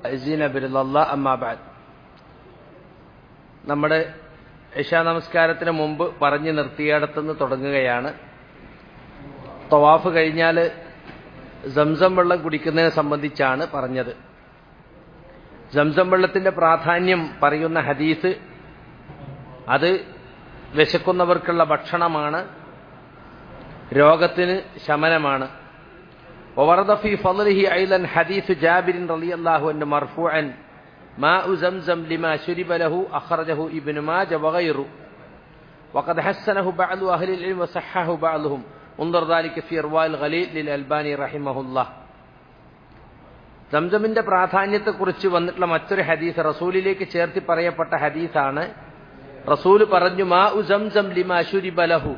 അസീന ബിരുദല്ല അമ്മാബാദ് നമ്മുടെ ഇഷാ നമസ്കാരത്തിന് മുമ്പ് പറഞ്ഞു നിർത്തിയിടത്തുനിന്ന് തുടങ്ങുകയാണ് തവാഫ് കഴിഞ്ഞാൽ സംസം വെള്ളം കുടിക്കുന്നതിനെ സംബന്ധിച്ചാണ് പറഞ്ഞത് സംസം വെള്ളത്തിന്റെ പ്രാധാന്യം പറയുന്ന ഹദീസ് അത് വിശക്കുന്നവർക്കുള്ള ഭക്ഷണമാണ് രോഗത്തിന് ശമനമാണ് وورد في فضله أيضا حديث جابر رضي الله عنه مرفوعا ماء زمزم لما شرب له أخرجه ابن ماجه وغيره وقد حسنه بعض أهل العلم وصححه بعضهم انظر ذلك في إرواء الغليل للألباني رحمه الله സംസമിന്റെ പ്രാധാന്യത്തെക്കുറിച്ച് വന്നിട്ടുള്ള മറ്റൊരു ഹദീസ് റസൂലിലേക്ക് ചേർത്തി പറയപ്പെട്ട ഹദീസാണ് റസൂല് പറഞ്ഞു മാ ഉ സംസം ലിമാ ശുരിബലഹു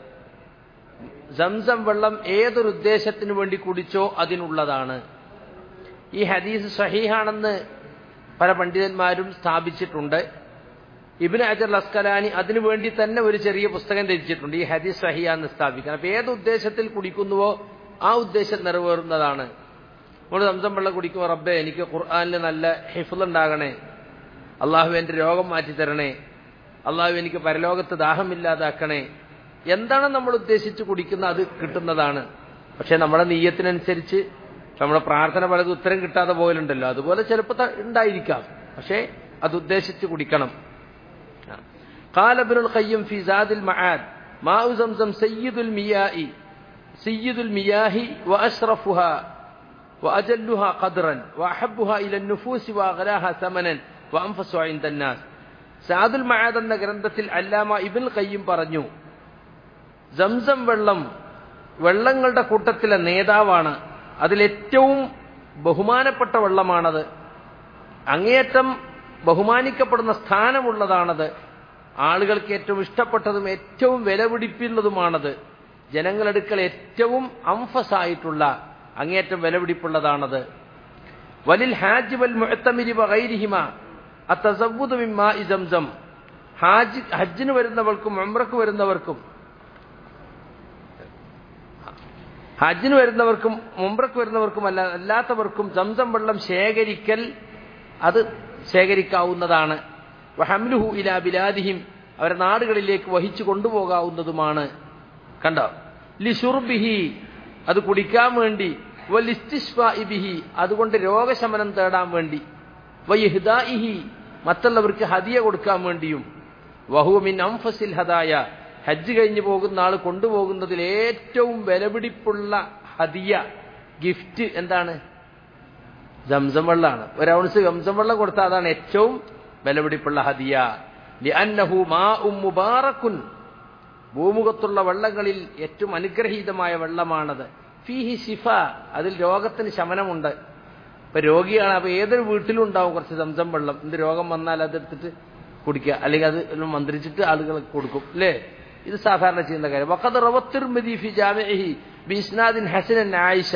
സംസം വെള്ളം ഏതൊരു ഉദ്ദേശത്തിന് വേണ്ടി കുടിച്ചോ അതിനുള്ളതാണ് ഈ ഹദീസ് സഹീഹാണെന്ന് പല പണ്ഡിതന്മാരും സ്ഥാപിച്ചിട്ടുണ്ട് ഇബിന് അജർ അസ്കലാനി അതിനു വേണ്ടി തന്നെ ഒരു ചെറിയ പുസ്തകം രചിച്ചിട്ടുണ്ട് ഈ ഹദീസ് സഹിയാന്ന് സ്ഥാപിക്കാൻ അപ്പൊ ഏത് ഉദ്ദേശത്തിൽ കുടിക്കുന്നുവോ ആ ഉദ്ദേശം നിറവേറുന്നതാണ് നമ്മൾ സംസം വെള്ളം കുടിക്കുമ്പോൾ റബ്ബെ എനിക്ക് ഖുർആാനിൽ നല്ല ഹിഫുൽ ഉണ്ടാകണേ അള്ളാഹു എന്റെ രോഗം മാറ്റി തരണേ അള്ളാഹു എനിക്ക് പരലോകത്ത് ദാഹമില്ലാതാക്കണേ എന്താണ് നമ്മൾ ഉദ്ദേശിച്ച് കുടിക്കുന്ന അത് കിട്ടുന്നതാണ് പക്ഷെ നമ്മുടെ നീയത്തിനനുസരിച്ച് നമ്മുടെ പ്രാർത്ഥന പലത് ഉത്തരം കിട്ടാതെ പോലുണ്ടല്ലോ അതുപോലെ ചിലപ്പോൾ ഉണ്ടായിരിക്കാം പക്ഷേ അത് ഉദ്ദേശിച്ച് കുടിക്കണം قال ابن القيم في زاد المعاد ماء زمزم سيد المياه سيد المياه وأشرفها وأجلها قدرا وأحبها إلى النفوس وأغلاها ثمنا وأنفسها عند الناس സാദുൽ മഹാദ് എന്ന ഗ്രന്ഥത്തിൽ അല്ലാമ ഇബിൻ കയ്യും പറഞ്ഞു സംസം വെള്ളം വെള്ളങ്ങളുടെ കൂട്ടത്തിലെ നേതാവാണ് അതിലേറ്റവും ബഹുമാനപ്പെട്ട വെള്ളമാണത് അങ്ങേയറ്റം ബഹുമാനിക്കപ്പെടുന്ന സ്ഥാനമുള്ളതാണത് ആളുകൾക്ക് ഏറ്റവും ഇഷ്ടപ്പെട്ടതും ഏറ്റവും വിലപിടിപ്പുള്ളതുമാണത് ജനങ്ങളെടുക്കൽ ഏറ്റവും അംഫസായിട്ടുള്ള അങ്ങേയറ്റം വിലപിടിപ്പുള്ളതാണത് വലിൽ ഹാജ് വൽ മുഴത്തമിരി വൈരിഹിമ അത്തസവ്വുദ് മിമ്മാ ഇസംസം ഹാജ് ഹജ്ജിന് വരുന്നവർക്കും ഉംറക്ക് വരുന്നവർക്കും ഹജ്ജിന് വരുന്നവർക്കും മുംറക്ക് വരുന്നവർക്കും അല്ല അല്ലാത്തവർക്കും സംസം വെള്ളം ശേഖരിക്കൽ അത് ശേഖരിക്കാവുന്നതാണ് വഹംലുഹു ഇലാ ബിലാദിഹിം അവരുടെ നാടുകളിലേക്ക് വഹിച്ചു കൊണ്ടുപോകാവുന്നതുമാണ് കണ്ടോ ലിഷുർബിഹി അത് കുടിക്കാൻ വേണ്ടി വലിസ്തിഷ്ബിഹി അതുകൊണ്ട് രോഗശമനം തേടാൻ വേണ്ടി വയ്ഹിദാഇഹി മറ്റുള്ളവർക്ക് ഹദിയ കൊടുക്കാൻ വേണ്ടിയും വഹുമിൻ അംഫസിൽ ഹദായ ഹജ്ജ് കഴിഞ്ഞു പോകുന്ന ആൾ കൊണ്ടുപോകുന്നതിൽ ഏറ്റവും വിലപിടിപ്പുള്ള ഹദിയ ഗിഫ്റ്റ് എന്താണ് ജംസം വെള്ളമാണ് ഒരു ഔൺസ് ജംസം വെള്ളം കൊടുത്താൽ അതാണ് ഏറ്റവും വിലപിടിപ്പുള്ള ഹദിയ ലിഅന്നഹു മാഉം മുബാറക്കുൻ ഭൂമുഖത്തുള്ള വെള്ളങ്ങളിൽ ഏറ്റവും അനുഗ്രഹീതമായ വെള്ളമാണത് ഫീഹി ശിഫ അതിൽ രോഗത്തിന് ശമനമുണ്ട് ഇപ്പൊ രോഗിയാണ് അപ്പൊ ഏതൊരു വീട്ടിലും ഉണ്ടാവും കുറച്ച് സംസം വെള്ളം എന്ത് രോഗം വന്നാൽ അതെടുത്തിട്ട് കുടിക്കുക അല്ലെങ്കിൽ അത് മന്ത്രിച്ചിട്ട് ആളുകൾക്ക് കൊടുക്കും അല്ലേ ഇത് സാധാരണ ചെയ്യുന്ന കാര്യം വഖദ് റവത്തിർമതി ഫി ജാമിഇഹി ബിസ്നാദിൻ ഹസനൻ ആയിഷ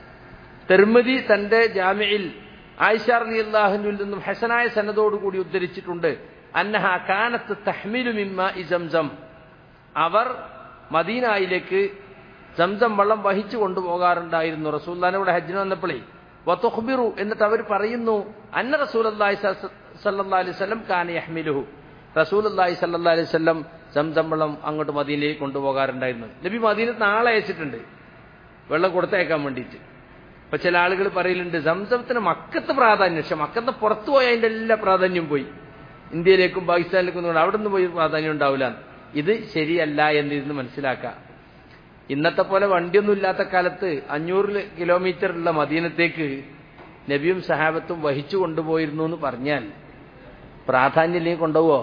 തിർമതി തന്റെ ജാമിയിൽ ആയിഷ റളിയല്ലാഹുവിൽ നിന്നും ഹസനായ സനദോടുകൂടി ഉദ്ധരിച്ചിട്ടുണ്ട് അന്നഹ കാനത്ത് തഹ്മിലു മിമ്മ ഇസംസം അവർ മദീനായിലേക്ക് സംസം വെള്ളം വഹിച്ചു കൊണ്ടുപോകാറുണ്ടായിരുന്നു റസൂല്ലാനോട് ഹജ്ജിന് വന്നപ്പോഴേ വത്തുഖ്ബിറു എന്നിട്ട് അവർ പറയുന്നു അന്ന റസൂൽ അള്ളാഹി സല്ലാ അലൈഹി സ്വലം കാന യഹ്മിലുഹു റസൂൽ അള്ളാഹി സല്ലാ അലൈഹി സ്വലം സംസം വെള്ളം അങ്ങോട്ട് മദീനയിലേക്ക് കൊണ്ടുപോകാറുണ്ടായിരുന്നു നബി മദീനത്ത് നാളെ അയച്ചിട്ടുണ്ട് വെള്ളം കൊടുത്തയക്കാൻ വേണ്ടിയിട്ട് അപ്പൊ ചില ആളുകൾ പറയലുണ്ട് സംസമത്തിന് മക്കത്ത് പ്രാധാന്യം പക്ഷെ മക്കത്ത് പുറത്തു പോയ അതിന്റെ എല്ലാ പ്രാധാന്യം പോയി ഇന്ത്യയിലേക്കും പാകിസ്ഥാനിലേക്കും അവിടെ നിന്ന് പോയി പ്രാധാന്യം ഉണ്ടാവില്ല ഇത് ശരിയല്ല എന്നിരുന്ന് മനസ്സിലാക്കാം ഇന്നത്തെ പോലെ വണ്ടിയൊന്നും ഇല്ലാത്ത കാലത്ത് അഞ്ഞൂറ് കിലോമീറ്റർ ഉള്ള മദീനത്തേക്ക് നബിയും സഹാബത്തും വഹിച്ചു കൊണ്ടുപോയിരുന്നു എന്ന് പറഞ്ഞാൽ പ്രാധാന്യമില്ലെങ്കിൽ കൊണ്ടുപോവോ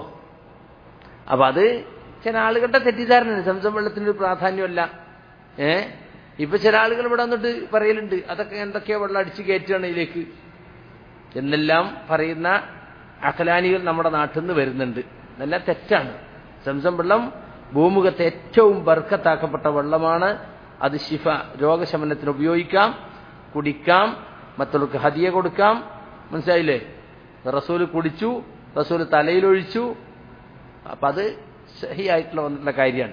അപ്പൊ അത് ചില ആളുകളുടെ തെറ്റിദ്ധാരണയാണ് സംസം വെള്ളത്തിനൊരു പ്രാധാന്യമല്ല ഏ ഇപ്പൊ ചില ആളുകൾ ഇവിടെ വന്നിട്ട് പറയലുണ്ട് അതൊക്കെ എന്തൊക്കെയോ വെള്ളം അടിച്ചു കയറ്റുകയാണ് ഇതിലേക്ക് എന്നെല്ലാം പറയുന്ന അഖലാനികൾ നമ്മുടെ നാട്ടിൽ നിന്ന് വരുന്നുണ്ട് ഇതെല്ലാം തെറ്റാണ് സംസം വെള്ളം ഭൂമുഖത്തെ ഏറ്റവും ബർക്കത്താക്കപ്പെട്ട വെള്ളമാണ് അത് ശിഫ രോഗശമനത്തിന് ഉപയോഗിക്കാം കുടിക്കാം മറ്റുള്ളവർക്ക് ഹദിയ കൊടുക്കാം മനസ്സിലായില്ലേ റസൂല് കുടിച്ചു റസൂല് തലയിലൊഴിച്ചു അപ്പൊ അത് സഹിയായിട്ടുള്ള വന്നിട്ടുള്ള കാര്യമാണ്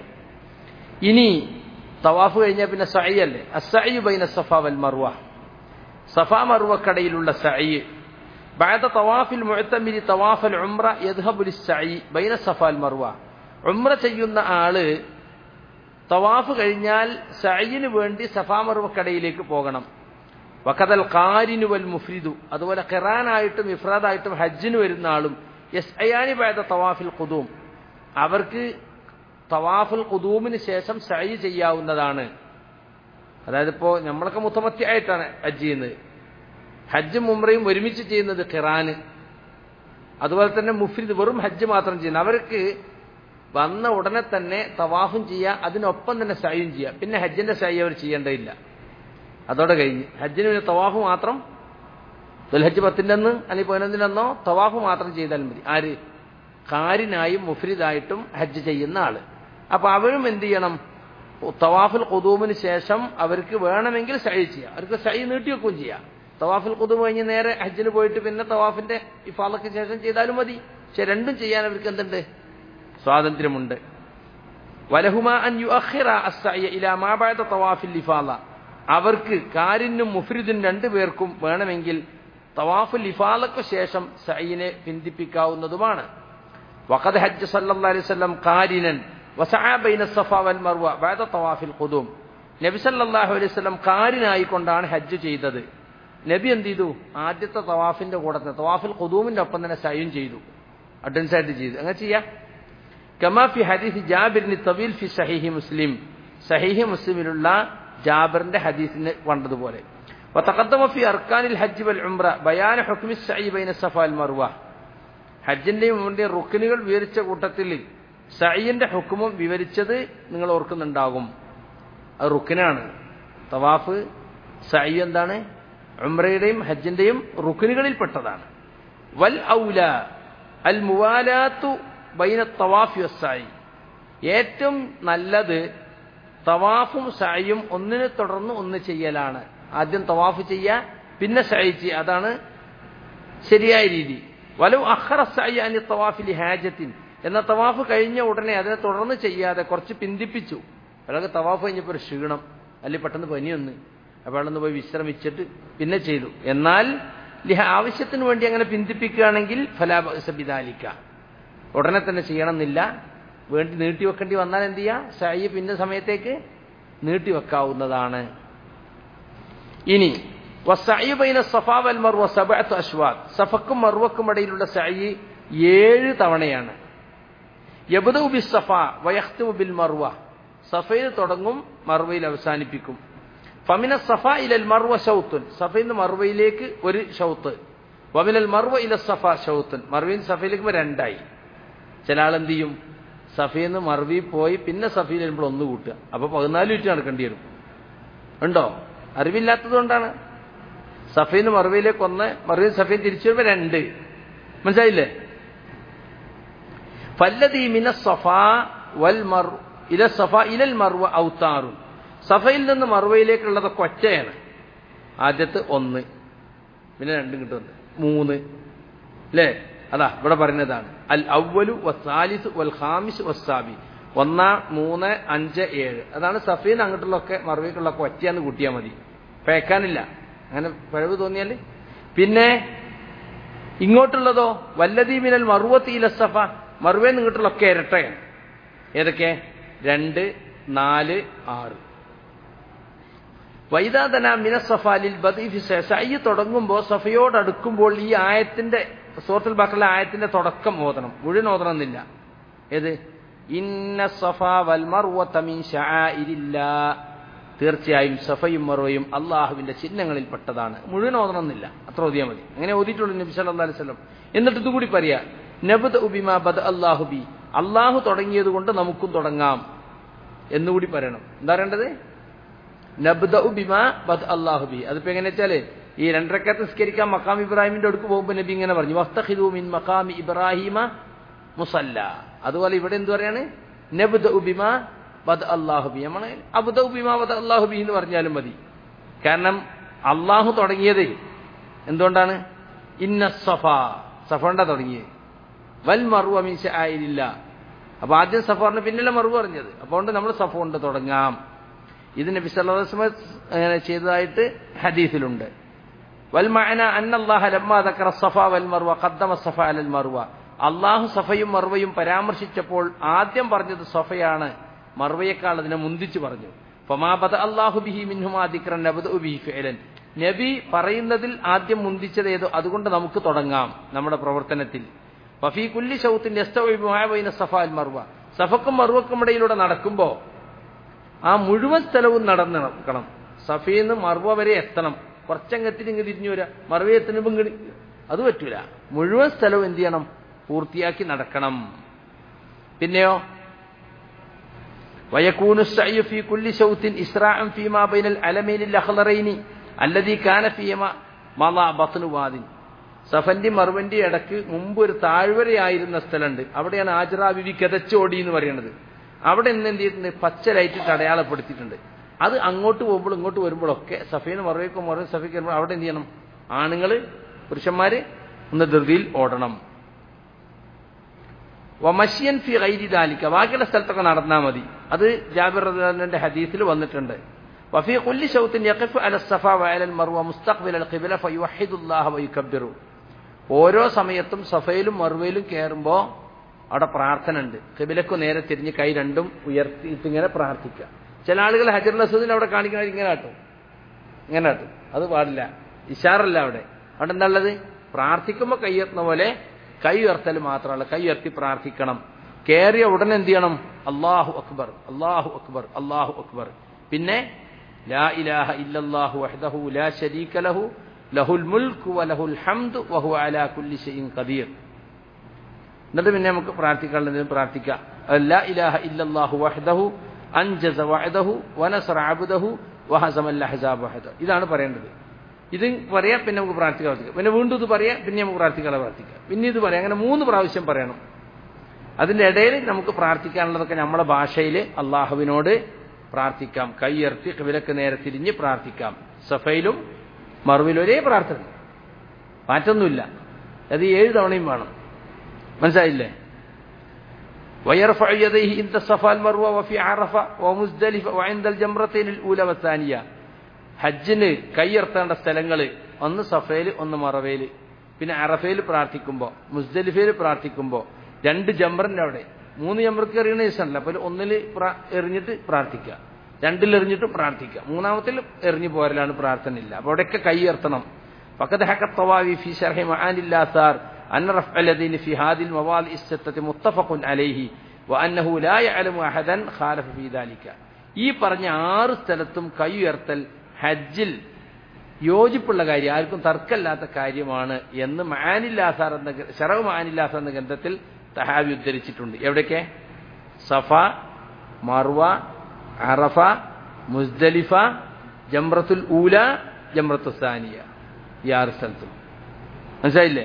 ഇനി തവാഫ് കഴിഞ്ഞാൽ പിന്നെ സഅയല്ലേ അസഅയു ബൈന സഫ വൽ മർവ സഫ മർവക്കടയിലുള്ള സഅയ് بعد طواف المعتمر طواف العمرة يذهب للسعي بين الصفا والمروة ഉംറ ചെയ്യുന്ന ആള് തവാഫ് കഴിഞ്ഞാൽ സയ്യിന് വേണ്ടി സഫാ മറുവക്കടയിലേക്ക് പോകണം വക്കതൽ കാരിനു വൽ മുഫ്രിദു അതുപോലെ ഖിറാനായിട്ടും ഇഫ്രാദായിട്ടും ഹജ്ജിന് വരുന്ന ആളും യസ് അയാനി ബാദ തവാഫിൽ ഖുദൂം അവർക്ക് തവാഫുൽ ഖുദൂമിന് ശേഷം സഴി ചെയ്യാവുന്നതാണ് അതായത് ഇപ്പോൾ നമ്മളൊക്കെ മുത്തമത്തിയായിട്ടാണ് ഹജ്ജ് ചെയ്യുന്നത് ഹജ്ജും ഉംറയും ഒരുമിച്ച് ചെയ്യുന്നത് ഖിറാന് അതുപോലെ തന്നെ മുഫ്രിദ് വെറും ഹജ്ജ് മാത്രം ചെയ്യുന്നത് അവർക്ക് വന്ന ഉടനെ തന്നെ തവാഫും ചെയ്യുക അതിനൊപ്പം തന്നെ സയ്യും ചെയ്യുക പിന്നെ ഹജ്ജിന്റെ സയ്യ അവർ ചെയ്യേണ്ടതില്ല അതോടെ കഴിഞ്ഞ് ഹജ്ജിന് പിന്നെ തവാഫ് മാത്രം ദുൽഹജ്ജ് പത്തിൻ്റെ അന്ന് അല്ലെങ്കിൽ പതിനൊന്നിൻ്റെ അന്നോ തവാഫ് മാത്രം ചെയ്താൽ മതി ആര് കാരിനായും മുഫ്രിദായിട്ടും ഹജ്ജ് ചെയ്യുന്ന ആള് അപ്പൊ അവരും എന്ത് ചെയ്യണം തവാഫുൽ ഖുദൂമിന് ശേഷം അവർക്ക് വേണമെങ്കിൽ സൈ ചെയ്യാം അവർക്ക് സൈ നീട്ടിവെക്കുകയും ചെയ്യാം തവാഫുൽ ഖുദൂം കഴിഞ്ഞ് നേരെ ഹജ്ജിന് പോയിട്ട് പിന്നെ തവാഫിന്റെ ഇഫാലക്ക് ശേഷം ചെയ്താലും മതി പക്ഷെ രണ്ടും ചെയ്യാൻ അവർക്ക് എന്തുണ്ട് സ്വാതന്ത്ര്യമുണ്ട് വലഹുമ അൻ യുഅഖിറ അസ്സഅയ ഇലാ മാ ബഅദ തവാഫിൽ ഇഫാല അവർക്ക് കാരിനും മുഫ്രിദിനും രണ്ടുപേർക്കും വേണമെങ്കിൽ തവാഫുൽ ഇഫാലക്ക് ശേഷം സയ്യിനെ പിന്തിപ്പിക്കാവുന്നതുമാണ് വഖദ് ഹജ്ജ് സല്ലല്ലാഹു അലൈഹി വസല്ലം കാരിനൻ വസഅ ബൈന സഫ വൽ മർവ ബഅദ തവാഫിൽ ഖുദൂം നബി സല്ലല്ലാഹു അലൈഹി വസല്ലം കാരിനായി കൊണ്ടാണ് ഹജ്ജ് ചെയ്തത് നബി എന്ത് ചെയ്തു ആദ്യത്തെ തവാഫിന്റെ കൂടെ തന്നെ തവാഫിൽ ഖുദൂമിന്റെ ഒപ്പം തന്നെ സയ്യും ചെയ്തു അഡ്വൻസ് ആയിട്ട് ചെയ്തു അങ്ങനെ ചെയ്യാം കമാ ഫി ഹദീസ് ജാബിറിന് തവീൽ ഫി സഹീഹി മുസ്ലിം സഹീഹി മുസ്ലിമിലുള്ള ജാബിറിന്റെ ഹദീസിന് കണ്ടതുപോലെ وتقدم في أركان الحج والعمرة بيان حكم السعي بين الصفا والمروة ഹജ്ജിന്റെയും ഉമ്രന്റെയും റുക്കിനുകൾ വിവരിച്ച കൂട്ടത്തിൽ സയ്യിന്റെ ഹുക്കുമും വിവരിച്ചത് നിങ്ങൾ ഓർക്കുന്നുണ്ടാകും അത് റുക്കിനാണ് തവാഫ് സയ്യ് എന്താണ് ഉംറയുടെയും ഹജ്ജിന്റെയും റുക്കിനുകളിൽപ്പെട്ടതാണ് വൽ ഔല അൽ മുവാലാത്തു ബൈന തവാഫി വസ്സായി ഏറ്റവും നല്ലത് തവാഫും സയും ഒന്നിനെ തുടർന്ന് ഒന്ന് ചെയ്യലാണ് ആദ്യം തവാഫ് ചെയ്യുക പിന്നെ സഴി ചെയ്യുക അതാണ് ശരിയായ രീതി വലു അഹ്റ സഅയ് അനി തവാഫിലി ഹാജത്തിൻ എന്ന തവാഫ് കഴിഞ്ഞ ഉടനെ അതിനെ തുടർന്ന് ചെയ്യാതെ കുറച്ച് പിന്തിപ്പിച്ചു അയാൾക്ക് തവാഫ് കഴിഞ്ഞപ്പോൾ ഒരു ക്ഷീണം അല്ലെങ്കിൽ പെട്ടെന്ന് പനി വന്ന് അപ്പോൾ അയാളൊന്ന് പോയി വിശ്രമിച്ചിട്ട് പിന്നെ ചെയ്തു എന്നാൽ ലിഹ ആവശ്യത്തിന് വേണ്ടി അങ്ങനെ പിന്തിപ്പിക്കുകയാണെങ്കിൽ ഫലാബിദാലിക്ക ഉടനെ തന്നെ ചെയ്യണമെന്നില്ല വേണ്ടി നീട്ടിവെക്കേണ്ടി വന്നാൽ എന്ത് ചെയ്യുക സയ്യ് പിന്നെ സമയത്തേക്ക് നീട്ടിവെക്കാവുന്നതാണ് ഇനി വസഅയ് ബൈന സഫ വൽ മർവ സബഅത്ത് അശ്വാദ് സഫക്കും മർവക്കും ഇടയിലുള്ള സഅയ് ഏഴ് തവണയാണ് യബ്ദഉ ബിസ് സഫ വയഖ്തുമു ബിൽ മർവ സഫയിൽ തുടങ്ങും മർവയിൽ അവസാനിപ്പിക്കും ഫമിന സഫ ഇലൽ മർവ ഷൗത്തുൻ സഫയിൽ നിന്ന് മർവയിലേക്ക് ഒരു ഷൗത്ത് വമിനൽ മർവ ഇല സഫ ഷൗത്തുൻ മർവയിൽ സഫയിലേക്ക് രണ്ടായി ചില ആൾ എന്ത് ചെയ്യും സഫയിൽ നിന്ന് മർവി പോയി പിന്നെ സഫയിൽ വരുമ്പോൾ ഒന്ന് കൂട്ടുക അപ്പൊ പതിനാല് മിനിറ്റ് നടക്കേണ്ടി വരും ഉണ്ടോ അറിവില്ലാത്തത് കൊണ്ടാണ് സഫീന് മറുവയിലേക്ക് ഒന്ന് മറുവയിൽ സഫീൻ തിരിച്ചു വരുമ്പോ രണ്ട് മനസ്സിലായില്ലേ ഫല്ലദീ മിന സഫ വൽ മർ ഇല സഫ ഇലൽ മർവ ഔത്താറും സഫയിൽ നിന്ന് മറുവയിലേക്കുള്ളതൊക്കെ ഒറ്റയാണ് ആദ്യത്തെ ഒന്ന് പിന്നെ രണ്ടും കിട്ടുന്നത് മൂന്ന് അല്ലേ അതാ ഇവിടെ പറയുന്നതാണ് അൽ അവലു വസാലിസ് വൽ ഖാമിസ് വസാബി ഒന്നാം മൂന്ന് അഞ്ച് ഏഴ് അതാണ് സഫീൻ അങ്ങോട്ടുള്ളൊക്കെ മറുവയ്ക്കുള്ളൊക്കെ ഒറ്റയാന്ന് കൂട്ടിയാൽ മതി പേക്കാനില്ല അങ്ങനെ പഴവ് തോന്നിയാൽ പിന്നെ ഇങ്ങോട്ടുള്ളതോ വല്ലതീ മിനൽ മറുവത്തി ഇലസഫ മറുവേ ഇങ്ങോട്ടുള്ളൊക്കെ ഇരട്ടയാണ് ഏതൊക്കെ രണ്ട് നാല് ആറ് വൈദാദന മിനസഫാലിൽ ബദീഫി സയ്യ് തുടങ്ങുമ്പോൾ സഫയോട് അടുക്കുമ്പോൾ ഈ ആയത്തിന്റെ സൂറത്തുൽ ബക്കറിലെ ആയത്തിന്റെ തുടക്കം ഓതണം മുഴുവൻ ഓതണമെന്നില്ല ഏത് ഇന്ന സഫ വൽ മർവത മിൻ ശആഇരില്ലാ തീർച്ചയായും സഫയും മറുവയും അള്ളാഹുവിന്റെ ചിഹ്നങ്ങളിൽപ്പെട്ടതാണ് മുഴുവൻ ഓതണമെന്നില്ല അത്ര ഓതിയാൽ മതി അങ്ങനെ ഓതിയിട്ടുള്ളൂ നബി സല്ലല്ലാഹു അലൈഹി വസല്ലം എന്നിട്ട് ഇതുകൂടി പറയാ നബദ് ഉബിമ ബദ അല്ലാഹുബി അള്ളാഹു തുടങ്ങിയത് കൊണ്ട് നമുക്കും തുടങ്ങാം എന്നുകൂടി പറയണം എന്താ പറയേണ്ടത് നബ്ദ ഉബിമ ബദ് അല്ലാഹുബി അതിപ്പോ എങ്ങനെ വെച്ചാല് ഈ രണ്ടരക്കത്ത് നിസ്കരിക്കാൻ മക്കാം ഇബ്രാഹിമിന്റെ അടുക്ക് പോകുമ്പോൾ നബി ഇങ്ങനെ പറഞ്ഞു വസ്തഖിദു മിൻ മഖാമി ഇബ്രാഹിമ മുസല്ല അതുപോലെ ഇവിടെ എന്ത് പറയാണ് നബ്ദ ഉബിമ ബദ് അള്ളാഹുബി നമ്മൾ അബുദ ഉബിമ ബദ് അള്ളാഹുബി എന്ന് പറഞ്ഞാലും മതി കാരണം അള്ളാഹു തുടങ്ങിയത് എന്തുകൊണ്ടാണ് ഇന്ന സഫ സഫണ്ട തുടങ്ങിയത് വൽ മറു അമീശ ആയില്ല അപ്പൊ ആദ്യം സഫ പറഞ്ഞു പിന്നല്ലേ മറു പറഞ്ഞത് അപ്പോൾ നമ്മൾ സഫ കൊണ്ട് തുടങ്ങാം ഇത് നബി സല്ലാസ്മ അങ്ങനെ ചെയ്തതായിട്ട് ഹദീസിലുണ്ട് വൽമഅന അന്നല്ലാഹ ലമ്മാ ദക്കറ സഫ വൽ മർവ ഖദ്ദമ സഫ അലൽ മർവ അള്ളാഹു സഫയും മർവയും പരാമർശിച്ചപ്പോൾ ആദ്യം പറഞ്ഞത് സഫയാണ് മർവയേക്കാൾ അതിനെ മുന്തിച്ചു പറഞ്ഞു ഫമാബദ അള്ളാഹു ബിഹി മിൻഹുമാ ദിക്റൻ നബദഉ ബിഹി ഫിഅലൻ നബി പറയുന്നതിൽ ആദ്യം മുന്തിച്ചത് ഏതോ അതുകൊണ്ട് നമുക്ക് തുടങ്ങാം നമ്മുടെ പ്രവർത്തനത്തിൽ വഫീ കുല്ലി ഷൗത്തിൻ യസ്തവൈന സഫ അൽ മർവ സഫക്കും മർവക്കും ഇടയിലൂടെ നടക്കുമ്പോൾ ആ മുഴുവൻ സ്ഥലവും നടന്ന് നടക്കണം സഫീന്ന് മർവ വരെ എത്തണം കുറച്ചങ്ങത്തിന് ഇങ്ങ് തിരിഞ്ഞു വരാ മർവ എത്തുമ്പോൾ ഇങ്ങോട്ട് അത് പറ്റൂല മുഴുവൻ സ്ഥലവും എന്ത് ചെയ്യണം പൂർത്തിയാക്കി നടക്കണം പിന്നെയോ ويكون السعي في كل شوط إسراعا فيما بين الألمين الأخضرين الذي كان فيما مضى بطن واد സഫന്റെ മറുവന്റെ ഇടക്ക് മുമ്പ് ഒരു താഴ്വരയായിരുന്ന സ്ഥലമുണ്ട് അവിടെയാണ് ആജറ ബിബി കെതച്ചോടി എന്ന് പറയുന്നത് അവിടെ ഇന്ന് എന്ത് ചെയ്തിട്ടുണ്ട് പച്ച ലൈറ്റിട്ട് അടയാളപ്പെടുത്തിയിട്ടുണ്ട് അത് അങ്ങോട്ട് പോകുമ്പോൾ ഇങ്ങോട്ട് വരുമ്പോഴൊക്കെ സഫീന് മറുവയ്ക്കും മറുവ സഫയ്ക്ക് വരുമ്പോൾ അവിടെ എന്ത് ചെയ്യണം ആണുങ്ങൾ പുരുഷന്മാര് ഒന്ന് ധൃതിയിൽ ഓടണം വമഷ്യൻ ഫി ഗൈരി ദാലിക ബാക്കിയുള്ള സ്ഥലത്തൊക്കെ നടന്നാൽ മതി അത് ജാബിർ റളിയല്ലാഹുവിന്റെ ഹദീസിൽ വന്നിട്ടുണ്ട് വഫി കുല്ലി ഷൗത്തിൻ യഖഫ് അല സഫ വഅല മർവ മുസ്തഖ്ബിൽ അൽ ഖിബ്ല ഫയുവഹിദുല്ലാഹ വയുകബ്ബിറു ഓരോ സമയത്തും സഫയിലും മർവയിലും കയറുമ്പോൾ അവിടെ പ്രാർത്ഥന ഉണ്ട് ഖിബിലക്ക് നേരെ തിരിഞ്ഞ് കൈ രണ്ടും ഉയർത്തിയിട്ട് ഇങ്ങനെ പ്രാർത്ഥിക്കുക ചില ആളുകൾ ഹജറുൽ അസദിൽ അവിടെ കാണിക്കുന്നത് ഇങ്ങനെ ആട്ടും ഇങ്ങനെ ആട്ടും അത് പാടില്ല ഇഷാറല്ല അവിടെ അവിടെ എന്താ ഉള്ളത് പ്രാർത്ഥിക്കുമ്പോൾ കൈയെത്തുന്ന പോലെ കൈ ഉയർത്തൽ മാത്രമല്ല കൈ ഉയർത്തി പ്രാർത്ഥിക്കണം കയറിയ ഉടനെ എന്ത് ചെയ്യണം അള്ളാഹു അക്ബർ അള്ളാഹു അക്ബർ അള്ളാഹു അക്ബർ പിന്നെ ലാ ഇലാഹ ഇല്ലല്ലാഹു വഹ്ദഹു ലാ ശരീക ലഹു ലഹുൽ മുൽക്കു വലഹുൽ ഹംദു വഹു അലാ കുല്ലി ഷൈഇൻ ഖദീർ എന്നിട്ട് പിന്നെ നമുക്ക് പ്രാർത്ഥിക്കാനുള്ളതിന് പ്രാർത്ഥിക്കാം ലാ ഇലാഹ ഇല്ലല്ലാഹു വഹ്ദഹു അൻജസ വഹദഹു വനസറ അബ്ദഹു വഹസമൽ അഹ്സാബ് വഹദഹു ഇതാണ് പറയേണ്ടത് ഇത് പറയാം പിന്നെ നമുക്ക് പ്രാർത്ഥിക്കാൻ പ്രാർത്ഥിക്കാം പിന്നെ വീണ്ടും ഇത് പറയാം പിന്നെ നമുക്ക് പ്രാർത്ഥിക്കാതെ പ്രാർത്ഥിക്കാം പിന്നെ ഇത് പറയാം അങ്ങനെ മൂന്ന് പ്രാവശ്യം പറയണം അതിന്റെ ഇടയിൽ നമുക്ക് പ്രാർത്ഥിക്കാനുള്ളതൊക്കെ നമ്മുടെ ഭാഷയിൽ അള്ളാഹുവിനോട് പ്രാർത്ഥിക്കാം കൈയർത്തി വിലക്ക് നേരെ തിരിഞ്ഞ് പ്രാർത്ഥിക്കാം സഫയിലും മറുവിലും ഒരേ പ്രാർത്ഥന മാറ്റൊന്നുമില്ല അത് ഏഴ് തവണയും വേണം മനസ്സിലായില്ലേ ويرفع يديه عند الصفا المروة وفي عرفة ومزدلفة وعند الجمرتين الأولى والثانية ഹജ്ജിന് കൈയർത്തേണ്ട സ്ഥലങ്ങൾ ഒന്ന് സഫയിൽ ഒന്ന് മറവയിൽ പിന്നെ അറഫയിൽ പ്രാർത്ഥിക്കുമ്പോൾ മുസ്ദലിഫയിൽ പ്രാർത്ഥിക്കുമ്പോൾ രണ്ട് ജംബറിന്റെ അവിടെ മൂന്ന് ജംബർക്ക് എറിയുന്ന ദിവസമല്ല അപ്പോൾ ഒന്നിൽ എറിഞ്ഞിട്ട് പ്രാർത്ഥിക്കുക രണ്ടിൽ എറിഞ്ഞിട്ട് പ്രാർത്ഥിക്കുക മൂന്നാമത്തിൽ എറിഞ്ഞു പോരലാണ് പ്രാർത്ഥന ഇല്ല അപ്പോൾ അവിടെയൊക്കെ കൈയർത്തണം فقد حكى الطواوي في شرح معاني الآثار أن رفع اليدين في هذه المواضع الستة متفق عليه وأنه لا يعلم أحدا خالف في ذلك ഈ പറഞ്ഞ ആറ് സ്ഥലത്തും കൈ ഉയർത്തൽ ഹജ്ജിൽ യോജിപ്പുള്ള കാര്യം ആർക്കും തർക്കമില്ലാത്ത കാര്യമാണ് എന്ന് മാനില്ലാസാർ എന്ന ഷറവ് മാനില്ലാസാർ എന്ന ഗ്രന്ഥത്തിൽ തഹാബി ഉദ്ധരിച്ചിട്ടുണ്ട് എവിടേക്ക് സഫ മർവ അറഫ മുസ്ദലിഫ ജംറത്തുൽ ഊല ജംറത്തു സാനിയ ഈ ആറ് സ്ഥലത്തും മനസ്സിലായില്ലേ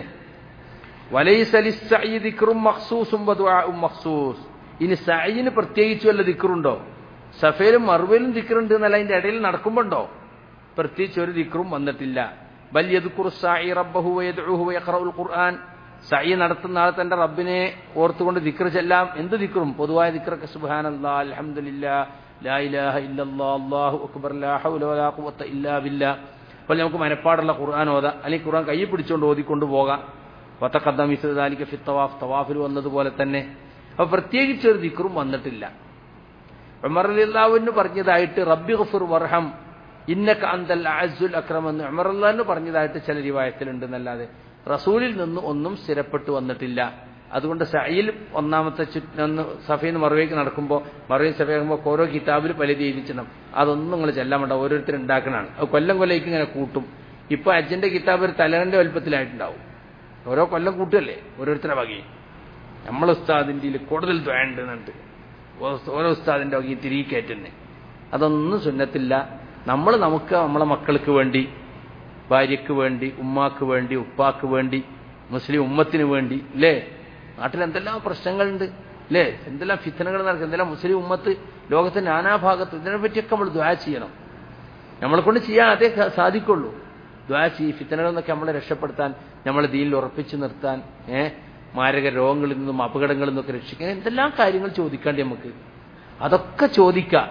വലൈസലി ദിക്റും മഖ്സൂസും വദുആഉം മഖ്സൂസ് ഇനി സഈന് പ്രത്യേകിച്ച് വല്ല ദിക്റുണ്ടോ സഫയിലും മറുവയിലും ദിക്റുണ്ട് എന്നല്ല അതിന്റെ ഇടയിൽ നടക്കുമ്പോണ്ടോ പ്രത്യേകിച്ച് ഒരു ദിക്റും വന്നിട്ടില്ല ബൽ യദ്കുറു സായി റബ്ബഹു വയദ്ഉഹു വയഖറഉൽ ഖുർആൻ സഈ നടത്തുന്ന ആൾ തന്റെ റബ്ബിനെ ഓർത്തുകൊണ്ട് ദിക്ർ ചെല്ലാം എന്ത് ദിക്റും പൊതുവായ ദിക്റൊക്കെ സുബ്ഹാനല്ലാഹ് അൽഹംദുലില്ലാഹ് ലാ ഇലാഹ ഇല്ലല്ലാഹ് അല്ലാഹു അക്ബർ ലാ ഹൗല വലാ ഖുവത ഇല്ലാ ബില്ലാ അപ്പോൾ നമുക്ക് മനപ്പാടുള്ള ഖുർആൻ ഓതാം അല്ലെങ്കിൽ ഖുർആൻ കയ്യിൽ പിടിച്ചുകൊണ്ട് ഓതിക്കൊണ്ട് പോകാം വത്തഖദ്ദം ഇസ്ലാലിക്ക് ഫി തവാഫ് തവാഫിൽ വന്നതുപോലെ തന്നെ അപ്പോൾ പ്രത്യേകിച്ച് ഒരു ദിക്റും വന്നിട്ടില്ല ഉമർ അലിള്ളാവിന് പറഞ്ഞതായിട്ട് റബ്ബി ഗഫുർ വർഹം ഇന്നക അന്തൽ അസുൽ അക്രം എന്ന് ഉമർ അള്ളാഹിന് പറഞ്ഞതായിട്ട് ചില റിവായത്തിലുണ്ട് എന്നല്ലാതെ റസൂലിൽ നിന്ന് ഒന്നും സ്ഥിരപ്പെട്ടു വന്നിട്ടില്ല അതുകൊണ്ട് സയിൽ ഒന്നാമത്തെ ചുറ്റൊന്ന് സഫീന്ന് മറുവേക്ക് നടക്കുമ്പോൾ മറുവയും സഫയാകുമ്പോൾ ഓരോ കിതാബിൽ പലത് എഴുതിച്ചിടണം അതൊന്നും നിങ്ങൾ ചെല്ലാൻ വേണ്ട ഓരോരുത്തർ ഉണ്ടാക്കണതാണ് അത് കൊല്ലം കൊല്ലേക്ക് ഇങ്ങനെ കൂട്ടും ഇപ്പൊ അജ്ജന്റെ കിതാബ് ഒരു തലകന്റെ വലുപ്പത്തിലായിട്ടുണ്ടാവും ഓരോ കൊല്ലം കൂട്ടുകല്ലേ ഓരോരുത്തരുടെ വകയും നമ്മൾ ഉസ്താദിന്റെ കൂടുതൽ ദ്വേണ്ടുന്നുണ്ട് ഓരോ ഉസ്താദിന്റെ വകയും തിരികെ കയറ്റുന്നേ അതൊന്നും സുന്നത്തില്ല നമ്മൾ നമുക്ക് നമ്മളെ മക്കൾക്ക് വേണ്ടി ഭാര്യയ്ക്ക് വേണ്ടി ഉമ്മാക്ക് വേണ്ടി ഉപ്പാക്ക് വേണ്ടി മുസ്ലിം ഉമ്മത്തിന് വേണ്ടി അല്ലേ നാട്ടിൽ എന്തെല്ലാം പ്രശ്നങ്ങളുണ്ട് അല്ലേ എന്തെല്ലാം ഫിത്തനകൾ നടക്കും എന്തെല്ലാം മുസ്ലിം ഉമ്മത്ത് ലോകത്തിന്റെ നാനാഭാഗത്ത് ഇതിനെ പറ്റിയൊക്കെ നമ്മൾ ദ്വാ ചെയ്യണം നമ്മളെ കൊണ്ട് ചെയ്യാൻ അതേ സാധിക്കുള്ളൂ ദ്വാ ചെയ്യും ഫിത്തനകളിൽ നിന്നൊക്കെ നമ്മളെ രക്ഷപ്പെടുത്താൻ നമ്മളെ ദീനിൽ ഉറപ്പിച്ചു നിർത്താൻ ഏഹ് മാരക രോഗങ്ങളിൽ നിന്നും അപകടങ്ങളിൽ നിന്നൊക്കെ രക്ഷിക്കാൻ എന്തെല്ലാം കാര്യങ്ങൾ ചോദിക്കാണ്ട് നമുക്ക് അതൊക്കെ ചോദിക്കാം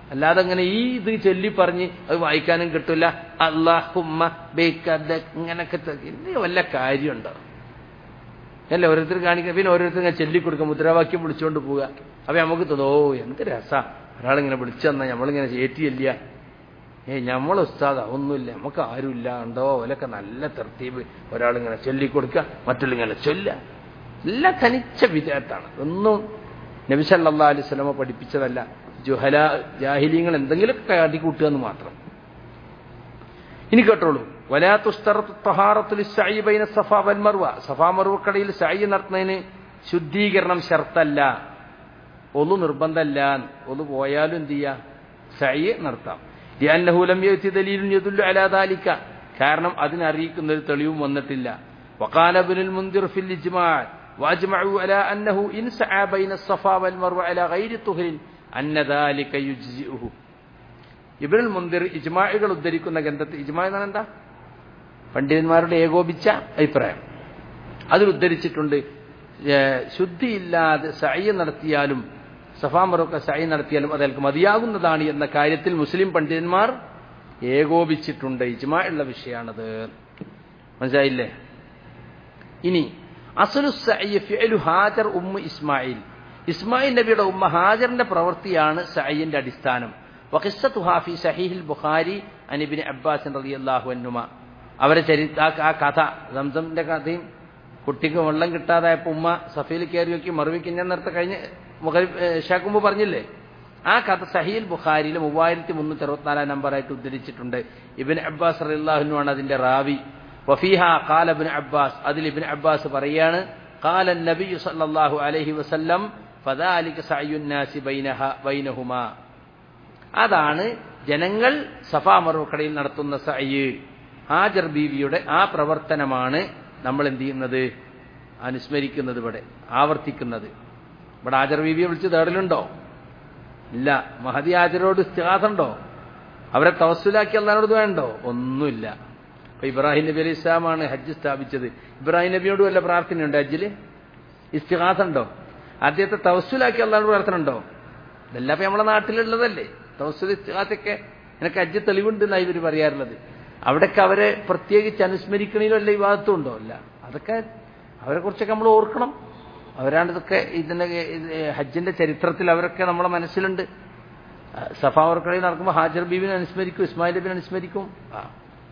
അല്ലാതെ അങ്ങനെ ഈ ഇത് ചൊല്ലി പറഞ്ഞ് അത് വായിക്കാനും കിട്ടില്ല അള്ളാഹുമ്മ ബേക്കത് ഇങ്ങനൊക്കെ ഇത് വല്ല കാര്യമുണ്ടോ അല്ല ഓരോരുത്തർ കാണിക്കുക പിന്നെ ഓരോരുത്തർ ഇങ്ങനെ ചൊല്ലിക്കൊടുക്കുക മുദ്രാവാക്യം വിളിച്ചുകൊണ്ട് പോവുക അപ്പൊ നമുക്ക് തോന്നും ഓ എന്ത് രസാ ഒരാളിങ്ങനെ വിളിച്ചു തന്നാൽ നമ്മളിങ്ങനെ ചേറ്റിയല്ല ഏയ് നമ്മൾ ഉസ്താദ ഒന്നുമില്ല നമുക്ക് ആരുമില്ല ഉണ്ടോ ഓലൊക്കെ നല്ല തെർത്തീവ് ഒരാളിങ്ങനെ ചൊല്ലിക്കൊടുക്കുക മറ്റുള്ള ഇങ്ങനെ ചൊല്ലുക എല്ലാം തനിച്ച വിധേയത്താണ് ഒന്നും നബിസല്ലാ അലൈഹി സ്വലമ പഠിപ്പിച്ചതല്ല ജുഹല ജാഹിലീങ്ങൾ എന്തെങ്കിലുമൊക്കെ കാട്ടിക്കൂട്ടുക എന്ന് മാത്രം ഇനി കേട്ടോളൂ വലാത്തുസ്തറത്തുലിബൈന സഫ വൽമർവ സഫാ മറുവക്കടയിൽ സായി നടത്തുന്നതിന് ശുദ്ധീകരണം ഷർത്തല്ല ഒന്നു നിർബന്ധമല്ല ഒന്ന് പോയാലും എന്ത് ചെയ്യുക സയ്യ് നടത്താം ലിയന്നഹുലം ദലീലുൻ യദുല്ലു അലാ ദാലിക കാരണം അതിനറിയിക്കുന്ന ഒരു തെളിവും വന്നിട്ടില്ല وقال ابن المنذر في الإجماع وأجمعوا على أنه إن سعى بين الصفا والمروة على غير طهر أن ذلك يجزئه ഇബ്നുൽ മുന്തിർ ഇജ്മാഴുകൾ ഉദ്ധരിക്കുന്ന ഗ്രന്ഥത്തിൽ ഇജ്മാ എന്നാണ് എന്താ പണ്ഡിതന്മാരുടെ ഏകോപിച്ച അഭിപ്രായം അതിൽ ഉദ്ധരിച്ചിട്ടുണ്ട് ശുദ്ധിയില്ലാതെ സയ്യ നടത്തിയാലും സഫാമറൊക്കെ സയ്യ നടത്തിയാലും അത് അയാൾക്ക് മതിയാകുന്നതാണ് എന്ന കാര്യത്തിൽ മുസ്ലിം പണ്ഡിതന്മാർ ഏകോപിച്ചിട്ടുണ്ട് ഇജ്മാ ഉള്ള വിഷയമാണത് മനസ്സിലായില്ലേ ഇനി അസലു സയ്യു ഹാജർ ഉമ്മ ഇസ്മായിൽ ഇസ്മായിൽ നബിയുടെ ഉമ്മ ഹാജറിന്റെ പ്രവൃത്തിയാണ് സയ്യന്റെ അടിസ്ഥാനം വഖിസ്സത്തുഹാഫി സഹീഹിൽ ബുഖാരി അനിബിന് അബ്ബാസ് റളിയല്ലാഹു അൻഹുമ അവരെ ചരിത്ര ആ കഥ സംസമിന്റെ കഥയും കുട്ടിക്ക് വെള്ളം കിട്ടാതായപ്പോൾ ഉമ്മ സഫീൽ കയറി നോക്കി മറുവിക്ക് ഞാൻ നേരത്തെ കഴിഞ്ഞ് ഷാക്കുമ്പ് പറഞ്ഞില്ലേ ആ കഥ സഹീൽ ബുഖാരിയിൽ മൂവായിരത്തി മുന്നൂറ്റി അറുപത്തിനാലാം നമ്പറായിട്ട് ഉദ്ധരിച്ചിട്ടുണ്ട് ഇബിൻ അബ്ബാസ് റളിയല്ലാഹുനുമാണ് അതിന്റെ റാവി വഫീഹ ഖാല ഇബ്നു അബ്ബാസ് അതിൽ ഇബ്നു അബ്ബാസ് പറയാണ് ഖാല നബി സല്ലല്ലാഹു അലൈഹി വസല്ലം ഫദാലിക സഅയുൻ നാസി ബൈനഹ ബൈനഹുമാ അതാണ് ജനങ്ങൾ സഫാ മറുക്കടയിൽ നടത്തുന്ന സയ്യ് ഹാജർ ബീവിയുടെ ആ പ്രവർത്തനമാണ് നമ്മൾ എന്ത് ചെയ്യുന്നത് അനുസ്മരിക്കുന്നത് ഇവിടെ ആവർത്തിക്കുന്നത് ഇവിടെ ഹാജർ ബീവിയെ വിളിച്ച് തേടലുണ്ടോ ഇല്ല മഹദി ഹാജരോട് ഇസ്തിഹാസുണ്ടോ അവരെ തവസ്സുലാക്കി അള്ളഹാനോട് വേണ്ടോ ഒന്നുമില്ല അപ്പൊ ഇബ്രാഹിം നബി അലി ഇസ്ലാമാണ് ഹജ്ജ് സ്ഥാപിച്ചത് ഇബ്രാഹിം നബിയോട് വല്ല പ്രാർത്ഥനയുണ്ട് ഹജ്ജില് ഇസ്തിഹാസ ഉണ്ടോ അദ്ദേഹത്തെ തവസ്സുലാക്കി അള്ളഹാനോട് പ്രാർത്ഥന ഉണ്ടോ ഇതെല്ലാം ഇപ്പൊ നമ്മളെ നാട്ടിലുള്ളതല്ലേ തവസ്സുൽ ഇസ്തിഹാസൊക്കെ എനിക്ക് ഹജ്ജ് തെളിവുണ്ട് എന്നാണ് ഇവർ പറയാറുള്ളത് അവിടെയൊക്കെ അവരെ പ്രത്യേകിച്ച് അനുസ്മരിക്കണേലും അല്ല ഈ ഭാഗത്തും ഉണ്ടോ അല്ല അതൊക്കെ അവരെ കുറിച്ചൊക്കെ നമ്മൾ ഓർക്കണം അവരാണ് ഇതൊക്കെ ഇതിന്റെ ഹജ്ജിന്റെ ചരിത്രത്തിൽ അവരൊക്കെ നമ്മളെ മനസ്സിലുണ്ട് സഫാവർക്കളയിൽ നടക്കുമ്പോൾ ഹാജർ ബീബിനെ അനുസ്മരിക്കും ഇസ്മായിൽ ബീബിനെ അനുസ്മരിക്കും ആ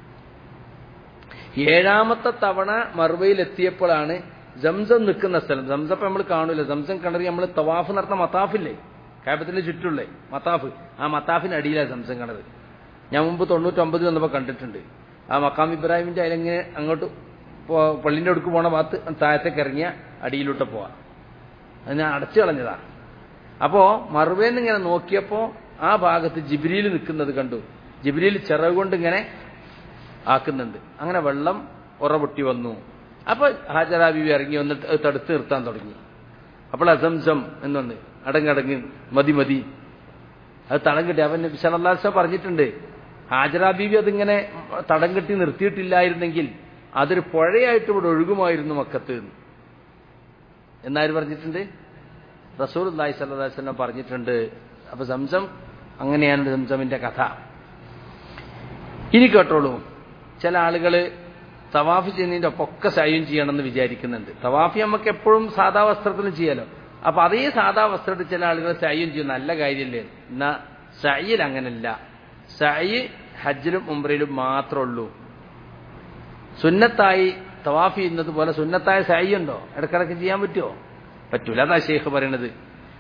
ഏഴാമത്തെ തവണ മറുവയിൽ എത്തിയപ്പോഴാണ് സംസം നിൽക്കുന്ന സ്ഥലം സംസം നമ്മൾ കാണൂല സംസം കിണറി നമ്മൾ തവാഫ് നടത്തുന്ന മത്താഫില്ലേ കാബത്തിന്റെ ചുറ്റുള്ളേ മത്താഫ് ആ മത്താഫിന് അടിയിലാണ് സംസം കിണറ് ഞാൻ മുമ്പ് തൊണ്ണൂറ്റൊമ്പതിൽ വന്നപ്പോൾ കണ്ടിട്ടുണ്ട് ആ മക്കാം ഇബ്രാഹിമിന്റെ അതിലെങ്ങനെ അങ്ങോട്ട് പള്ളിന്റെ അടുക്ക് പോണ ഭാഗത്ത് താഴത്തേക്ക് ഇറങ്ങിയ അടിയിലോട്ട് പോവാ അത് ഞാൻ അടച്ചു കളഞ്ഞതാ അപ്പോ മറുവേന്ന് ഇങ്ങനെ നോക്കിയപ്പോ ആ ഭാഗത്ത് ജിബ്രിയിൽ നിൽക്കുന്നത് കണ്ടു ജിബ്രിയിൽ ചിറക് കൊണ്ട് ഇങ്ങനെ ആക്കുന്നുണ്ട് അങ്ങനെ വെള്ളം ഉറപൊട്ടി വന്നു അപ്പൊ ഹാജറ ബീവി ഇറങ്ങി വന്നിട്ട് തടുത്ത് നിർത്താൻ തുടങ്ങി അപ്പോൾ അസംസം എന്നൊന്ന് അടങ്ങടങ്ങ് മതി മതി അത് തടം കെട്ടി അവൻ വിശാലാസ പറഞ്ഞിട്ടുണ്ട് ഹാജറ ബീവി അതിങ്ങനെ തടം കെട്ടി നിർത്തിയിട്ടില്ലായിരുന്നെങ്കിൽ അതൊരു പുഴയായിട്ട് ഇവിടെ ഒഴുകുമായിരുന്നു മക്കത്ത് എന്നാര് പറഞ്ഞിട്ടുണ്ട് റസൂൽ അള്ളാഹി സല്ലാസ്ലം പറഞ്ഞിട്ടുണ്ട് അപ്പൊ സംസം അങ്ങനെയാണ് സംസമിന്റെ കഥ ഇനി കേട്ടോളൂ ചില ആളുകൾ തവാഫ് ചെയ്യുന്നതിന്റെ ഒപ്പൊക്കെ സയ്യം ചെയ്യണമെന്ന് വിചാരിക്കുന്നുണ്ട് തവാഫി നമുക്ക് എപ്പോഴും സാധാ വസ്ത്രത്തിലും ചെയ്യാലോ അപ്പൊ അതേ സാധാ വസ്ത്രത്തിൽ ചില ആളുകൾ സയ്യം ചെയ്യും നല്ല കാര്യമല്ലേ എന്നാ സയ്യിൽ അങ്ങനല്ല സയ്യ് ഹജ്ജിലും ഉംറയിലും മാത്രമേ ഉള്ളൂ സുന്നത്തായി തവാഫ് ചെയ്യുന്നത് പോലെ സുന്നത്തായ സയ്യ് ഉണ്ടോ ഇടക്കിടക്ക് ചെയ്യാൻ പറ്റുമോ പറ്റൂല അതാ ഷെയ്ഖ് പറയണത്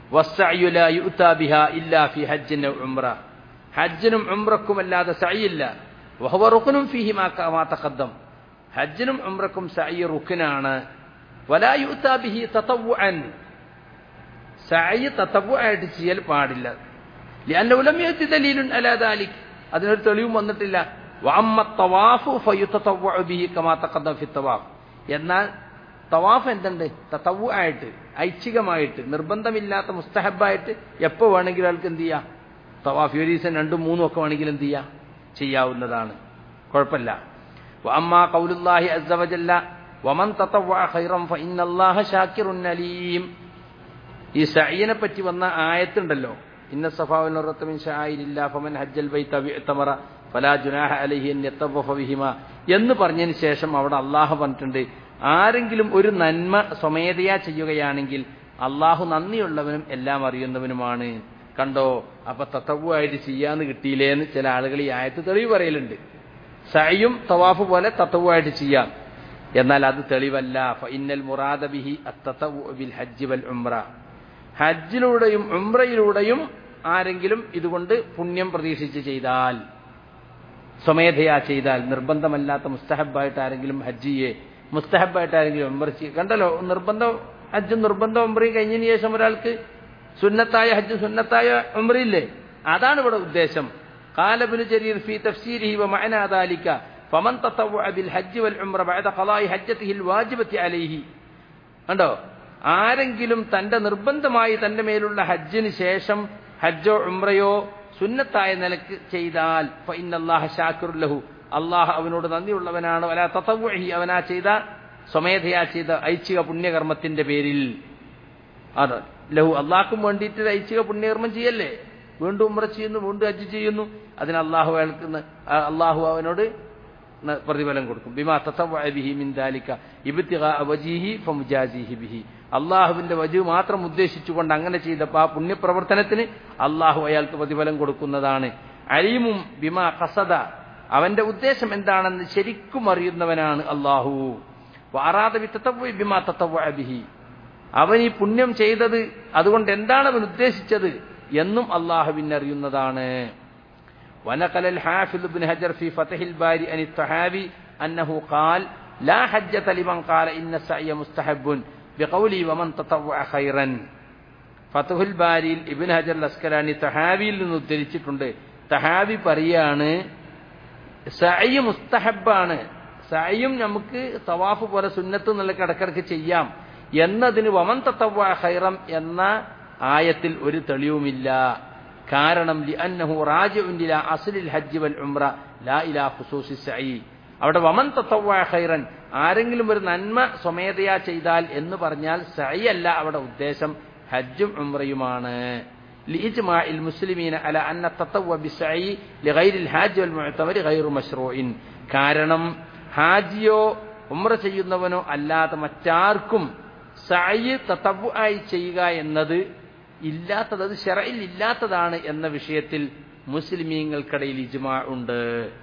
ഹജ്ജിനും ഉംറക്കും അല്ലാതെ സയ്യില്ല വഹവ റുക്കനും ഫിഹി മാ തഖദ്ദം ഹജ്ജിനും ഉംറക്കും സഅയ് റുക്കനാണ് വലാ യുത്താ ബിഹി തതവ്വുഅൻ സഅയ് തതവ്വുആയിട്ട് ചെയ്യൽ പാടില്ല لأنه لم يأتي دليل على ذلك അതിനൊരു തെളിവും വന്നിട്ടില്ല വഅമ്മ തവാഫു ഫയുതതവ്വഉ ബിഹി കമാ തഖദ്ദം ഫി തവാഫ് എന്നാൽ തവാഫ് എന്തുണ്ട് തതവ്വു ആയിട്ട് ഐച്ഛികമായിട്ട് നിർബന്ധമില്ലാത്ത മുസ്തഹബായിട്ട് എപ്പോൾ വേണമെങ്കിലും ആൾക്ക് എന്ത് ചെയ്യാം തവാഫ് ഒരു ദിവസം രണ്ടും മൂന്നും ഒക്കെ വേണമെങ്കിൽ എന്ത് ചെയ്യാം ചെയ്യാവുന്നതാണ് കുഴപ്പമില്ല وأما قول الله عز وجل ومن تطوع خيرا فإن الله شاكر عليم ഈ സയ്യനെ പറ്റി വന്ന ആയത്തുണ്ടല്ലോ ഇന്ന സഫാവിൻ ഷായിരില്ല ഫമൻ ഹജ്ജൽ ബൈ തമറ ഫലാ ജുനാഹ അലഹി ബിഹിമ എന്ന് പറഞ്ഞതിന് ശേഷം അവിടെ അള്ളാഹു പറഞ്ഞിട്ടുണ്ട് ആരെങ്കിലും ഒരു നന്മ സ്വമേധയാ ചെയ്യുകയാണെങ്കിൽ അള്ളാഹു നന്ദിയുള്ളവനും എല്ലാം അറിയുന്നവനുമാണ് കണ്ടോ അപ്പൊ തത്തവുമായിട്ട് ചെയ്യാന്ന് കിട്ടിയില്ലേന്ന് ചില ആളുകൾ ഈ ആയത്ത് തെളിവ് പറയലുണ്ട് സയും തവാഫ് പോലെ തത്തവുമായിട്ട് ചെയ്യാം എന്നാൽ അത് തെളിവല്ല ഇന്നൽ മുറാദ ബിഹി ബിൽ ഹജ്ജ് വൽ ഉംറ ഹജ്ജിലൂടെയും ഉംറയിലൂടെയും ആരെങ്കിലും ഇതുകൊണ്ട് പുണ്യം പ്രതീക്ഷിച്ച് ചെയ്താൽ സ്വമേധയാ ചെയ്താൽ നിർബന്ധമല്ലാത്ത മുസ്തഹബായിട്ട് ആരെങ്കിലും ഹജ്ജിയെ മുസ്തഹബായിട്ട് ആരെങ്കിലും ഉംറ ചെയ്യ കണ്ടല്ലോ നിർബന്ധം ഹജ്ജ് നിർബന്ധം ഉംറയും കഴിഞ്ഞതിന് ശേഷം ഒരാൾക്ക് സുന്നത്തായ ഹജ്ജ് സുന്നത്തായ ഉംറയില്ലേ അതാണ് ഇവിടെ ഉദ്ദേശം കാലബിന് ജരീർ ഫി തഫ്സീരിഹി വമഅനാ ദാലിക ഫമൻ തതവ്വഅ ബിൽ ഹജ്ജ് വൽ ഉംറ ബഅദ ഖളാഇ ഹജ്ജതിഹി അൽ വാജിബത്തി അലൈഹി കണ്ടോ ആരെങ്കിലും തന്റെ നിർബന്ധമായി തന്റെ മേലുള്ള ഹജ്ജിന് ശേഷം ഹജ്ജോ ഉംറയോ സുന്നത്തായ നിലക്ക് ചെയ്താൽ ഫഇന്നല്ലാഹ ഷാക്കിറുല്ലഹു അള്ളാഹ് അവനോട് നന്ദിയുള്ളവനാണ് വല തതവ്വഹി അവനാ ചെയ്ത സ്വമേധയാ ചെയ്ത ഐച്ഛിക പുണ്യകർമ്മത്തിന്റെ പേരിൽ അത് ലഹു അള്ളാഹ്ക്കും വേണ്ടിയിട്ട് ഐച്ഛിക പുണ്യകർമ്മം ചെയ്യല്ലേ വീണ്ടും ഉമ്ര ചെയ്യുന്നു വീണ്ടും ഹജ്ജ് ചെയ്യുന്നു അതിന് അള്ളാഹു അയാൾക്ക് അള്ളാഹു അവനോട് പ്രതിഫലം കൊടുക്കും ബിമാ തത്തവ്വഅ മിൻ ദാലിക ഇബ്തിഗാ വജീഹി ഫമുജാസിഹി ബിഹി അള്ളാഹുവിന്റെ വജു മാത്രം ഉദ്ദേശിച്ചുകൊണ്ട് അങ്ങനെ ചെയ്തപ്പോൾ ആ പുണ്യപ്രവർത്തനത്തിന് അള്ളാഹു അയാൾക്ക് പ്രതിഫലം കൊടുക്കുന്നതാണ് അലീമും ബിമാ കസദ അവന്റെ ഉദ്ദേശം എന്താണെന്ന് ശരിക്കും അറിയുന്നവനാണ് അള്ളാഹു വാറാദബി തത്തവ്വ ബിമാ തത്തവ്വഅ ബിഹി അവൻ ഈ പുണ്യം ചെയ്തത് അതുകൊണ്ട് എന്താണ് അവൻ ഉദ്ദേശിച്ചത് എന്നും അള്ളാഹുവിനെ അറിയുന്നതാണ് ونقل الحافظ بن هجر في فتح الباري عن الطحاوي أنه قال لا حجة لمن قال إن السعي مستحب بقوله ومن تطوع خيرا ഫത്തുഹുൽ ബാരിയിൽ ഇബിൻ ഹജർ ലസ്കലാനി തഹാവിയിൽ നിന്ന് ഉദ്ധരിച്ചിട്ടുണ്ട് തഹാവി പറയാണ് സഅയ് മുസ്തഹബാണ് സഅയും നമുക്ക് തവാഫ് പോലെ സുന്നത്ത് എന്നുള്ള കിടക്കിടക്ക് ചെയ്യാം എന്നതിന് വമൻ തത്തവ ഹൈറം എന്ന ആയത്തിൽ ഒരു തെളിവുമില്ല കാരണം ലി അന്നഹു റാജിഉൻ അസ്ലിൽ ഹജ്ജ് വൽ ഉംറ ലാ ഇലാ ഖുസൂസി സഈ അവിടെ വമൻ തത്തവ ഖൈറൻ ആരെങ്കിലും ഒരു നന്മ സ്വമേധയാ ചെയ്താൽ എന്ന് പറഞ്ഞാൽ സഈ അല്ല അവിടെ ഉദ്ദേശം ഹജ്ജും ഉംറയുമാണ് لإجماع المسلمين على أن التطوع بالسعي لغير الحاج والمعتمر غير مشروع കാരണം ഹാജിയോ ഉംറ ചെയ്യുന്നവനോ അല്ലാത്ത മറ്റാർക്കും സഅയ് തത്തവ്വു ആയി ചെയ്യുക എന്നത് ഇല്ലാത്തത് അത് ഷെറയിൽ ഇല്ലാത്തതാണ് എന്ന വിഷയത്തിൽ മുസ്ലിമീങ്ങൾക്കിടയിൽ ഇജ്മാ ഉണ്ട്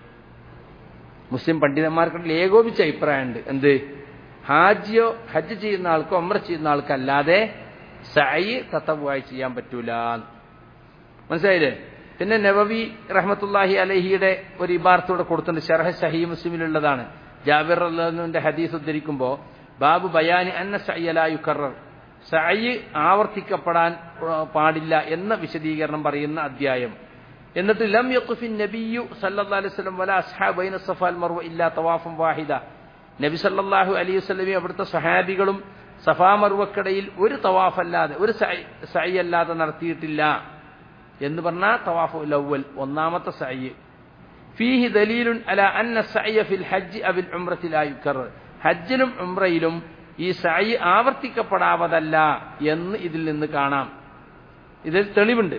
മുസ്ലിം പണ്ഡിതന്മാർക്കിടയിൽ ഏകോപിച്ച അഭിപ്രായമുണ്ട് എന്ത് ഹാജിയോ ഹജ്ജ് ചെയ്യുന്ന ആൾക്കോ ഒമ്ര ചെയ്യുന്ന ആൾക്കല്ലാതെ സഅയ് തത്തവുമായി ചെയ്യാൻ പറ്റൂല മനസ്സിലായില്ലേ പിന്നെ നബവി റഹ്മത്തുല്ലാഹി അലഹിയുടെ ഒരു ഇബാർത്തോടെ കൊടുത്തിട്ടുണ്ട് ഷർഹ ഷഹി മുസ്ലിമിലുള്ളതാണ് ജാബിർ അള്ളാഹുവിന്റെ ഹദീസ് ഉദ്ധരിക്കുമ്പോൾ ബാബു ബയാനി അന്ന സയ്യലായുക്കറർ സഅയ് ആവർത്തിക്കപ്പെടാൻ പാടില്ല എന്ന വിശദീകരണം പറയുന്ന അധ്യായം എന്നിട്ട് ലം യഖുഫിൻ നബിയു സല്ലല്ലാഹു അലൈഹി വസല്ലം വല അസ്ഹാബ് ബൈന സഫാൽ മർവ ഇല്ലാ തവാഫൻ വാഹിദ നബി സല്ലല്ലാഹു അലൈഹി വസല്ലമയും അവിടുത്തെ സഹാബികളും സഫാ മർവക്കടയിൽ ഒരു തവാഫ് അല്ലാതെ ഒരു സഅയ് അല്ലാതെ നടത്തിയിട്ടില്ല എന്ന് പറഞ്ഞാൽ തവാഫു ലവൽ ഒന്നാമത്തെ സഅയ് ഫീഹി ദലീലുൻ അല അന്ന സഅയ ഫിൽ ഹജ്ജ് അബിൽ ഉംറത്തി ലാ യുക്കറർ ഹജ്ജിലും ഉംറയിലും ഈ സഅയ് ആവർത്തിക്കപ്പെടാവതല്ല എന്ന് ഇതിൽ നിന്ന് കാണാം ഇതിൽ തെളിവുണ്ട്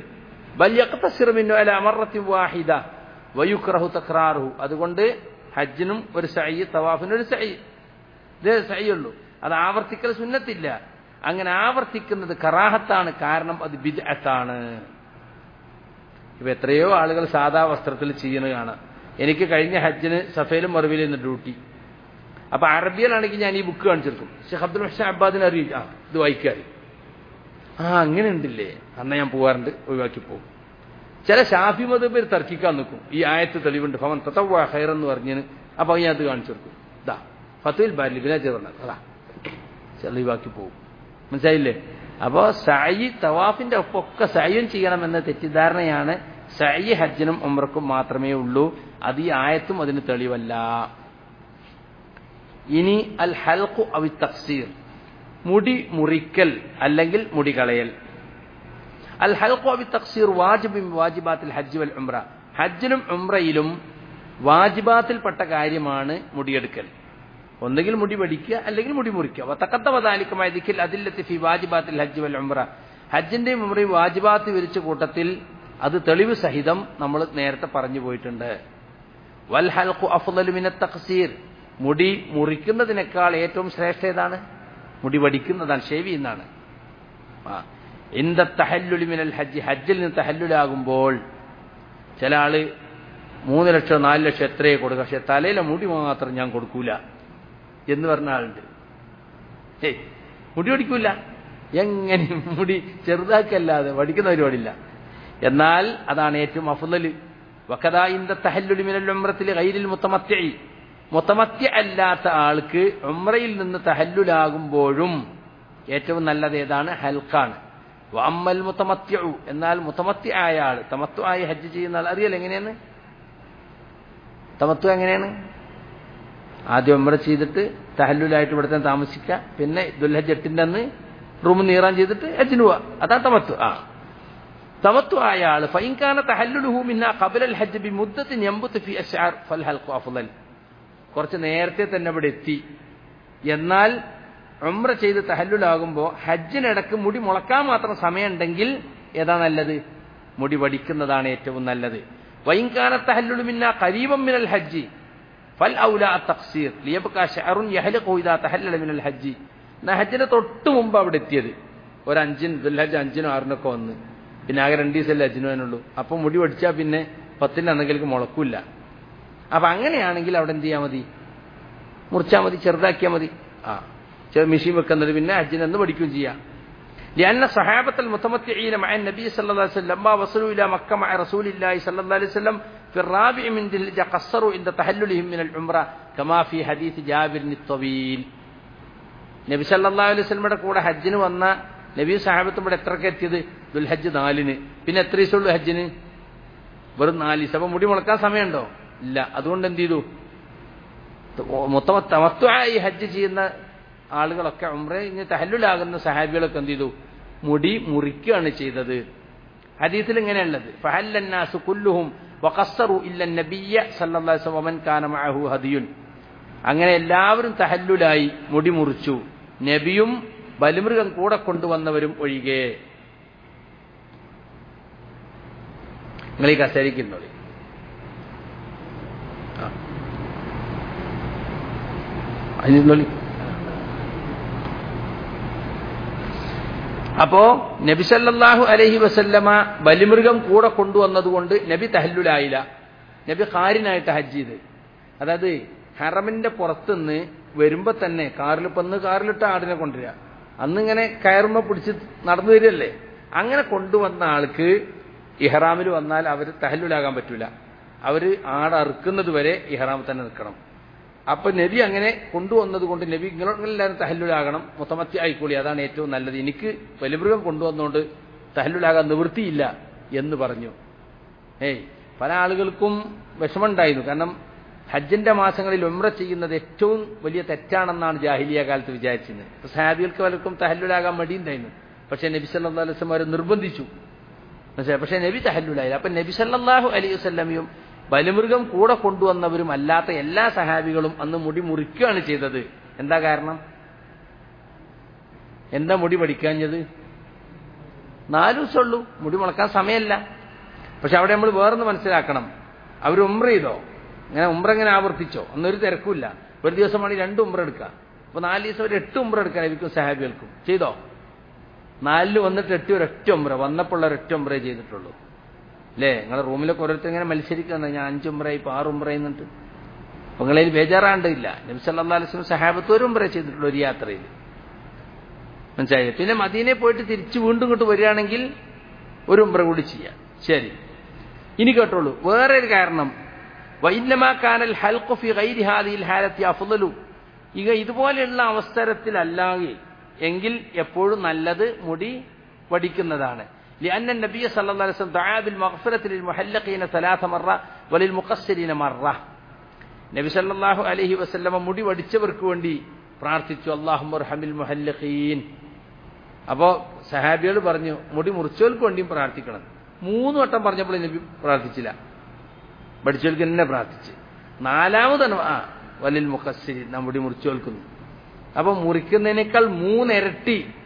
വാഹിദ വയുക്രഹു തക്രാറുഹു അതുകൊണ്ട് ഹജ്ജിനും ഒരു സഅയ് തവാഫിനും ഒരു സഅയ് ഇതേ സഅയ്യുള്ളൂ അത് ആവർത്തിക്കൽ സുന്നത്തില്ല അങ്ങനെ ആവർത്തിക്കുന്നത് കറാഹത്താണ് കാരണം അത് ബിദ്അത്താണ് ഇപ്പൊ എത്രയോ ആളുകൾ സാധാ വസ്ത്രത്തിൽ ചെയ്യുന്നത് കാണാം എനിക്ക് കഴിഞ്ഞ ഹജ്ജിന് സഫേലും മറുവിലും നിന്ന് ഡ്യൂട്ടി അപ്പൊ അറബിയിലാണെങ്കിൽ ഞാൻ ഈ ബുക്ക് കാണിച്ചെടുക്കും ഷെഖ് അബ്ദുൽ ഹഷാൻ അബ്ബാദിന് അറിയില്ല ആ ഇത് വായിക്കാറ് ആ അങ്ങനെ ഉണ്ടില്ലേ അന്ന് ഞാൻ പോവാറുണ്ട് ഒഴിവാക്കി പോകും ചില ഷാഫി മത പേര് തർക്കിക്കാൻ നിൽക്കും ഈ ആയത്ത് തെളിവുണ്ട് ഫവൻ തത്തവ ഹൈർ എന്ന് പറഞ്ഞതിന് അപ്പൊ ഞാൻ അത് കാണിച്ചു കൊടുക്കും ഇതാ ഫത്തുൽ ബാരി ബിനാജ് പറഞ്ഞത് അതാ ചില ഒഴിവാക്കി പോകും മനസ്സിലായില്ലേ അപ്പോ സായി തവാഫിന്റെ ഒപ്പൊക്കെ സയും ചെയ്യണമെന്ന തെറ്റിദ്ധാരണയാണ് സയി ഹജ്ജിനും ഉമ്രക്കും മാത്രമേ ഉള്ളൂ അത് ഈ ആയത്തും അതിന് തെളിവല്ല ഇനി അൽ ഹൽഖു അവി തഫ്സീർ മുടി മുറിക്കൽ അല്ലെങ്കിൽ മുടി കളയൽ അൽ ഹൽഖു അവി തഫ്സീർ വാജിബിം വാജിബാത്തിൽ ഹജ്ജ് വൽ ഉംറ ഹജ്ജിലും ഉംറയിലും വാജിബാത്തിൽപ്പെട്ട കാര്യമാണ് മുടിയെടുക്കൽ ഒന്നുകിൽ മുടി പഠിക്കുക അല്ലെങ്കിൽ മുടി മുറിക്കുക തക്കത്ത വതാലിക്കമായ ദിക്കിൽ അതില്ലത്തി ഫി വാജിബാത്തിൽ ഹജ്ജ് വൽ ഉംറ ഹജ്ജിന്റെയും ഉമ്രയും വാജിബാത്ത് വിരിച്ച കൂട്ടത്തിൽ അത് തെളിവ് സഹിതം നമ്മൾ നേരത്തെ പറഞ്ഞു പോയിട്ടുണ്ട് വൽ ഹൽഖു അഫ്ദലു മിന തഖ്സീർ മുടി മുറിക്കുന്നതിനേക്കാൾ ഏറ്റവും ശ്രേഷ്ഠ ഏതാണ് മുടി വടിക്കുന്നതാണ് ഷേവ് ചെയ്യുന്നതാണ് ആ ഇന്ത തഹല്ലുലി മിനൽ ഹജ്ജ് ഹജ്ജിൽ നിന്ന് തഹല്ലുലാകുമ്പോൾ ചില ആള് മൂന്ന് ലക്ഷം നാല് ലക്ഷം എത്രയേ കൊടുക്കുക പക്ഷെ തലയിലെ മുടി മാത്രം ഞാൻ കൊടുക്കൂല എന്ന് പറഞ്ഞ ആളുണ്ട് ഏയ് മുടി വടിക്കൂല എങ്ങനെ മുടി ചെറുതാക്കല്ലാതെ വടിക്കുന്ന പരിപാടിയില്ല എന്നാൽ അതാണ് ഏറ്റവും അഫുദല് വക്കതാ ഇന്ത തഹല്ലുലി മിനൽ ഉമ്രത്തിൽ ഗൈരിൽ മുത്തമത്യയി മുത്തമത്യ അല്ലാത്ത ആൾക്ക് ഉമ്രയിൽ നിന്ന് തഹല്ലുലാകുമ്പോഴും ഏറ്റവും നല്ലത് ഏതാണ് ഹൽക്കാണ് അമ്മൽ മുത്തമത്യു എന്നാൽ മുത്തമത്യ ആയ ആൾ തമത്വ ആയി ഹജ്ജ് ചെയ്യുന്ന ആൾ അറിയാലോ എങ്ങനെയാണ് തമത്വം എങ്ങനെയാണ് ആദ്യം ഉമ്ര ചെയ്തിട്ട് തഹല്ലുലായിട്ട് ഇവിടെ തന്നെ താമസിക്കുക പിന്നെ ദുൽഹജ് എട്ടിന്റെ അന്ന് റൂം നീറാൻ ചെയ്തിട്ട് ഹജ്ജിന് പോവാ അതാ തമത്വ ആ തമത്വ ആയ ആൾ ഫൈൻകാന തഹല്ലുലുഹു മിന്ന ഖബലൽ ഹജ്ജ് ബി മുദ്ദത്തിൻ യംബുത്ത് ഫി അശ്ആർ ഫൽ ഹൽഖു അഫ്ളൽ കുറച്ച് നേരത്തെ തന്നെ ഇവിടെ എത്തി എന്നാൽ ഉമ്ര ചെയ്ത് തഹല്ലുലാകുമ്പോൾ ഹജ്ജിനിടക്ക് മുടി മുളക്കാൻ മാത്രം സമയമുണ്ടെങ്കിൽ ഏതാ നല്ലത് മുടി വടിക്കുന്നതാണ് ഏറ്റവും നല്ലത് വൈൻകാന തഹല്ലുലു മിന്ന ഖരീബം മിനൽ ഹജ്ജി ഫൽ ഔല തഖ്സീർ ലിയബ്ക ശഅറുൻ യഹ്ലഖു ഇദാ തഹല്ലല മിനൽ ഹജ്ജി എന്നാ ഹജ്ജിന് തൊട്ട് മുമ്പ് അവിടെ എത്തിയത് ഒരു അഞ്ചിന് ദുൽഹജ്ജ് അഞ്ചിനും ആറിനൊക്കെ വന്ന് പിന്നെ ആകെ രണ്ട് ദിവസമല്ലേ ഹജ്ജിന് വേനുള്ളൂ അപ്പം മുടി വടിച്ചാൽ പിന്നെ പത്തിന് അന്നെങ്കിലും മുളക്കൂല അപ്പൊ അങ്ങനെയാണെങ്കിൽ അവിടെ എന്ത് ചെയ്യാൽ മതി മുറിച്ചാൽ മതി ചെറുതാക്കിയാൽ മതി ആ ചെറു മിഷീൻ വെക്കുന്നത് പിന്നെ ഹജ്ജിനെന്ന് പഠിക്കുകയും ചെയ്യാം لأن صحابة المتمتعين مع النبي صلى الله عليه وسلم لما وصلوا إلى مكة مع رسول الله صلى الله عليه وسلم في الرابع من ذي الحجة قصروا عند تحللهم من العمرة كما في حديث جابر الطويل നബി സല്ലല്ലാഹു അലൈഹി വസല്ലമയുടെ കൂടെ ഹജ്ജിന് വന്ന നബി സഹാബത്തും ഇവിടെ എത്രക്ക് എത്തിയത് ദുൽഹജ്ജ് നാലിന് പിന്നെ എത്ര ദിവസമുള്ളൂ ഹജ്ജിന് വെറും നാല് ദിവസം അപ്പൊ മുടി മുളക്കാൻ സമയമുണ്ടോ ഇല്ല അതുകൊണ്ട് എന്ത് ചെയ്തു മൊത്തം തമത്വമായി ഹജ്ജ് ചെയ്യുന്ന ആളുകളൊക്കെ ഉമ്ര ഇനി തഹല്ലുലാകുന്ന സഹാബികളൊക്കെ എന്ത് ചെയ്തു മുടി മുറിക്കുകയാണ് ചെയ്തത് ഹദീസിൽ ഇങ്ങനെയുള്ളത് ഫഹല്ലന്നാസു കുല്ലുഹും വഖസ്സറു ഇല്ല നബിയ്യ സല്ലല്ലാഹു അലൈഹി വസല്ലം കാന മഅഹു ഹദിയുൻ അങ്ങനെ എല്ലാവരും തഹല്ലുലായി മുടി മുറിച്ചു നബിയും ബലിമൃഗം കൂടെ കൊണ്ടുവന്നവരും ഒഴികെ നിങ്ങൾ ഈ കസേരിക്കുന്നോളി അതിനുള്ളി അപ്പോ നബി സല്ലല്ലാഹു അലൈഹി വസല്ലമ ബലിമൃഗം കൂടെ കൊണ്ടുവന്നതുകൊണ്ട് നബി തഹല്ലുലായില്ല നബി ഖാരിനായിട്ട് ഹജ്ജ് ചെയ്ത് അതായത് ഹറമിന്റെ പുറത്തുനിന്ന് വരുമ്പോ തന്നെ കാറിൽ പന്ന് കാറിലിട്ട ആടിനെ കൊണ്ടുവരിക അന്നിങ്ങനെ കയറുമ്പോ പിടിച്ച് നടന്നു വരികയല്ലേ അങ്ങനെ കൊണ്ടുവന്ന ആൾക്ക് ഇഹ്റാമിൽ വന്നാൽ അവർ തഹല്ലുലാകാൻ പറ്റൂല അവര് ആട് അറുക്കുന്നത് വരെ ഇഹ്റാമിൽ തന്നെ നിൽക്കണം അപ്പൊ നബി അങ്ങനെ കൊണ്ടുവന്നത് കൊണ്ട് നബി നിങ്ങളെല്ലാവരും തഹല്ലുലാകണം മുത്തമത്തി ആയിക്കോളി അതാണ് ഏറ്റവും നല്ലത് എനിക്ക് ബലിമൃഗം കൊണ്ടുവന്നുകൊണ്ട് തഹല്ലുലാകാൻ നിവൃത്തിയില്ല എന്ന് പറഞ്ഞു ഏയ് പല ആളുകൾക്കും വിഷമമുണ്ടായിരുന്നു കാരണം ഹജ്ജിന്റെ മാസങ്ങളിൽ ഉമ്ര ചെയ്യുന്നത് ഏറ്റവും വലിയ തെറ്റാണെന്നാണ് ജാഹിലിയ കാലത്ത് വിചാരിച്ചത് ഇപ്പൊ സാബികൾക്ക് പലർക്കും തഹല്ലുലാകാൻ മടിയുണ്ടായിരുന്നു പക്ഷെ നബി സല്ലാ അലൈഹി അവരെ നിർബന്ധിച്ചു മനസ്സിലായി പക്ഷെ നബി തഹല്ലുലായില്ല അപ്പൊ നബി സല്ലാഹു അലൈഹി വസ്ലമിയും ബലിമൃഗം കൂടെ കൊണ്ടുവന്നവരും അല്ലാത്ത എല്ലാ സഹാബികളും അന്ന് മുടി മുറിക്കുകയാണ് ചെയ്തത് എന്താ കാരണം എന്താ മുടി പഠിക്കാഞ്ഞത് നാലു ദിവസമുള്ളൂ മുടി മുളക്കാൻ സമയമല്ല പക്ഷെ അവിടെ നമ്മൾ വേറൊന്ന് മനസ്സിലാക്കണം അവർ ഉമ്ര ചെയ്തോ ഇങ്ങനെ ഉമ്ര ഇങ്ങനെ ആവർത്തിച്ചോ ഒന്നൊരു തിരക്കുമില്ല ഒരു ദിവസം വേണമെങ്കിൽ രണ്ട് ഉമ്ര എടുക്കാം അപ്പൊ നാല് ദിവസം ഒരു എട്ട് ഉമ്ര എടുക്കാൻ ലഭിക്കും സഹാബികൾക്കും ചെയ്തോ നാലില് വന്നിട്ട് എട്ട് ഒരൊറ്റ ഉമ്ര വന്നപ്പോൾ ഒരൊറ്റ ഉമ്രേ ചെയ്തിട്ടുള്ളൂ അല്ലേ നിങ്ങളുടെ റൂമിലൊക്കെ ഓരോരുത്തർ ഇങ്ങനെ മത്സരിക്കുന്ന ഞാൻ അഞ്ച് ഉമ്രയായി ഇപ്പൊ ആറ് ഉമ്ര ചെയ്യുന്നുണ്ട് അപ്പൊ നിങ്ങളതിൽ ബേജാറാണ്ടില്ല നബ്സല്ലാ അലൈഹി സഹാബത്ത് ഒരു ഉമ്ര ചെയ്തിട്ടുള്ളൂ ഒരു യാത്രയിൽ മനസ്സിലായി പിന്നെ മദീനെ പോയിട്ട് തിരിച്ച് വീണ്ടും ഇങ്ങോട്ട് വരികയാണെങ്കിൽ ഒരു ഉമ്ര കൂടി ചെയ്യാം ശരി ഇനി കേട്ടോളൂ വേറെ ഒരു കാരണം വൈന്നമാക്കാനൽ ഹൽഖുഫി ഗൈരി ഹാദിൽ ഹാലത്തി അഫ്ദലു ഇക ഇതുപോലെയുള്ള അവസരത്തിലല്ലാതെ എങ്കിൽ എപ്പോഴും നല്ലത് മുടി വടിക്കുന്നതാണ് لأن النبي صلى الله عليه وسلم دعا بالمغفرة للمحلقين ثلاث مرة وللمقصرين مرة നബി സല്ലല്ലാഹു അലൈഹി വസല്ലമ മുടി വടിച്ചവർക്ക് വേണ്ടി പ്രാർത്ഥിച്ചു അള്ളാഹുറഹമിൽ മുഹല്ലഖീൻ അപ്പോ സഹാബികൾ പറഞ്ഞു മുടി മുറിച്ചവർക്ക് വേണ്ടിയും പ്രാർത്ഥിക്കണം മൂന്ന് വട്ടം പറഞ്ഞപ്പോൾ നബി പ്രാർത്ഥിച്ചില്ല പഠിച്ചവർക്ക് തന്നെ പ്രാർത്ഥിച്ച് നാലാമതാണ് ആ വലിൽ മുഖസ്സിരി നാം മുടി മുറിച്ചു കേൾക്കുന്നു അപ്പൊ മുറിക്കുന്നതിനേക്കാൾ മൂന്നിരട്ടി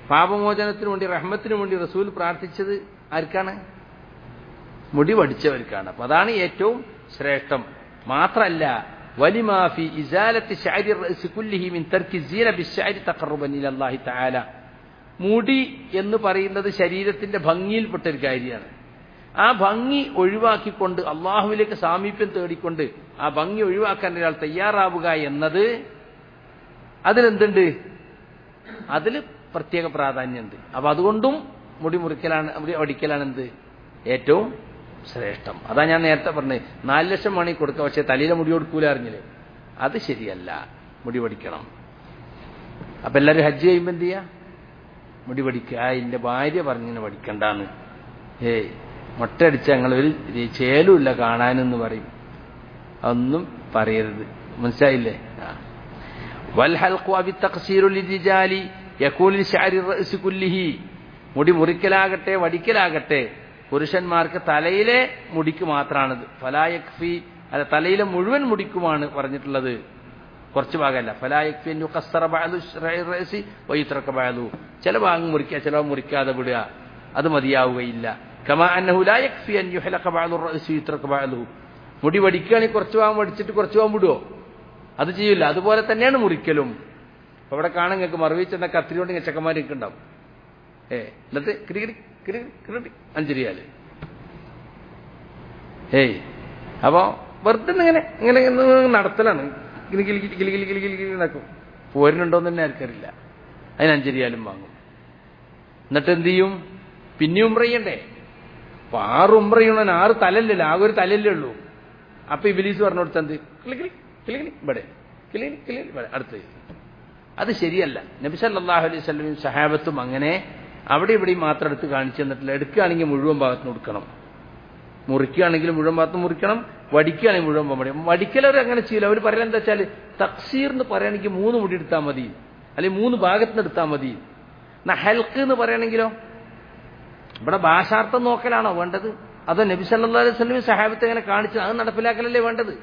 പാപമോചനത്തിനു വേണ്ടി റഹ്മത്തിനു വേണ്ടി റസൂൽ പ്രാർത്ഥിച്ചത് ആർക്കാണ് മുടി പഠിച്ചവർക്കാണ് അപ്പൊ അതാണ് ഏറ്റവും ശ്രേഷ്ഠം മാത്രല്ല വലിമാഫി ഇസാലത്തി ഷാരി റഅ്സി കുല്ലിഹി മിൻ തർക്കി സീന ബിശ്ശാരി തഖറബൻ ഇലല്ലാഹി തആല മുടി എന്ന് പറയുന്നത് ശരീരത്തിന്റെ ഭംഗിയിൽപ്പെട്ട ഒരു കാര്യമാണ് ആ ഭംഗി ഒഴിവാക്കിക്കൊണ്ട് അള്ളാഹുവിലേക്ക് സാമീപ്യം തേടിക്കൊണ്ട് ആ ഭംഗി ഒഴിവാക്കാൻ ഒരാൾ തയ്യാറാവുക എന്നത് അതിലെന്തുണ്ട് അതിൽ പ്രത്യേക പ്രാധാന്യമുണ്ട് അപ്പൊ അതുകൊണ്ടും മുടി മുറിക്കലാണ് മുടി ഒടിക്കലാണ് എന്ത് ഏറ്റവും ശ്രേഷ്ഠം അതാ ഞാൻ നേരത്തെ പറഞ്ഞത് നാല് ലക്ഷം മണി കൊടുക്കുക പക്ഷെ തലയിലെ മുടി കൊടുക്കൂല അറിഞ്ഞില്ലേ അത് ശരിയല്ല മുടി പഠിക്കണം അപ്പൊ എല്ലാവരും ഹജ്ജ് ചെയ്യുമ്പോൾ എന്ത് ചെയ്യാ മുടി പഠിക്കുക ആ എന്റെ ഭാര്യ പറഞ്ഞിങ്ങനെ പഠിക്കണ്ടാന്ന് ഏയ് മുട്ടയടിച്ച ഞങ്ങൾ ഒരു ചേലുമില്ല കാണാനെന്ന് പറയും അതൊന്നും പറയരുത് മനസ്സിലായില്ലേ ആ والحلق بالتقصير للرجال يكون لشعر الرأس كله മുടി മുറിക്കലാകട്ടെ വടിക്കലാകട്ടെ പുരുഷന്മാർക്ക് തലയിലെ മുടിക്ക് മാത്രമാണിത് ഫലായക്ഫി അല്ല തലയിലെ മുഴുവൻ മുടിക്കുമാണ് പറഞ്ഞിട്ടുള്ളത് കുറച്ച് ഭാഗമല്ല ഫലായക്ഫി വൈത്രക്കബാലു ചില ഭാഗം മുറിക്കുക ചില ഭാഗം മുറിക്കാതെ വിടുക അത് മതിയാവുകയില്ല കമാ അന്നഹുലായക്ഫി അൻ യുഹലക്കബാലു യുത്രക്കബാലു മുടി വടിക്കുകയാണെങ്കിൽ കുറച്ച് ഭാഗം വടിച്ചിട്ട് കുറച്ച് ഭാഗം വിടുവോ അത് ചെയ്യില്ല അതുപോലെ തന്നെയാണ് മുറിക്കലും അപ്പൊ ഇവിടെ കാണാൻ നിങ്ങൾക്ക് മറവി ചെന്ന കത്തിരി കൊണ്ട് ഇങ്ങനെ ചെക്കന്മാർ നിൽക്കുന്നുണ്ടാവും ഏ എന്നിട്ട് കിരി കിരി കിരി കിരി അഞ്ചരിയാല് ഏയ് അപ്പോ വെറുതെ ഇങ്ങനെ ഇങ്ങനെ ഇങ്ങനെ നടത്തലാണ് കിലി കിലി കിലി കിലി കിലി കിലി കിലി നടക്കും പോരിനുണ്ടോന്ന് തന്നെ ആർക്കറിയില്ല അതിന് അഞ്ചരിയാലും വാങ്ങും എന്നിട്ട് എന്ത് ചെയ്യും പിന്നെ ഉമ്ര ചെയ്യണ്ടേ അപ്പൊ ആറ് ഉമ്ര ചെയ്യണ ആറ് തലല്ലല്ലോ ആകെ ഒരു തലല്ലേ ഉള്ളൂ അപ്പൊ ഇബിലീസ് പറഞ്ഞു കൊടുത്തത് കിളി കിളി കിളി കിളി ഇവിടെ കിളി കിളി ഇവിടെ അടുത്ത് അത് ശരിയല്ല നബി സല്ലല്ലാഹു അലൈഹി വസല്ലമയും സഹാബത്തും അങ്ങനെ അവിടെ ഇവിടെയും മാത്രം എടുത്ത് കാണിച്ചു തന്നിട്ടില്ല എടുക്കുകയാണെങ്കിൽ മുഴുവൻ ഭാഗത്തുനിന്ന് കൊടുക്കണം മുറിക്കുകയാണെങ്കിൽ മുഴുവൻ ഭാഗത്ത് മുറിക്കണം വടിക്കുകയാണെങ്കിൽ മുഴുവൻ ഭാഗം വടിക്കലവർ അങ്ങനെ ചെയ്യില്ല അവർ പറയുന്നത് എന്താ വെച്ചാൽ തക്സീർ എന്ന് പറയുകയാണെങ്കിൽ മൂന്ന് മുടി എടുത്താൽ മതി അല്ലെങ്കിൽ മൂന്ന് ഭാഗത്തുനിന്ന് എടുത്താൽ മതി എന്നാ ഹെൽക്ക് എന്ന് പറയുകയാണെങ്കിലോ ഇവിടെ ഭാഷാർത്ഥം നോക്കലാണോ വേണ്ടത് അതോ നബി സല്ലാ അലൈഹി സ്വലമി സഹാബത്തെ അങ്ങനെ കാണിച്ചു അത് നടപ്പിലാക്കലല്ലേ വേണ്ടത്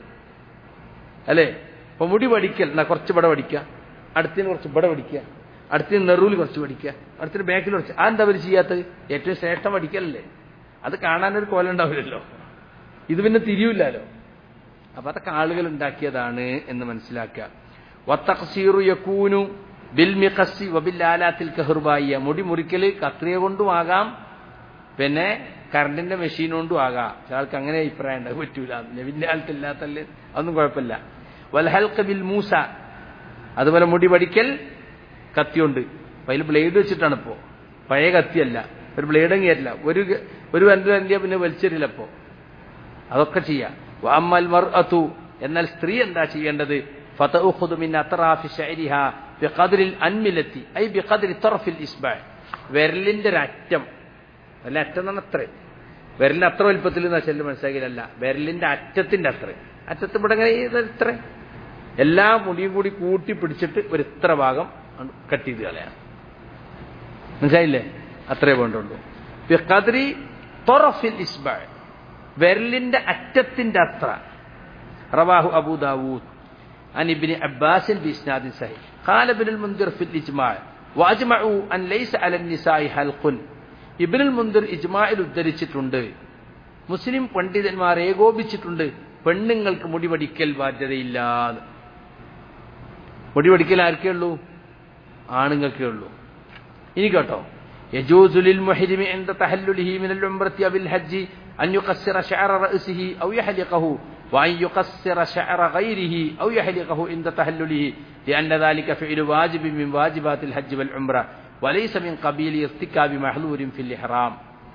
അല്ലേ അപ്പൊ മുടി പഠിക്കൽ എന്നാ കുറച്ച് ഇവിടെ പഠിക്കുക അടുത്തിന് കുറച്ച് ഇവിടെ പഠിക്കുക അടുത്തിന് നെറൂല് കുറച്ച് പഠിക്കുക അടുത്തിന് ബാക്കിൽ കുറച്ച് അതെന്താ അവർ ചെയ്യാത്തത് ഏറ്റവും ശ്രേഷ്ഠം പഠിക്കലല്ലേ അത് കാണാനൊരു കോലം ഉണ്ടാവില്ലല്ലോ ഇത് പിന്നെ തിരിയില്ലല്ലോ അപ്പൊ അതൊക്കെ ആളുകൾ ഉണ്ടാക്കിയതാണ് എന്ന് മനസ്സിലാക്കുക വത്തഖ്സീറു യക്കൂനു ബിൽ മിഖസ്സി വബിൽ ആലാത്തിൽ കഹർബായിയ മുടി മുറിക്കൽ കത്രിയ കൊണ്ടും ആകാം പിന്നെ കറണ്ടിന്റെ മെഷീൻ കൊണ്ടും ആകാം ചിലർക്ക് അങ്ങനെ അഭിപ്രായം ഉണ്ട് പറ്റൂല നബിന്റെ കാലത്ത് ഇല്ലാത്തല്ലേ അതൊന്നും കുഴപ്പമില്ല വൽഹൽക്ക് ബിൽ മൂസ അതുപോലെ മുടി പഠിക്കൽ കത്തിയുണ്ട് അപ്പൊ അതിൽ ബ്ലേഡ് വെച്ചിട്ടാണ് ഇപ്പോ പഴയ കത്തിയല്ല ഒരു ബ്ലേഡും കയറ്റില്ല ഒരു ഒരു വരൽ എന്തിയാ പിന്നെ വലിച്ചെറിയില്ല അപ്പോ അതൊക്കെ ചെയ്യാം അമ്മൽ മർ അതു എന്നാൽ സ്ത്രീ എന്താ ചെയ്യേണ്ടത് فتأخذ من أطراف شعرها بقدر الأنملة أي بقدر طرف الإصبع വിരലിന്റെ ഒരു അറ്റം വല്ല അറ്റം എന്ന് അത്ര വിരലിന്റെ അത്ര വലുപ്പത്തിൽ എന്നാ ചെല്ലു മനസ്സിലാക്കിയല്ല വിരലിന്റെ അറ്റത്തിന്റെ അത്ര അറ്റത്ത് ഇവിടെ ഇങ്ങനെ ഇത്ര എല്ലാ മുടിയും കൂടി കൂട്ടി പിടിച്ചിട്ട് ഒരു ഇത്ര ഭാഗം കട്ട് ചെയ്ത് കളയാം മനസ്സിലായില്ലേ അത്രേ വേണ്ടുള്ളൂ ബിഖദ്രി തൊറഫിൽ ഇസ്ബ വിരലിന്റെ അറ്റത്തിന്റെ അത്ര റവാഹു അബൂ ദാവൂദ് عن ابن عباس بإسناد صحيح قال ابن المنذر في الإجماع وأجمعوا أن ليس على النساء حلق ഇബിനുൽ മുന്തിർ ഇജ്മായിൽ ഉദ്ധരിച്ചിട്ടുണ്ട് മുസ്ലിം പണ്ഡിതന്മാർ ഏകോപിച്ചിട്ടുണ്ട് പെണ്ണുങ്ങൾക്ക് മുടി പഠിക്കൽ ബാധ്യതയില്ലാതെ മുടി പഠിക്കൽ ആർക്കേ ഉള്ളൂ ആണുങ്ങൾക്കേ ഉള്ളൂ ഇനി കേട്ടോ يجوز للمحرم عند تحلله من العمرة أو الحج أن يقصر شعر رأسه أو يحلقه وأن يقصر شعر غيره أو يحلقه عند تحلله لأن ذلك فعل واجب من واجبات الحج والعمرة وليس من قبيل ارتكاب محظور في الإحرام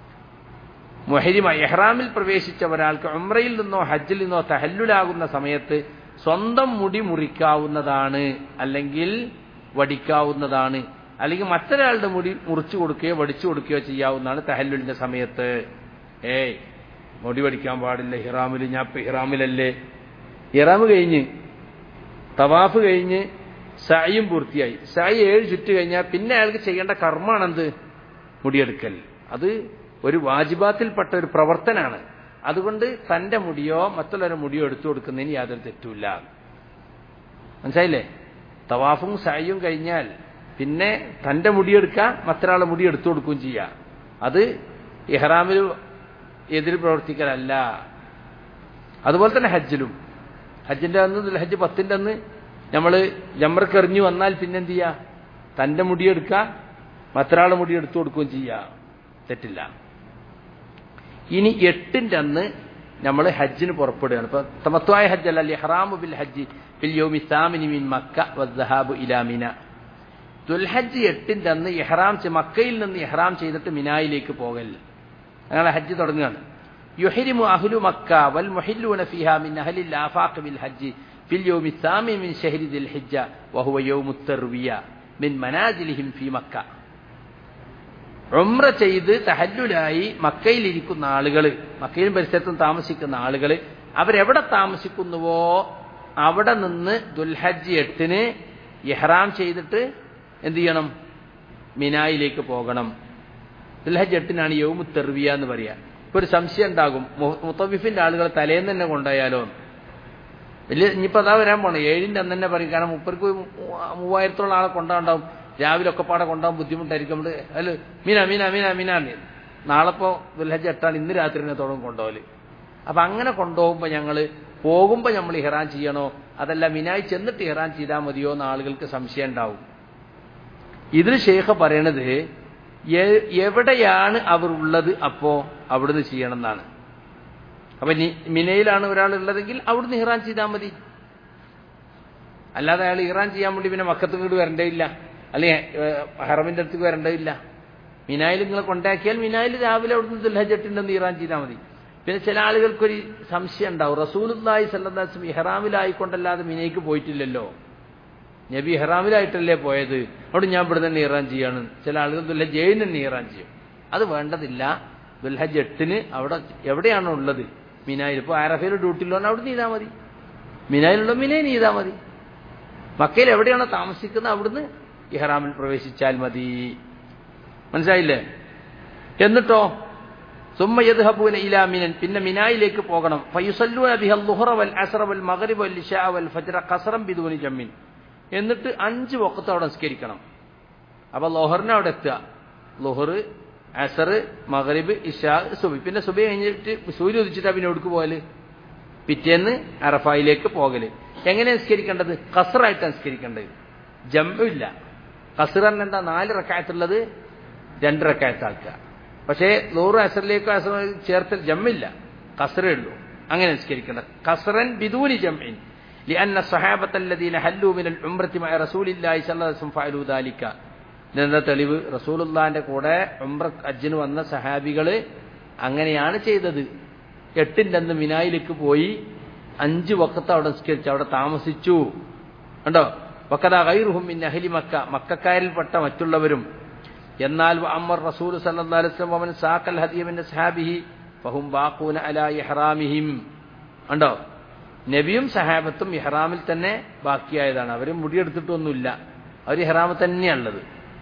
മുഹരിമ ഇഹ്റാമിൽ പ്രവേശിച്ച ഒരാൾക്ക് ഉംറയിൽ നിന്നോ ഹജ്ജിൽ നിന്നോ തഹല്ലുലാകുന്ന സമയത്ത് സ്വന്തം മുടി മുറിക്കാവുന്നതാണ് അല്ലെങ്കിൽ വടിക്കാവുന്നതാണ് അല്ലെങ്കിൽ മറ്റൊരാളുടെ മുടി മുറിച്ചു കൊടുക്കുകയോ വടിച്ചു കൊടുക്കുകയോ ചെയ്യാവുന്നതാണ് തഹല്ലുലിന്റെ സമയത്ത് ഏയ് മുടി വടിക്കാൻ പാടില്ല ഹിറാമിൽ ഞാൻ ഇപ്പൊ ഹിറാമിലല്ലേ ഹിറാമ് കഴിഞ്ഞ് തവാഫ് കഴിഞ്ഞ് സായും പൂർത്തിയായി സായി ഏഴ് ചുറ്റ് കഴിഞ്ഞാൽ പിന്നെ അയാൾക്ക് ചെയ്യേണ്ട കർമ്മമാണെന്ത് മുടിയെടുക്കൽ അത് ഒരു വാജിബാത്തിൽപ്പെട്ട ഒരു പ്രവർത്തനാണ് അതുകൊണ്ട് തന്റെ മുടിയോ മറ്റുള്ളവരുടെ മുടിയോ എടുത്തു കൊടുക്കുന്നതിന് യാതൊരു തെറ്റുമില്ല മനസ്സിലായില്ലേ തവാഫും സായും കഴിഞ്ഞാൽ പിന്നെ തന്റെ മുടിയെടുക്കുക മറ്റൊരാളെ മുടി എടുത്തു കൊടുക്കുകയും ചെയ്യുക അത് ഇഹ്റാമിൽ എതിര് പ്രവർത്തിക്കലല്ല അതുപോലെ തന്നെ ഹജ്ജിലും ഹജ്ജിന്റെ അന്ന് ഹജ്ജ് പത്തിന്റെ അന്ന് നമ്മൾ ജമ്മർക്ക് എറിഞ്ഞു വന്നാൽ പിന്നെന്ത് ചെയ്യുക തന്റെ മുടിയെടുക്കുക മറ്റൊരാളെ മുടി എടുത്തു കൊടുക്കുകയും ചെയ്യുക തെറ്റില്ല ഇനി എട്ടിന്റെ അന്ന് നമ്മൾ ഹജ്ജിന് പുറപ്പെടുകയാണ് ഇപ്പൊ തമത്വായ ഹജ്ജ് അല്ല ഇഹ്റാമു ബിൽ ഹജ്ജ് ഫിൽ യൗമി സാമിനി മിൻ മക്ക വദ്ദഹാബു ഇലാ മിന ദുൽഹജ്ജ് എട്ടിന്റെ അന്ന് ഇഹ്റാം ചെ- മക്കയിൽ നിന്ന് ഇഹ്റാം ചെയ്തിട്ട് മിനായിലേക്ക് പോകൽ അങ്ങനെ ഹജ്ജ് തുടങ്ങുകയാണ് യുഹരിമു അഹ്ലു മക്ക വൽ മുഹില്ലൂന ഫിഹ മിൻ അഹ്ലിൽ ആഫാഖ് ബിൽ ഹജ്ജ് ഫിൽ യൗമി സാമി മിൻ ഷഹരി ദിൽ ഹിജ്ജ വഹുവ യൗമു തർവിയ മിൻ മനാജിലിഹിം ഫി മക്ക ഉംറ ചെയ്ത് തഹല്ലുലായി മക്കയിലിരിക്കുന്ന ആളുകൾ മക്കയിലും പരിസരത്തും താമസിക്കുന്ന ആളുകൾ അവരെവിടെ താമസിക്കുന്നുവോ അവിടെ നിന്ന് ദുൽഹജ്ജ് എട്ടിന് ഇഹ്റാം ചെയ്തിട്ട് എന്ത് ചെയ്യണം മിനായിലേക്ക് പോകണം ദുൽഹജ്ജ് എട്ടിനാണ് യൗമു തെർവിയ എന്ന് പറയാ ഇപ്പൊ ഒരു സംശയം ഉണ്ടാകും മു- മുത്തവിഫിന്റെ ആളുകൾ തലേന്ന് തന്നെ കൊണ്ടുപോയാലോ വലിയ ഇനിയിപ്പോ അതാ വരാൻ പോണേ ഏഴിന്റെ അന്ന് തന്നെ പറയും കാരണം മുപ്പർക്ക് മൂവായിരത്തോളം ആളെ കൊണ്ടാണ്ടാവും രാവിലെ ഒക്കെ പാടെ കൊണ്ടാവും ബുദ്ധിമുട്ടായിരിക്കും നമ്മള് അല്ല മീന മീന മീന മീന നാളെ ഇപ്പോ ദുൽഹജ്ജ് എട്ടാണ് ഇന്ന് രാത്രി തന്നെ തുടങ്ങും കൊണ്ടുപോകല് അപ്പൊ അങ്ങനെ കൊണ്ടുപോകുമ്പോ ഞങ്ങള് പോകുമ്പോ നമ്മൾ ഇഹ്റാൻ ചെയ്യണോ അതല്ല മിനായി ചെന്നിട്ട് ഇഹ്റാൻ ചെയ്താൽ മതിയോ എന്ന് ആളുകൾക്ക് സംശയം ഉണ്ടാവും ഇതിന് ശേഖ പറയണത് എ- എവിടെയാണ് അവർ ഉള്ളത് അപ്പോ അവിടുന്ന് ചെയ്യണം എന്നാണ് അപ്പൊ നി- മിനയിലാണ് ഒരാൾ ഉള്ളതെങ്കിൽ അവിടുന്ന് ഇഹ്റാൻ ചെയ്താൽ മതി അല്ലാതെ അയാൾ ഇഹ്റാൻ ചെയ്യാൻ വേണ്ടി പിന്നെ മക്കത്ത് ഇങ്ങോട്ട് വരണ്ടേയില്ല അല്ലെങ്കിൽ ഹറമിന്റെ അടുത്തേക്ക് വരണ്ടേയില്ല മിനായിൽ നിങ്ങളെ കൊണ്ടാക്കിയാൽ മിനായിൽ രാവിലെ അവിടുന്ന് ദുൽഹജട്ടിന്റെ ഇറാൻ ചെയ്താൽ മതി പിന്നെ ചില ആളുകൾക്കൊരു സംശയം ഉണ്ടാവും റസൂലുല്ലായി സല്ലാസും ഇഹ്റാമിലായിക്കൊണ്ടല്ലാതെ മിനയ്ക്ക് പോയിട്ടില്ലല്ലോ നബി ഇഹ്റാമിലായിട്ടല്ലേ പോയത് അവിടെ ഞാൻ ഇവിടെ തന്നെ ഇറാൻ ചെയ്യാണ് ചില ആളുകൾ ദുൽഹജ് ഏഴിന് തന്നെ ഇറാൻ ചെയ്യും അത് വേണ്ടതില്ല ദുൽഹജ് എട്ടിന് അവിടെ എവിടെയാണോ ഉള്ളത് മിനായിൽ ഇപ്പോൾ ആരഫയിൽ ഡ്യൂട്ടിയിലാണ് അവിടെ ചെയ്താൽ മതി മിനായിലുള്ള മിനയിൽ ചെയ്താൽ മതി മക്കയിൽ എവിടെയാണോ താമസിക്കുന്നത് അവിടുന്ന് ഇഹ്റാമിൽ പ്രവേശിച്ചാൽ മതി മനസ്സിലായില്ലേ എന്നിട്ടോ സുമ്മ യദ്ഹബൂന ഇലാ മിനൻ പിന്നെ മിനായിലേക്ക് പോകണം ഫയുസല്ലൂന ബിഹൽ ളുഹറ വൽ അസ്റ വൽ മഗ്രിബ് വൽ ഇശാ വൽ ഫജ്റ ഖസ്റൻ ബിദൂനി ജമ്മിൻ എന്നിട്ട് അഞ്ച് വഖത്ത് അവിടെ നിസ്കരിക്കണം അപ്പൊ ലോഹറിന് അവിടെ എത്തുക ലോഹർ അസർ മഗ്രിബ് ഇഷാ സുബി പിന്നെ സുബി കഴിഞ്ഞിട്ട് സൂര്യ ഉദിച്ചിട്ടാ പിന്നെ എവിടേക്ക് പോകല് പിറ്റേന്ന് അറഫായിലേക്ക് പോകല് എങ്ങനെ നിസ്കരിക്കേണ്ടത് കസറായിട്ട് നിസ്കരിക്കേണ്ടത് ജമ്മില്ല കസർ തന്നെ എന്താ നാല് റക്കായത്തുള്ളത് രണ്ട് റക്കായത്താക്കുക പക്ഷേ നൂറ് അസറിലേക്കോ അസർ ചേർത്ത് ജമ്മില്ല കസറേ ഉള്ളൂ അങ്ങനെ നിസ്കരിക്കേണ്ടത് കസറൻ ബിദൂനി ജമ്മിൻ لأن الصحابة الذين حلوا من العمرة مع رسول الله صلى الله عليه وسلم فعلوا ذلك ഇതെന്താ തെളിവ് റസൂലുള്ളാന്റെ കൂടെ ഉംറ അജ്ജിന് വന്ന സഹാബികള് അങ്ങനെയാണ് ചെയ്തത് എട്ടിന്റെ അന്ന് മിനായിലേക്ക് പോയി അഞ്ച് വക്കത്ത് അവിടെ നിസ്കരിച്ചു അവിടെ താമസിച്ചു കണ്ടോ വക്കത ഗൈറുഹും മിൻ അഹ്ലി മക്ക മക്കാരിൽപ്പെട്ട മറ്റുള്ളവരും എന്നാൽ അമ്മർ റസൂൽ സല്ലല്ലാഹു അലൈഹി വസല്ലം അവൻ സാക്കൽ ഹദിയമിന്റെ സഹാബിഹി ഫഹും ബാഖൂന അലാ ഇഹ്റാമിഹിം കണ്ടോ നബിയും സഹാബത്തും ഇഹ്റാമിൽ തന്നെ ബാക്കിയായതാണ് അവർ മുടിയെടുത്തിട്ടൊന്നുമില്ല അവർ ഇഹ്റാമിൽ തന്നെയാണുള്ളത്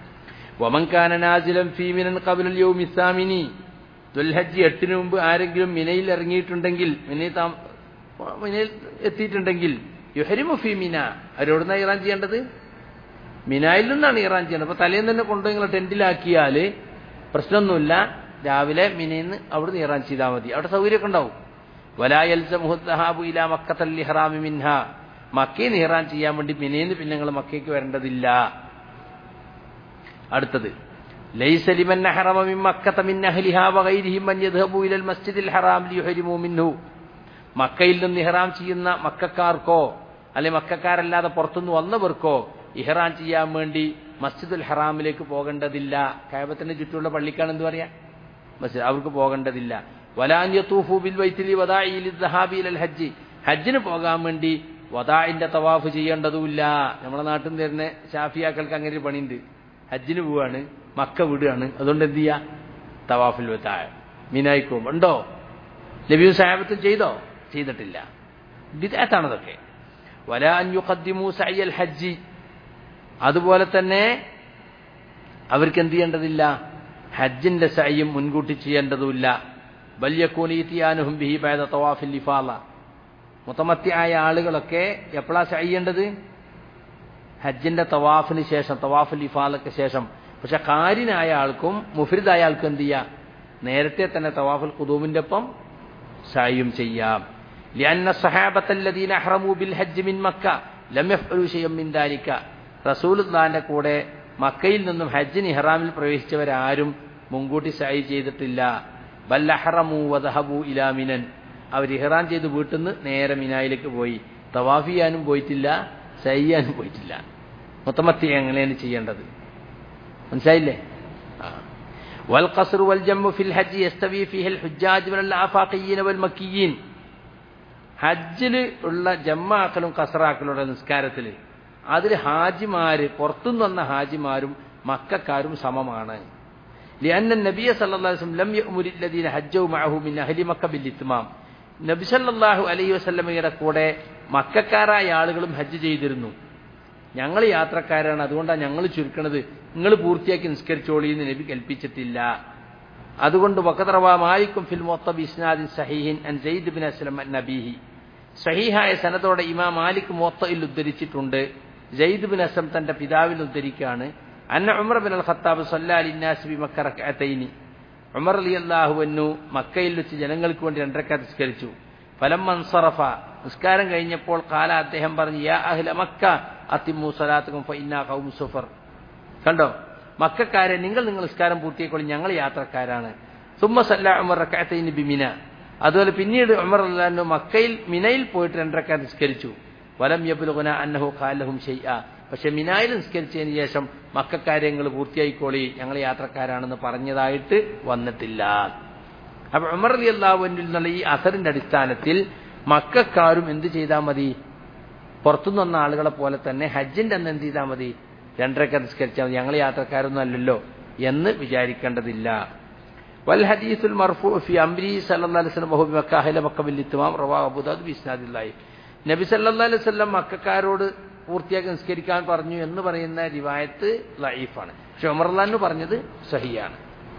വമൻകാന നാസിലം ഫീമിനൻ കബുൽ യൗമി സാമിനി ദുൽഹജ്ജ് എട്ടിന് മുമ്പ് ആരെങ്കിലും മിനയിൽ ഇറങ്ങിയിട്ടുണ്ടെങ്കിൽ മിനയിൽ താം മിനയിൽ എത്തിയിട്ടുണ്ടെങ്കിൽ യുഹരിമു ഫി മിന അവരോടുന്ന ഇറാൻ ചെയ്യേണ്ടത് മിനായിൽ നിന്നാണ് ഇറാൻ ചെയ്യേണ്ടത് അപ്പൊ തലേന്ന് തന്നെ കൊണ്ടുപോയി നിങ്ങൾ ടെന്റിലാക്കിയാൽ പ്രശ്നമൊന്നുമില്ല രാവിലെ മിനയിൽ നിന്ന് അവിടുന്ന് ഇറാൻ ചെയ്താൽ മതി അവിടെ സൗകര്യമൊക്കെ ഉണ്ടാവും വലായൽസമുഹദ്ദഹാബു ഇല മക്കത്തൽ ഇഹ്റാമി മിൻഹ മക്കയിൽ നിന്ന് ഇറാൻ ചെയ്യാൻ വേണ്ടി മിനയിൽ പിന്നെ നിങ്ങൾ മക്കയ്ക്ക് വരേണ്ടതില്ല അടുത്തത് ليس لمن أحرم من مكة من أهلها وغيرهم من يذهبوا إلى المسجد الحرام ليحرموا منه മക്കയിൽ നിന്ന് ഇഹ്റാം ചെയ്യുന്ന മക്കാർക്കോ അല്ലെ മക്കാരല്ലാതെ പുറത്തുനിന്ന് വന്നവർക്കോ ഇഹ്റാം ചെയ്യാൻ വേണ്ടി മസ്ജിദുൽ ഹറാമിലേക്ക് പോകേണ്ടതില്ല കയബത്തിന് ചുറ്റുമുള്ള പള്ളിക്കാണ് എന്ത് പറയാ മസ്ജിദ് അവർക്ക് പോകേണ്ടതില്ല വലാന്യത്തൂഫു ബിൽ വൈത്തിലി വദാഇൽ ദഹാബിൽ ഹജ്ജ് ഹജ്ജിന് പോകാൻ വേണ്ടി വദാഇന്റെ തവാഫ് ചെയ്യേണ്ടതുമില്ല നമ്മുടെ നാട്ടിൽ നിന്ന് തരുന്ന ഷാഫിയാക്കൾക്ക് അങ്ങനെ ഒരു പണിയുണ്ട് ഹജ്ജിന് പോവാണ് മക്ക വിടുകയാണ് അതുകൊണ്ട് എന്ത് ചെയ്യാ തവാഫിൽ വതായ മീനായിക്കും ഉണ്ടോ നബിയും സാഹബത്തും ചെയ്തോ ചെയ്തിട്ടില്ല ബിദാത്താണതൊക്കെ വല അൻയുഖദ്ദിമു സഅയൽ ഹജ്ജി അതുപോലെ തന്നെ അവർക്ക് എന്ത് ചെയ്യേണ്ടതില്ല ഹജ്ജിന്റെ സയ്യും മുൻകൂട്ടി ചെയ്യേണ്ടതുമില്ല ബല്യക്കൂനീത്തിയാനുഹും ബിഹി ബൈദ തവാഫിൽ ഇഫാല മുത്തമത്തിയായ ആളുകളൊക്കെ എപ്പോഴാ ചെയ്യേണ്ടത് ഹജ്ജിന്റെ തവാഫിന് ശേഷം തവാഫുൽ ഇഫാലക്ക് ശേഷം പക്ഷെ കാരിനായ ആൾക്കും മുഫരിദായ ആൾക്കും എന്ത് ചെയ്യാം നേരത്തെ തന്നെ തവാഫുൽ കുതൂമിന്റെ ഒപ്പം സായും ചെയ്യാം لأن الصحابة الذين أحرموا بالحج من مكة لم يفعلوا شيئا من ذلك റസൂൽ കൂടെ മക്കയിൽ നിന്നും ഹജ്ജിന് ഇഹ്റാമിൽ പ്രവേശിച്ചവരാരും മുൻകൂട്ടി സായി ചെയ്തിട്ടില്ല ബല്ലഹറമു വദഹബു ഇലാമിനൻ അവർ ഇഹ്റാം ചെയ്ത് വീട്ടിൽ നിന്ന് നേരെ മിനായിലേക്ക് പോയി തവാഫ് ചെയ്യാനും പോയിട്ടില്ല സൈ ചെയ്യാനും പോയിട്ടില്ല മൊത്തമത്തി എങ്ങനെയാണ് ചെയ്യേണ്ടത് മനസ്സിലായില്ലേ والقصر والجم في الحج يستوي فيه الحجاج من الآفاقيين والمكيين ഹജ്ജിൽ ഉള്ള ജമ്മാക്കലും കസറാക്കലുള്ള നിസ്കാരത്തിൽ അതിൽ ഹാജിമാര് പുറത്തുനിന്ന് വന്ന ഹാജിമാരും മക്കാരും സമമാണ് لأن النبي صلى الله عليه وسلم لم يأمر الذين حجوا معه من أهل مكة بالإتمام നബി സല്ലല്ലാഹു അലൈഹി വസല്ലമയുടെ കൂടെ മക്കാരായ ആളുകളും ഹജ്ജ് ചെയ്തിരുന്നു ഞങ്ങൾ യാത്രക്കാരാണ് അതുകൊണ്ടാണ് ഞങ്ങൾ ചുരുക്കണത് നിങ്ങൾ പൂർത്തിയാക്കി നിസ്കരിച്ചോളി എന്ന് നബി കൽപ്പിച്ചിട്ടില്ല അതുകൊണ്ട് വക്കതറവാ മാലിക്കും ഫിൽ മൊത്ത ബിസ്നാദിൻ സഹീഹിൻ അൻ സെയ്ദ് ബിൻ അസ്ലം നബീഹി സഹീഹായ സനതോടെ ഇമാം മാലിക് മൊത്തയിൽ ഉദ്ധരിച്ചിട്ടുണ്ട് ജയ്ദ് ബിൻ അസ്ലം തന്റെ പിതാവിൽ ഉദ്ധരിക്കുകയാണ് അന്ന ഉമർ ബിൻ അൽ ഖത്താബ് സല്ലാലിന്നാസ് ബി മക്ക റക്അത്തൈനി ഉമർ അലി അള്ളാഹുവന്നു മക്കയിൽ വെച്ച് ജനങ്ങൾക്ക് വേണ്ടി രണ്ടരക്ക നിസ്കരിച്ചു ഫലം മൻസറഫ നിസ്കാരം കഴിഞ്ഞപ്പോൾ കാല അദ്ദേഹം പറഞ്ഞു യാ അഹ്ല മക്ക അത്തിമു സലാത്തുക്കും ഫൈനാ ഖൗം സുഫർ കണ്ടോ മക്കാരെ നിങ്ങൾ നിങ്ങൾ നിസ്കാരം പൂർത്തിയാക്കോളി ഞങ്ങൾ യാത്രക്കാരാണ് സുമ്മ സല്ല ഉമർ റക്കാത്തൈന് ബിമിന അതുപോലെ പിന്നീട് ഉമർ അല്ലാഹു മക്കയിൽ മിനയിൽ പോയിട്ട് രണ്ടരക്ക നിസ്കരിച്ചു വലം യബുലുഗുന അന്നഹു ഖാലഹും ഷെയ്യ പക്ഷെ മിനായിൽ നിസ്കരിച്ചതിന് ശേഷം മക്കാര്യങ്ങൾ പൂർത്തിയായിക്കോളി ഞങ്ങൾ യാത്രക്കാരാണെന്ന് പറഞ്ഞതായിട്ട് വന്നിട്ടില്ല അപ്പൊ ഉമർ അലി അള്ളാഹുവിൽ നിന്നുള്ള ഈ അസറിന്റെ അടിസ്ഥാനത്തിൽ മക്കാരും എന്ത് ചെയ്താൽ മതി പുറത്തുനിന്ന് വന്ന ആളുകളെ പോലെ തന്നെ ഹജ്ജിന്റെ അന്ന് എന്ത് ചെയ്താൽ മതി രണ്ടരക്ക നിസ്കരിച്ചാൽ മതി ഞങ്ങൾ യാത്രക്കാരൊന്നും അല്ലല്ലോ എന്ന് വിചാരിക്കേണ്ടതില്ല വൽ ഹദീസുൽ മർഫു ഫി അംരി സല്ലല്ലാഹു അലൈഹി വസല്ലം ബഹു മക്ക അഹ്ല മക്ക ബിൽ ഇത്മാം റവാഹു അബൂ ദാവൂദ് ബിസ്നാദില്ലാഹി നബി സല്ലല്ലാഹു അലൈഹി വസല്ലം മക്കാരോട് പൂർത്തിയാക്കി നിസ്കരിക്കാൻ പറഞ്ഞു എന്ന് പറയുന്ന റിവായത്ത് ലൈഫാണ് പക്ഷെ ഉമർലാന്ന് പറഞ്ഞത് സഹിയാണ്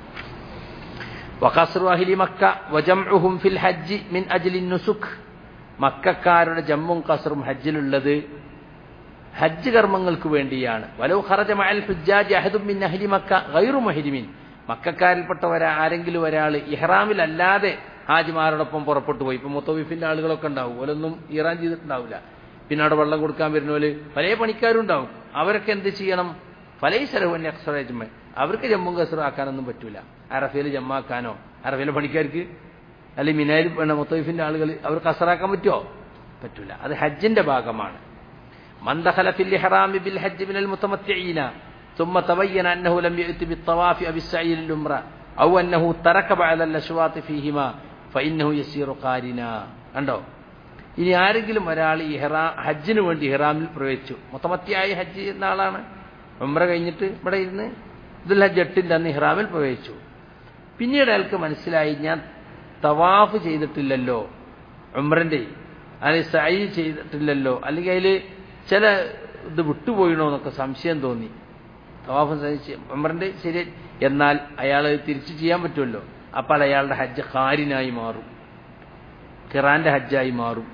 വഖസ്റു അഹ്ലി മക്ക വജംഉഹും ഫിൽ ഹജ്ജ് മിൻ അജ്ലി നുസുഖ് മക്കാരുടെ ജമ്മും കസറും ഹജ്ജിലുള്ളത് ഹജ്ജ് കർമ്മങ്ങൾക്ക് വേണ്ടിയാണ് വലോ ഖറജ മഅൽ ഹുജ്ജാജ് അഹദും മിൻ അഹ്ലി മക്ക ഗൈറു മുഹരിമിൻ മക്കാരിൽപ്പെട്ട ഒരാ ആരെങ്കിലും ഒരാൾ ഇഹ്റാമിലല്ലാതെ ഹാജിമാരോടൊപ്പം പുറപ്പെട്ടു പോയി ഇപ്പൊ മുത്തവിഫിന്റെ ആളുകളൊക്കെ ഉണ്ടാവും ഓലൊന്നും ഇറാൻ ചെയ്തിട്ടുണ്ടാവില്ല പിന്നെ അവിടെ വെള്ളം കൊടുക്കാൻ വരുന്നവര് പല പണിക്കാരും ഉണ്ടാവും അവരൊക്കെ എന്ത് ചെയ്യണം പല സ്ഥലവും എക്സറേജ്മ അവർക്ക് ജമ്മും കസറും ആക്കാനൊന്നും പറ്റൂല അറഫയിൽ ജമ്മാക്കാനോ അറഫയിലെ പണിക്കാർക്ക് അല്ലെങ്കിൽ മിനായിൽ മുത്തവിഫിന്റെ ആളുകൾ അവർക്ക് കസറാക്കാൻ പറ്റുമോ പറ്റൂല അത് ഹജ്ജിന്റെ ഭാഗമാണ് من دخل في الإحرام بالحج من المتمتعين ثم تبين أنه لم يأت بالطواف أو بالسعي للعمرة أو أنه ترك بعض الأشواط فيهما فإنه يسير قارنا കണ്ടോ ഇനി ആരെങ്കിലും ഒരാൾ ഇഹ്റാ ഹജ്ജിന് വേണ്ടി ഇഹ്റാമിൽ പ്രവേശിച്ചു മൊത്തമത്തിയായി ഹജ്ജ് ചെയ്യുന്ന ആളാണ് ഉമ്ര കഴിഞ്ഞിട്ട് ഇവിടെ ഇരുന്ന് ഇതിൽ ഹജ്ജ് എട്ടിൻ്റെ അന്ന് ഇഹ്റാമിൽ പ്രവേശിച്ചു പിന്നീട് അയാൾക്ക് മനസ്സിലായി ഞാൻ തവാഫ് ചെയ്തിട്ടില്ലല്ലോ ഉമ്രന്റെ അല്ലെങ്കിൽ സൈ ചെയ്തിട്ടില്ലല്ലോ അല്ലെങ്കിൽ അതിൽ ചില ഇത് വിട്ടുപോയിണോ എന്നൊക്കെ സംശയം തോന്നി തവാഫ് ഉമറിന്റെ ശരി എന്നാൽ അയാൾ തിരിച്ചു ചെയ്യാൻ പറ്റുമല്ലോ അപ്പോൾ അയാളുടെ ഹജ്ജ് ഖാരിനായി മാറും ഖിറാന്റെ ഹജ്ജായി മാറും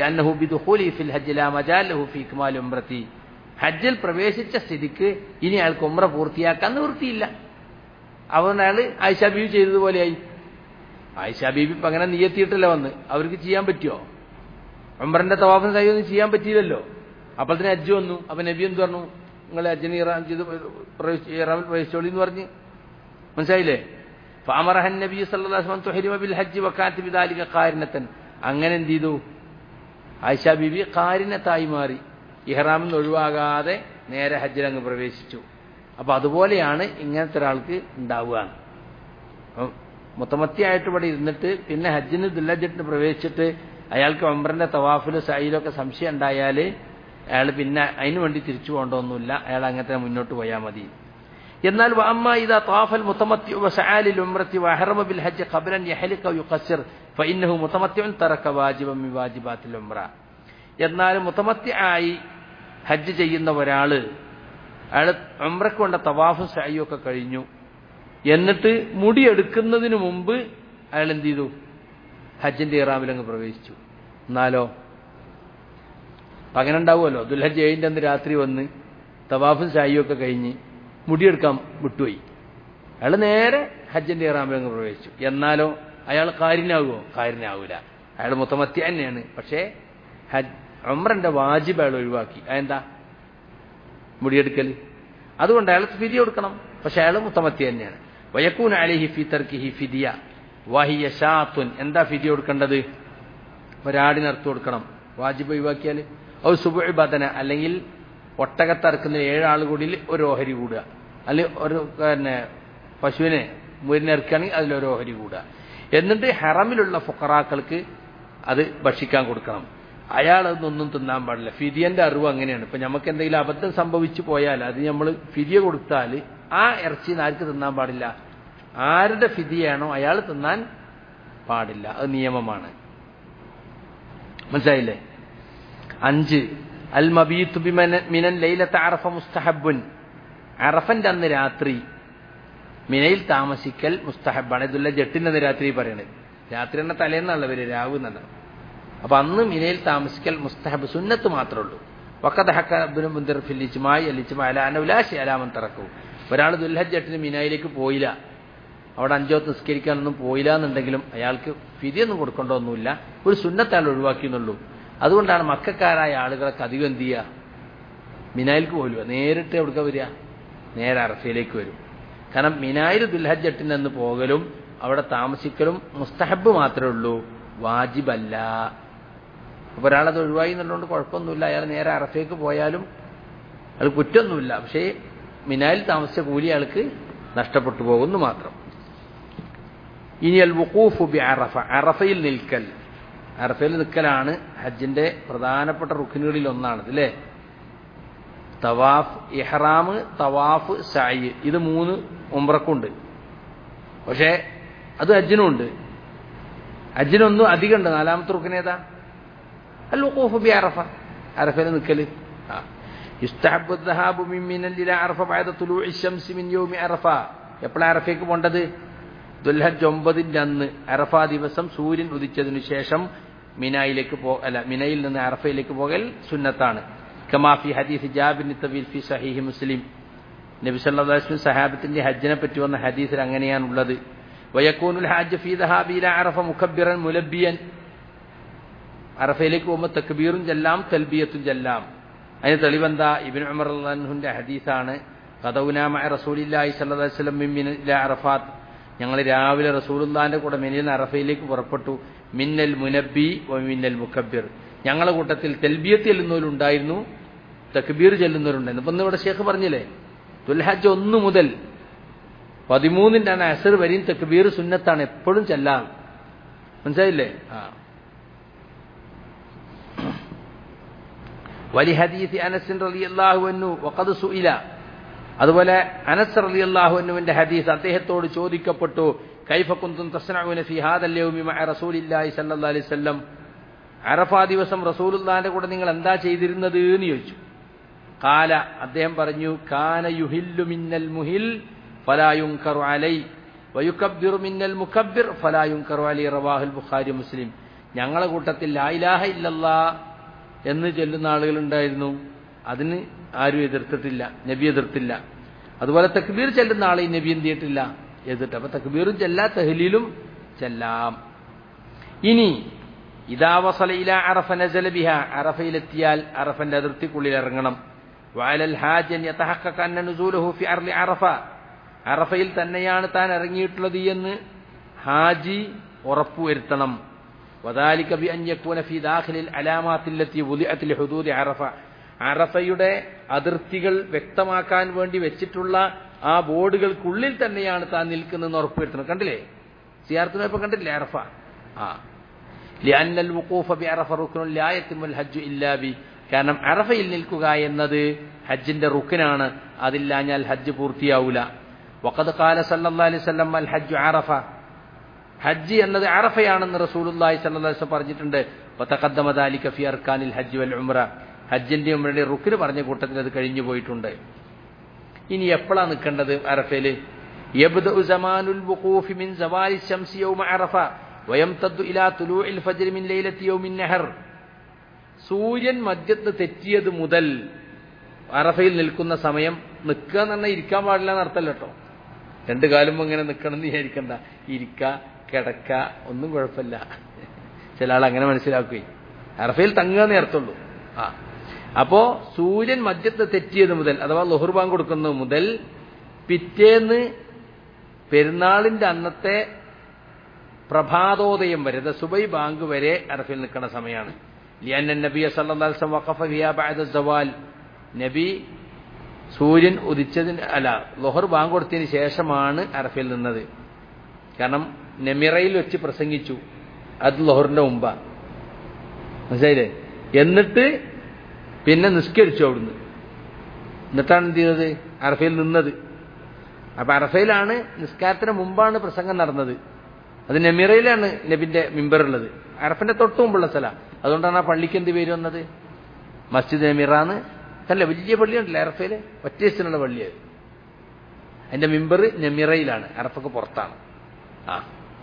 ഹജ്ജിൽ പ്രവേശിച്ച സ്ഥിതിക്ക് ഇനി അയാൾക്ക് ഉമ്ര പൂർത്തിയാക്കാൻ നിവൃത്തിയില്ല അതുകൊണ്ട് അയാൾ ആയിഷ ബീബി ചെയ്തതുപോലെയായി ആയിഷ ബീബി ഇപ്പം അങ്ങനെ നീയെത്തിയിട്ടല്ല വന്ന് അവർക്ക് ചെയ്യാൻ പറ്റുമോ ഉമ്രന്റെ തവാഫിന് തയ്യൊന്നും ചെയ്യാൻ പറ്റിയില്ലല്ലോ അപ്പോൾ തന്നെ ഹജ്ജ് വന്നു അപ്പൊ നബി എന്ത് പറഞ്ഞു നിങ്ങൾ ഹജ്ജിന് ഇറാൻ ചെയ്ത് ഇറാമിൽ പ്രവേശിച്ചോളി എന്ന് പറഞ്ഞ് മനസ്സിലായില്ലേ ഫാമറഹൻ നബി സല്ലാസ്മൻ തുഹരിമ ബിൽ ഹജ്ജ് വക്കാത്ത് ബിദാലിക കാരിനത്തൻ അങ്ങനെ എന്ത് ചെയ്തു ആയിഷ ബിബി കാരിനത്തായി മാറി ഇഹ്റാമിൽ നിന്ന് ഒഴിവാകാതെ നേരെ ഹജ്ജിൽ അങ്ങ് പ്രവേശിച്ചു അപ്പൊ അതുപോലെയാണ് ഇങ്ങനത്തെ ഒരാൾക്ക് ഉണ്ടാവുക മുത്തമത്തിയായിട്ട് ഇവിടെ ഇരുന്നിട്ട് പിന്നെ ഹജ്ജിന് ദുല്ലജറ്റിന് പ്രവേശിച്ചിട്ട് അയാൾക്ക് ഒമ്പറിന്റെ തവാഫിലും സൈലൊക്കെ സംശയം ഉണ്ടായാൽ അയാൾ പിന്നെ അതിനു വേണ്ടി തിരിച്ചു പോകേണ്ടതൊന്നുമില്ല അയാൾ അങ്ങനെ മുന്നോട്ട് പോയാൽ മതി എന്നാൽ അമ്മ ഇതാ താഫൽ മുത്തമത്തി വസആലിൽ ഉംറത്തി വഹറമ ബിൽ ഹജ്ജ് ഖബ്ലൻ യഹ്ലിക യുഖസ്സിർ ഫഇന്നഹു മുത്തമത്തിഉൻ തറക വാജിബൻ മിൻ വാജിബാത്തിൽ ഉംറ എന്നാൽ മുത്തമത്തി ആയി ഹജ്ജ് ചെയ്യുന്ന ഒരാൾ അയാൾ ഉംറക്ക് കൊണ്ട തവാഫും സഅയും ഒക്കെ കഴിഞ്ഞു എന്നിട്ട് മുടി എടുക്കുന്നതിന് മുമ്പ് അയാൾ എന്ത് ചെയ്തു ഹജ്ജിന്റെ ഇറാമിലങ്ങ് പ്രവേശിച്ചു എന്നാലോ അങ്ങനെ ഉണ്ടാവുമല്ലോ ദുൽഹജ് ഏഴിന്റെ അന്ന് രാത്രി വന്ന് തവാഫും സായിയും ഒക്കെ കഴിഞ്ഞ് മുടിയെടുക്കാൻ വിട്ടുപോയി അയാൾ നേരെ ഹജ്ജിന്റെ ഇറാമിലങ്ങ് പ്രവേശിച്ചു എന്നാലോ അയാൾ കാരിനാകുമോ കാരിനാവൂല അയാൾ മുത്തമത്തി തന്നെയാണ് പക്ഷേ ഹജ് ഉംറന്റെ വാജിബ് അയാൾ ഒഴിവാക്കി അതെന്താ മുടിയെടുക്കൽ അതുകൊണ്ട് അയാൾ ഫിദിയ കൊടുക്കണം പക്ഷെ അയാൾ മുത്തമത്തി തന്നെയാണ് വയക്കൂൻ അലിഹി ഫി തർക്കിഹി ഫിദിയ വഹിയ ഷാത്തുൻ എന്താ ഫിദിയ കൊടുക്കേണ്ടത് ഒരാടിനർത്ത് കൊടുക്കണം വാജിബ് ഒഴിവാക്കിയാൽ അത് സുബുഴ് ബദന അല്ലെങ്കിൽ ഒട്ടകത്തറക്കുന്ന ഏഴാൾ കൂടിയിൽ ഒരു ഓഹരി കൂടുക അല്ലെങ്കിൽ ഒരു പിന്നെ പശുവിനെ മുരിനിറക്കുകയാണെങ്കിൽ അതിലൊരു ഓഹരി കൂടുക എന്നിട്ട് ഹറമിലുള്ള ഫുക്കറാക്കൾക്ക് അത് ഭക്ഷിക്കാൻ കൊടുക്കണം അയാൾ അതൊന്നും തിന്നാൻ പാടില്ല ഫിദിയന്റെ അറിവ് അങ്ങനെയാണ് ഇപ്പൊ നമുക്ക് എന്തെങ്കിലും അബദ്ധം സംഭവിച്ചു പോയാൽ അത് നമ്മൾ ഫിദിയ കൊടുത്താൽ ആ ഇറച്ചി ആർക്ക് തിന്നാൻ പാടില്ല ആരുടെ ഫിദിയാണോ അയാൾ തിന്നാൻ പാടില്ല അത് നിയമമാണ് മനസ്സിലായില്ലേ അഞ്ച് അൽ മബീത്ത് മിനൻ ലൈലത്തെ അറഫ മുസ്തഹബുൻ അറഫന്റെ അന്ന് രാത്രി മിനയിൽ താമസിക്കൽ മുസ്തഹബാണ് ഇതുള്ള ജട്ടിന്റെ അന്ന് രാത്രി പറയണത് രാത്രി എന്ന തലേന്നാണല്ലോ ഇവര് രാവ് എന്നാണ് അപ്പൊ അന്ന് മിനയിൽ താമസിക്കൽ മുസ്തഹബ് സുന്നത്ത് മാത്രമേ ഉള്ളൂ വക്കതഹക്കുലിച്ചുമായി തറക്കവും ഒരാൾ ദുൽഹജ് എട്ടിന് മിനായിലേക്ക് പോയില്ല അവിടെ അഞ്ചോ നിസ്കരിക്കാനൊന്നും പോയില്ല എന്നുണ്ടെങ്കിലും അയാൾക്ക് ഫിതിയൊന്നും കൊടുക്കേണ്ടതൊന്നുമില്ല ഒരു സുന്നത്ത് അയാൾ ഒഴിവാക്കിയെന്നുള്ളൂ അതുകൊണ്ടാണ് മക്കാരായ ആളുകളൊക്കെ അധികം എന്ത് ചെയ്യുക മിനായിലേക്ക് പോലുക നേരിട്ട് എവിടുക്ക വരിക നേരെ അറഫയിലേക്ക് വരും കാരണം മിനായിൽ ദുൽഹജ് എട്ടിന് അന്ന് പോകലും അവിടെ താമസിക്കലും മുസ്തഹബ് മാത്രമേ ഉള്ളൂ വാജിബല്ല അപ്പൊ ഒരാളത് ഒഴിവായി എന്നുള്ളതുകൊണ്ട് കുഴപ്പമൊന്നുമില്ല അയാൾ നേരെ അറഫയ്ക്ക് പോയാലും അയാൾ കുറ്റമൊന്നുമില്ല പക്ഷേ മിനായിൽ താമസിച്ച കൂലി അയാൾക്ക് നഷ്ടപ്പെട്ടു പോകുന്നു മാത്രം ഇനി അൽ വുഖൂഫു ബി അറഫ അറഫയിൽ നിൽക്കൽ അറഫയിൽ നിൽക്കലാണ് ഹജ്ജിന്റെ പ്രധാനപ്പെട്ട റുക്കിനുകളിൽ ഒന്നാണ് അല്ലേ തവാഫ് ഇഹ്റാം തവാഫ് സായി ഇത് മൂന്ന് ഉംറക്കുണ്ട് പക്ഷേ അത് ഹജ്ജിനുണ്ട് ഹജ്ജിനൊന്നും അധികമുണ്ട് നാലാമത്തെ റുക്കിനേതാ അൽ വുഖൂഫ് ബി അറഫ അറഫയിൽ നിൽക്കൽ ആ يستحب الذهاب من منى إلى عرفة بعد طلوع الشمس من يوم عرفة എപ്പോഴാണ് അറഫയ്ക്ക് പോണ്ടത് ദുൽഹജ് ഒമ്പതിന്റെ അന്ന് അറഫ ദിവസം സൂര്യൻ ഉദിച്ചതിനു ശേഷം മിനായിലേക്ക് പോ അല്ല മിനയിൽ നിന്ന് അറഫയിലേക്ക് പോകൽ സുന്നത്താണ് കമാഫി ഹദീസ് ജാബിൻ തബീൽ ഫി സഹീഹി മുസ്ലിം നബി സല്ലല്ലാഹു അലൈഹി വസല്ലം സഹാബത്തിന്റെ ഹജ്ജിനെ പറ്റി വന്ന ഹദീസിൽ അങ്ങനെയാണുള്ളത് വയക്കൂനുൽ ഹാജ് ഫീ ദഹാബി ഇല അറഫ മുഖബ്ബിറൻ മുലബ്ബിയൻ അറഫയിലേക്ക് പോകുമ്പോൾ തക്ബീറും ചെല്ലാം തൽബിയത്തും ചെല്ലാം അതിന് തെളിവെന്താ ഇബിൻ ഉമർ അള്ളാഹുന്റെ ഹദീസാണ് കഥൗനാമ റസൂലില്ലാഹി സല്ലല്ലാഹു അലൈഹി വസല്ലം മിൻ ഇല അറഫാത്ത് ഞങ്ങൾ രാവിലെ റസൂലുള്ളാന്റെ കൂടെ മിനിൽ നിന്ന് അറഫയിലേക്ക് പുറപ്പെട്ടു മിന്നൽ മുനബി വ മിന്നൽ മുക്കബിർ ഞങ്ങളുടെ കൂട്ടത്തിൽ തെൽബിയത്ത് ചെല്ലുന്നവരുണ്ടായിരുന്നു തക്ബീർ ചെല്ലുന്നവരുണ്ടായിരുന്നു അപ്പൊ ഇവിടെ ഷേഖ് പറഞ്ഞില്ലേ ദുൽഹജ് ഒന്ന് മുതൽ പതിമൂന്നിന്റെ ആണ് അസർ വരെയും തക്ബീർ സുന്നത്താണ് എപ്പോഴും ചെല്ലാം മനസ്സിലായില്ലേ ആ വലിഹദീസ് അനസ് റളിയല്ലാഹു അൻഹു വഖദ് സുഇല അതുപോലെ അനസ് റളിയല്ലാഹു അൻഹുവിന്റെ ഹദീസ് അദ്ദേഹത്തോട് ചോദിക്കപ്പെട്ടു കൈഫ കുന്തും തസ്നഊന ഫീ ഹാദൽ യൗമി മഅ റസൂലില്ലാഹി സ്വല്ലല്ലാഹു അലൈഹി വസല്ലം അറഫ ദിവസം റസൂലുള്ളാഹിന്റെ കൂടെ നിങ്ങൾ എന്താ ചെയ്തിരുന്നത് എന്ന് ചോദിച്ചു കാല അദ്ദേഹം പറഞ്ഞു കാന യുഹില്ലു മിന്നൽ മുഹിൽ ഫലാ യുൻകറു അലൈ വയുക്കബ്ബിറു മിന്നൽ മുക്കബ്ബിർ ഫലാ യുൻകറു അലൈ റവാഹുൽ ബുഖാരി മുസ്ലിം ഞങ്ങളെ കൂട്ടത്തിൽ ലാ ഇലാഹ ഇല്ലല്ലാ എന്ന് ചൊല്ലുന്ന ആളുകളുണ്ടായിരുന്നു അതിന് ആരും എതിർത്തിട്ടില്ല നബി എതിർത്തില്ല അതുപോലെ തക്ബീർ ചെല്ലുന്ന ആളെ നബി എന്ത് ചെയ്തിട്ടില്ല എതിർട്ട് അപ്പൊ തക്ബീറും ചെല്ലാ തഹ്ലീലും ചെല്ലാം ഇനി ഇതാ വസല ഇല അറഫ നസല ബിഹ അറഫയിലെത്തിയാൽ അറഫന്റെ അതിർത്തിക്കുള്ളിൽ ഇറങ്ങണം വഅലൽ ഹാജൻ യതഹഖഖ അന്ന നുസൂലുഹു ഫി അർളി അറഫ അറഫയിൽ തന്നെയാണ് താൻ ഇറങ്ങിയിട്ടുള്ളത് എന്ന് ഹാജി ഉറപ്പുവരുത്തണം وذلك بأن يكون في داخل العلامات التي وضعت لحدود عرفة അറഫയുടെ അതിർത്തികൾ വ്യക്തമാക്കാൻ വേണ്ടി വെച്ചിട്ടുള്ള ആ ബോർഡുകൾക്കുള്ളിൽ തന്നെയാണ് താൻ നിൽക്കുന്നതെന്ന് ഉറപ്പുവരുത്തുന്നത് കണ്ടില്ലേ സിയാർത്തിന് ഇപ്പൊ കണ്ടില്ലേ അറഫ ആ لأن الوقوف بعرفة ركن لا يتم الحج إلا به കാരണം അറഫയിൽ നിൽക്കുക എന്നത് ഹജ്ജിന്റെ റുക്കിനാണ് അതില്ലാഞ്ഞാൽ ഹജ്ജ് പൂർത്തിയാവൂല വഖദ് ഖാല സല്ലല്ലാഹു അലൈഹി വസല്ലം അൽ ഹജ്ജ് അറഫ ഹജ്ജ് എന്നത് അറഫയാണെന്ന് റസൂലുള്ളാഹി സ്വല്ലല്ലാഹു അലൈഹി വസല്ലം പറഞ്ഞിട്ടുണ്ട് വതഖദ്ദമ ദാലിക ഫി അർക്കാനിൽ ഹജ്ജ് വൽ ഉംറ ഹജ്ജിന്റെ ഉംറയുടെ റുക്കിന് പറഞ്ഞ കൂട്ടത്തിൽ അത് കഴിഞ്ഞു പോയിട്ടുണ്ട് ഇനി എപ്പോഴാ നിൽക്കേണ്ടത് അറഫയില് യബ്ദഉ സമാനുൽ വുഖൂഫി മിൻ സവാലി ശംസി യൗമ അറഫ വയംതദ്ദു ഇലാ തുലൂഇൽ ഫജ്ർ മിൻ ലൈലത്തി യൗമിൻ നഹർ സൂര്യൻ മധ്യത്ത് തെറ്റിയത് മുതൽ അറഫയിൽ നിൽക്കുന്ന സമയം നിൽക്കുക എന്ന് പറഞ്ഞാൽ ഇരിക്കാൻ പാടില്ല എന്നർത്ഥമല്ല കേട്ടോ രണ്ട് കാലും ഇങ്ങനെ നിൽക്കണം എന്ന് വിചാരിക്കണ്ട ഇരിക്ക കിടക്ക ഒന്നും കുഴപ്പമില്ല ചില ആൾ അങ്ങനെ മനസ്സിലാക്കുകയും അറഫയിൽ തങ്ങുക എന്നേ അർത്ഥമുള്ളൂ ആ അപ്പോ സൂര്യൻ മധ്യത്ത് തെറ്റിയത് മുതൽ അഥവാ ലൊഹർ ബാങ്ക് കൊടുക്കുന്നത് മുതൽ പിറ്റേന്ന് പെരുന്നാളിന്റെ അന്നത്തെ പ്രഭാതോദയം വരെ ദ സുബൈ ബാങ്ക് വരെ അറഫിൽ നിൽക്കുന്ന സമയമാണ് ലിയാൻ നബിയ സല്ലാസ്ലം വഖഫ ഫിയ ബഅദ സവാൽ നബി സൂര്യൻ ഉദിച്ചതിന് അല്ല ലൊഹർ ബാങ്ക് കൊടുത്തതിന് ശേഷമാണ് അറഫയിൽ നിന്നത് കാരണം നെമിറയിൽ വെച്ച് പ്രസംഗിച്ചു അത് ലൊഹറിന്റെ മുമ്പാ മനസ്സിലായില്ലേ എന്നിട്ട് പിന്നെ നിസ്കരിച്ചു അവിടുന്ന് എന്നിട്ടാണ് എന്ത് ചെയ്തത് അറഫയിൽ നിന്നത് അപ്പൊ അറഫയിലാണ് നിസ്കാരത്തിന് മുമ്പാണ് പ്രസംഗം നടന്നത് അത് നെമിറയിലാണ് നബിന്റെ മിമ്പറുള്ളത് അറഫിന്റെ തൊട്ട് മുമ്പുള്ള സ്ഥലം അതുകൊണ്ടാണ് ആ പള്ളിക്ക് എന്ത് പേര് വന്നത് മസ്ജിദ് നെമിറാന്ന് അല്ല വലിയ പള്ളിയുണ്ടല്ലോ അറഫയില് ഒറ്റ സ്ഥലമുള്ള പള്ളിയത് അതിന്റെ മിമ്പർ നെമിറയിലാണ് അറഫക്ക് പുറത്താണ് ആ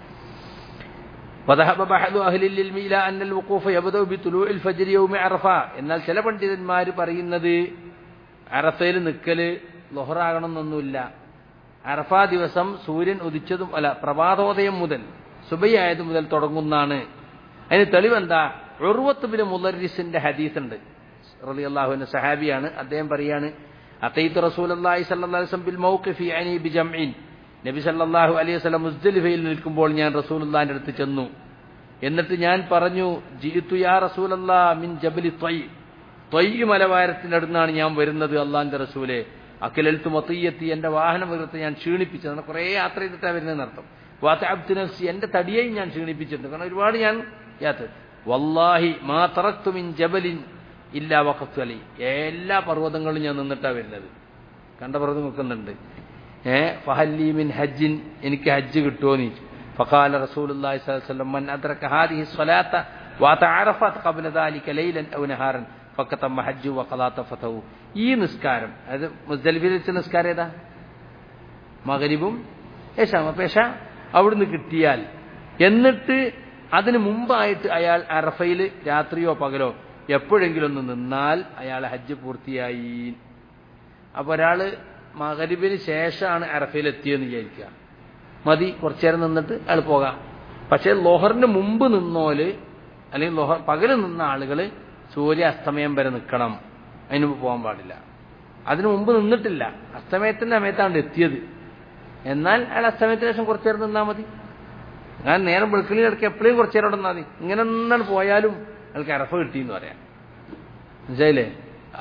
وذهب بعض أهل العلم إلى أن الوقوف يبدأ بطلوع الفجر يوم عرفة എന്നാൽ ചില പണ്ഡിതന്മാർ പറയുന്നത് അറഫയിൽ നിൽക്കല് ലൊഹറാകണമെന്നൊന്നുമില്ല അറഫ ദിവസം സൂര്യൻ ഉദിച്ചതും അല്ല പ്രഭാതോദയം മുതൽ സുബൈയായത് മുതൽ തുടങ്ങുന്നതാണ് അതിന് തെളിവെന്താ ഉറുവത്തുബിന് മുലരിസിന്റെ ഹദീസ് ഉണ്ട് റളിയല്ലാഹുവിന്റെ സഹാബിയാണ് അദ്ദേഹം പറയാണ് അത്തൈത്ത് റസൂൽ അള്ളാഹി സല്ലാസ്ലം ബിൽ മൗഖിഫി അനി ബി ജംഇൻ നബി സല്ലല്ലാഹു അലൈഹി വസല്ലം മുസ്ദലിഫയിൽ നിൽക്കുമ്പോൾ ഞാൻ റസൂലുള്ളാഹിന്റെ അടുത്ത് ചെന്നു എന്നിട്ട് ഞാൻ പറഞ്ഞു ജിഇത്തു യാ റസൂലല്ലാ മിൻ ജബലി ത്വയ് ത്വയ് മലവാരത്തിന്റെ അടുത്താണ് ഞാൻ വരുന്നത് അള്ളാഹിന്റെ റസൂലെ അഖിലൽത്തു മത്തയ്യത്തി എന്റെ വാഹനം വികൃത്ത് ഞാൻ ക്ഷീണിപ്പിച്ചത് അങ്ങനെ കുറേ യാത്ര ചെയ്തിട്ടാണ് വരുന്നതെന്ന് അർത്ഥം വാത്തഅബ്തു നഫ്സി എന്റെ തടിയെയും ഞാൻ ക്ഷീണിപ്പിച്ചിട്ടുണ്ട് കാരണം ഒരുപാട് ഞാൻ യാത്ര വല്ലാഹി മാ തറക്തു മിൻ ജബലിൻ ഇല്ല വഖത്തു അലി എല്ലാ പർവ്വതങ്ങളും ഞാൻ നിന്നിട്ടാ വരുന്നത് കണ്ട പർവ്വതം നിൽക്കുന്നുണ്ട് ഏ ഫഹല്ലി മിൻ ഹജ്ജിൻ എനിക്ക് ഹജ്ജ് കിട്ടുമോ നീ فقال رسول الله صلى الله عليه وسلم من أدرك هذه الصلاة وتعرفت قبل ذلك ليلا أو نهارا فكتم حجه وقضى تفته ഈ നിസ്കാരം അതായത് മുസ്ദലിഫിൽ വെച്ച നിസ്കാരം ഏതാ മകരിബും ഏഷാം അപ്പൊ ഏഷ അവിടുന്ന് കിട്ടിയാൽ എന്നിട്ട് അതിന് മുമ്പായിട്ട് അയാൾ അറഫയിൽ രാത്രിയോ പകലോ എപ്പോഴെങ്കിലും ഒന്ന് നിന്നാൽ അയാൾ ഹജ്ജ് പൂർത്തിയായി അപ്പൊ ഒരാള് മകരിബിന് ശേഷമാണ് അറഫയിൽ എത്തിയെന്ന് വിചാരിക്കുക മതി കുറച്ചു നേരം നിന്നിട്ട് അയാൾ പോകാം പക്ഷേ ലോഹറിന് മുമ്പ് നിന്നോല് അല്ലെങ്കിൽ ലോഹർ പകല് നിന്ന ആളുകൾ സൂര്യ അസ്തമയം വരെ നിൽക്കണം അതിന് മുമ്പ് പോകാൻ പാടില്ല അതിനു മുമ്പ് നിന്നിട്ടില്ല അസ്തമയത്തിന്റെ സമയത്താണ് എത്തിയത് എന്നാൽ അയാൾ അസ്തമയത്തിന് ശേഷം കുറച്ചു നേരം നിന്നാൽ മതി ഞാൻ നേരം വെളുക്കലിൽ ഇടയ്ക്ക് എപ്പോഴും കുറച്ചു നേരം അവിടെ നിന്നാൽ മതി ഇങ്ങനെ നിന്നാണ് പോയാലും അയാൾക്ക് അറഫ കിട്ടിയെന്ന് പറയാം മനസ്സിലായില്ലേ ആ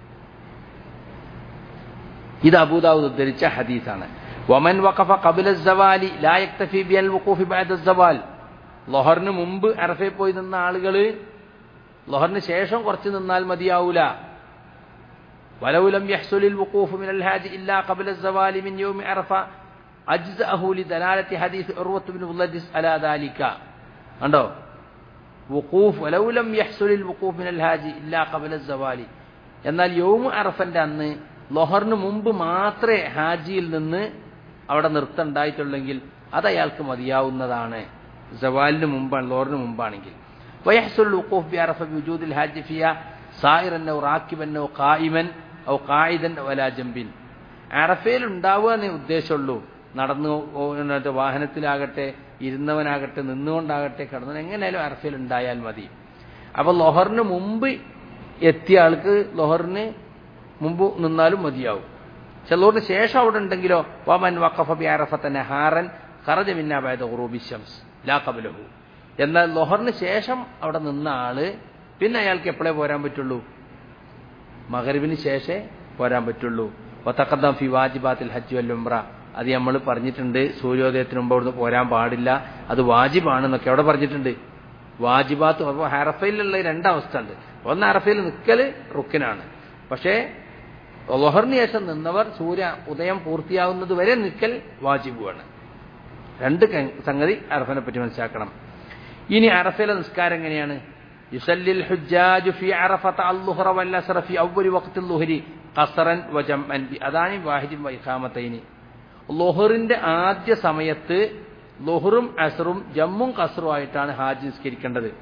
ഇത് അബൂദാവൂദ് ഉദ്ധരിച്ച ഹദീസാണ് വമൻ വഖഫ ഖബല സവാലി ലാ യക്തഫി ബിൽ വുഖൂഫി ബഅദ സവാൽ ലൊഹറിന് മുമ്പ് അറഫയിൽ പോയി നിന്ന ആളുകൾ ലൊഹറിന് ശേഷം കുറച്ച് നിന്നാൽ മതിയാവൂല വലൗലം യഹ്സുലിൽ വുഖൂഫ് മിനൽ ഹാജി ഇല്ലാ ഖബല സവാലി മിൻ യൗമി അറഫ അജ്സഅഹു ലിദലാലത്തി ഹദീസ് ഉർവത്ത് ബിൻ മുല്ലദിസ് അലാ ദാലിക കണ്ടോ വുഖൂഫ് വലൗലം യഹ്സുലിൽ വുഖൂഫ് മിനൽ ഹാജി ഇല്ലാ ഖബല സവാലി എന്നാൽ യൗമു അറഫന്റെ അന്ന് ലൊഹറിന് മുമ്പ് മാത്രമേ ഹാജിയിൽ നിന്ന് അവിടെ നിർത്തണ്ടായിട്ടുള്ളെങ്കിൽ അത് അയാൾക്ക് മതിയാവുന്നതാണ് ജവാലിന് മുമ്പാണ് ലോറിന് മുമ്പാണെങ്കിൽ വയഹ്സുൽ വുഖൂഫ് ബി അറഫ ബിവജൂദിൽ ഹാജി ഫിയ സായിറൻ ഔ റാക്കിബൻ ഔ ഖായിമൻ ഔ ഖായിദൻ വലാ ജംബിൻ അറഫയിൽ ഉണ്ടാവുക എന്നേ ഉദ്ദേശമുള്ളൂ നടന്നു പോകുന്ന വാഹനത്തിലാകട്ടെ ഇരുന്നവനാകട്ടെ നിന്നുകൊണ്ടാകട്ടെ കിടന്നു എങ്ങനെയാലും അറഫയിൽ ഉണ്ടായാൽ മതി അപ്പൊ ലൊഹറിന് മുമ്പ് എത്തിയ ആൾക്ക് ലൊഹറിന് മുമ്പ് നിന്നാലും മതിയാവും ചെല്ലോറിന് ശേഷം അവിടെ ഉണ്ടെങ്കിലോ വമൻ വഖഫ ബി അറഫത്ത നഹാറൻ ഖറജ മിന്ന ബഅദ ഖുറൂബി ശംസ് ലാ ഖബലഹു എന്നാൽ ലൊഹറിന് ശേഷം അവിടെ നിന്ന ആള് പിന്നെ അയാൾക്ക് എപ്പോഴേ പോരാൻ പറ്റുള്ളൂ മകരിബിന് ശേഷേ പോരാൻ പറ്റുള്ളൂ ഒത്തക്കദ്ദം ഫി വാജിബാത്തിൽ ഹജ്ജ് വൽ ഉംറ അത് നമ്മൾ പറഞ്ഞിട്ടുണ്ട് സൂര്യോദയത്തിന് മുമ്പ് അവിടുന്ന് പോരാൻ പാടില്ല അത് വാജിബാണെന്നൊക്കെ അവിടെ പറഞ്ഞിട്ടുണ്ട് വാജിബാത്ത് അപ്പോൾ ഹറഫയിലുള്ള രണ്ടവസ്ഥ ഉണ്ട് ഒന്ന് അറഫയിൽ നിൽക്കൽ റുക്കിനാണ് പക്ഷേ ലൊഹറിന് ശേഷം നിന്നവർ സൂര്യ ഉദയം പൂർത്തിയാവുന്നത് വരെ നിൽക്കൽ വാജിബുമാണ് രണ്ട് സംഗതി അറഫനെ പറ്റി മനസ്സിലാക്കണം ഇനി അറഫയിലെ നിസ്കാരം എങ്ങനെയാണ് യുസല്ലിൽ ഹുജ്ജാജു ഫി അറഫത അൽലുഹറ വൽ അസ്റ ഫി അവ്വലി വഖത്തിൽ ലുഹരി ഖസറൻ വജംഅൻ ബി അതാണ് വാഹിദും വൈഖാമത്തൈനി ലുഹറിന്റെ ആദ്യ സമയത്ത് ലുഹറും അസറും ജമ്മും കസറും ആയിട്ടാണ് ഹാജ് നിസ്കരിക്കേണ്ടത്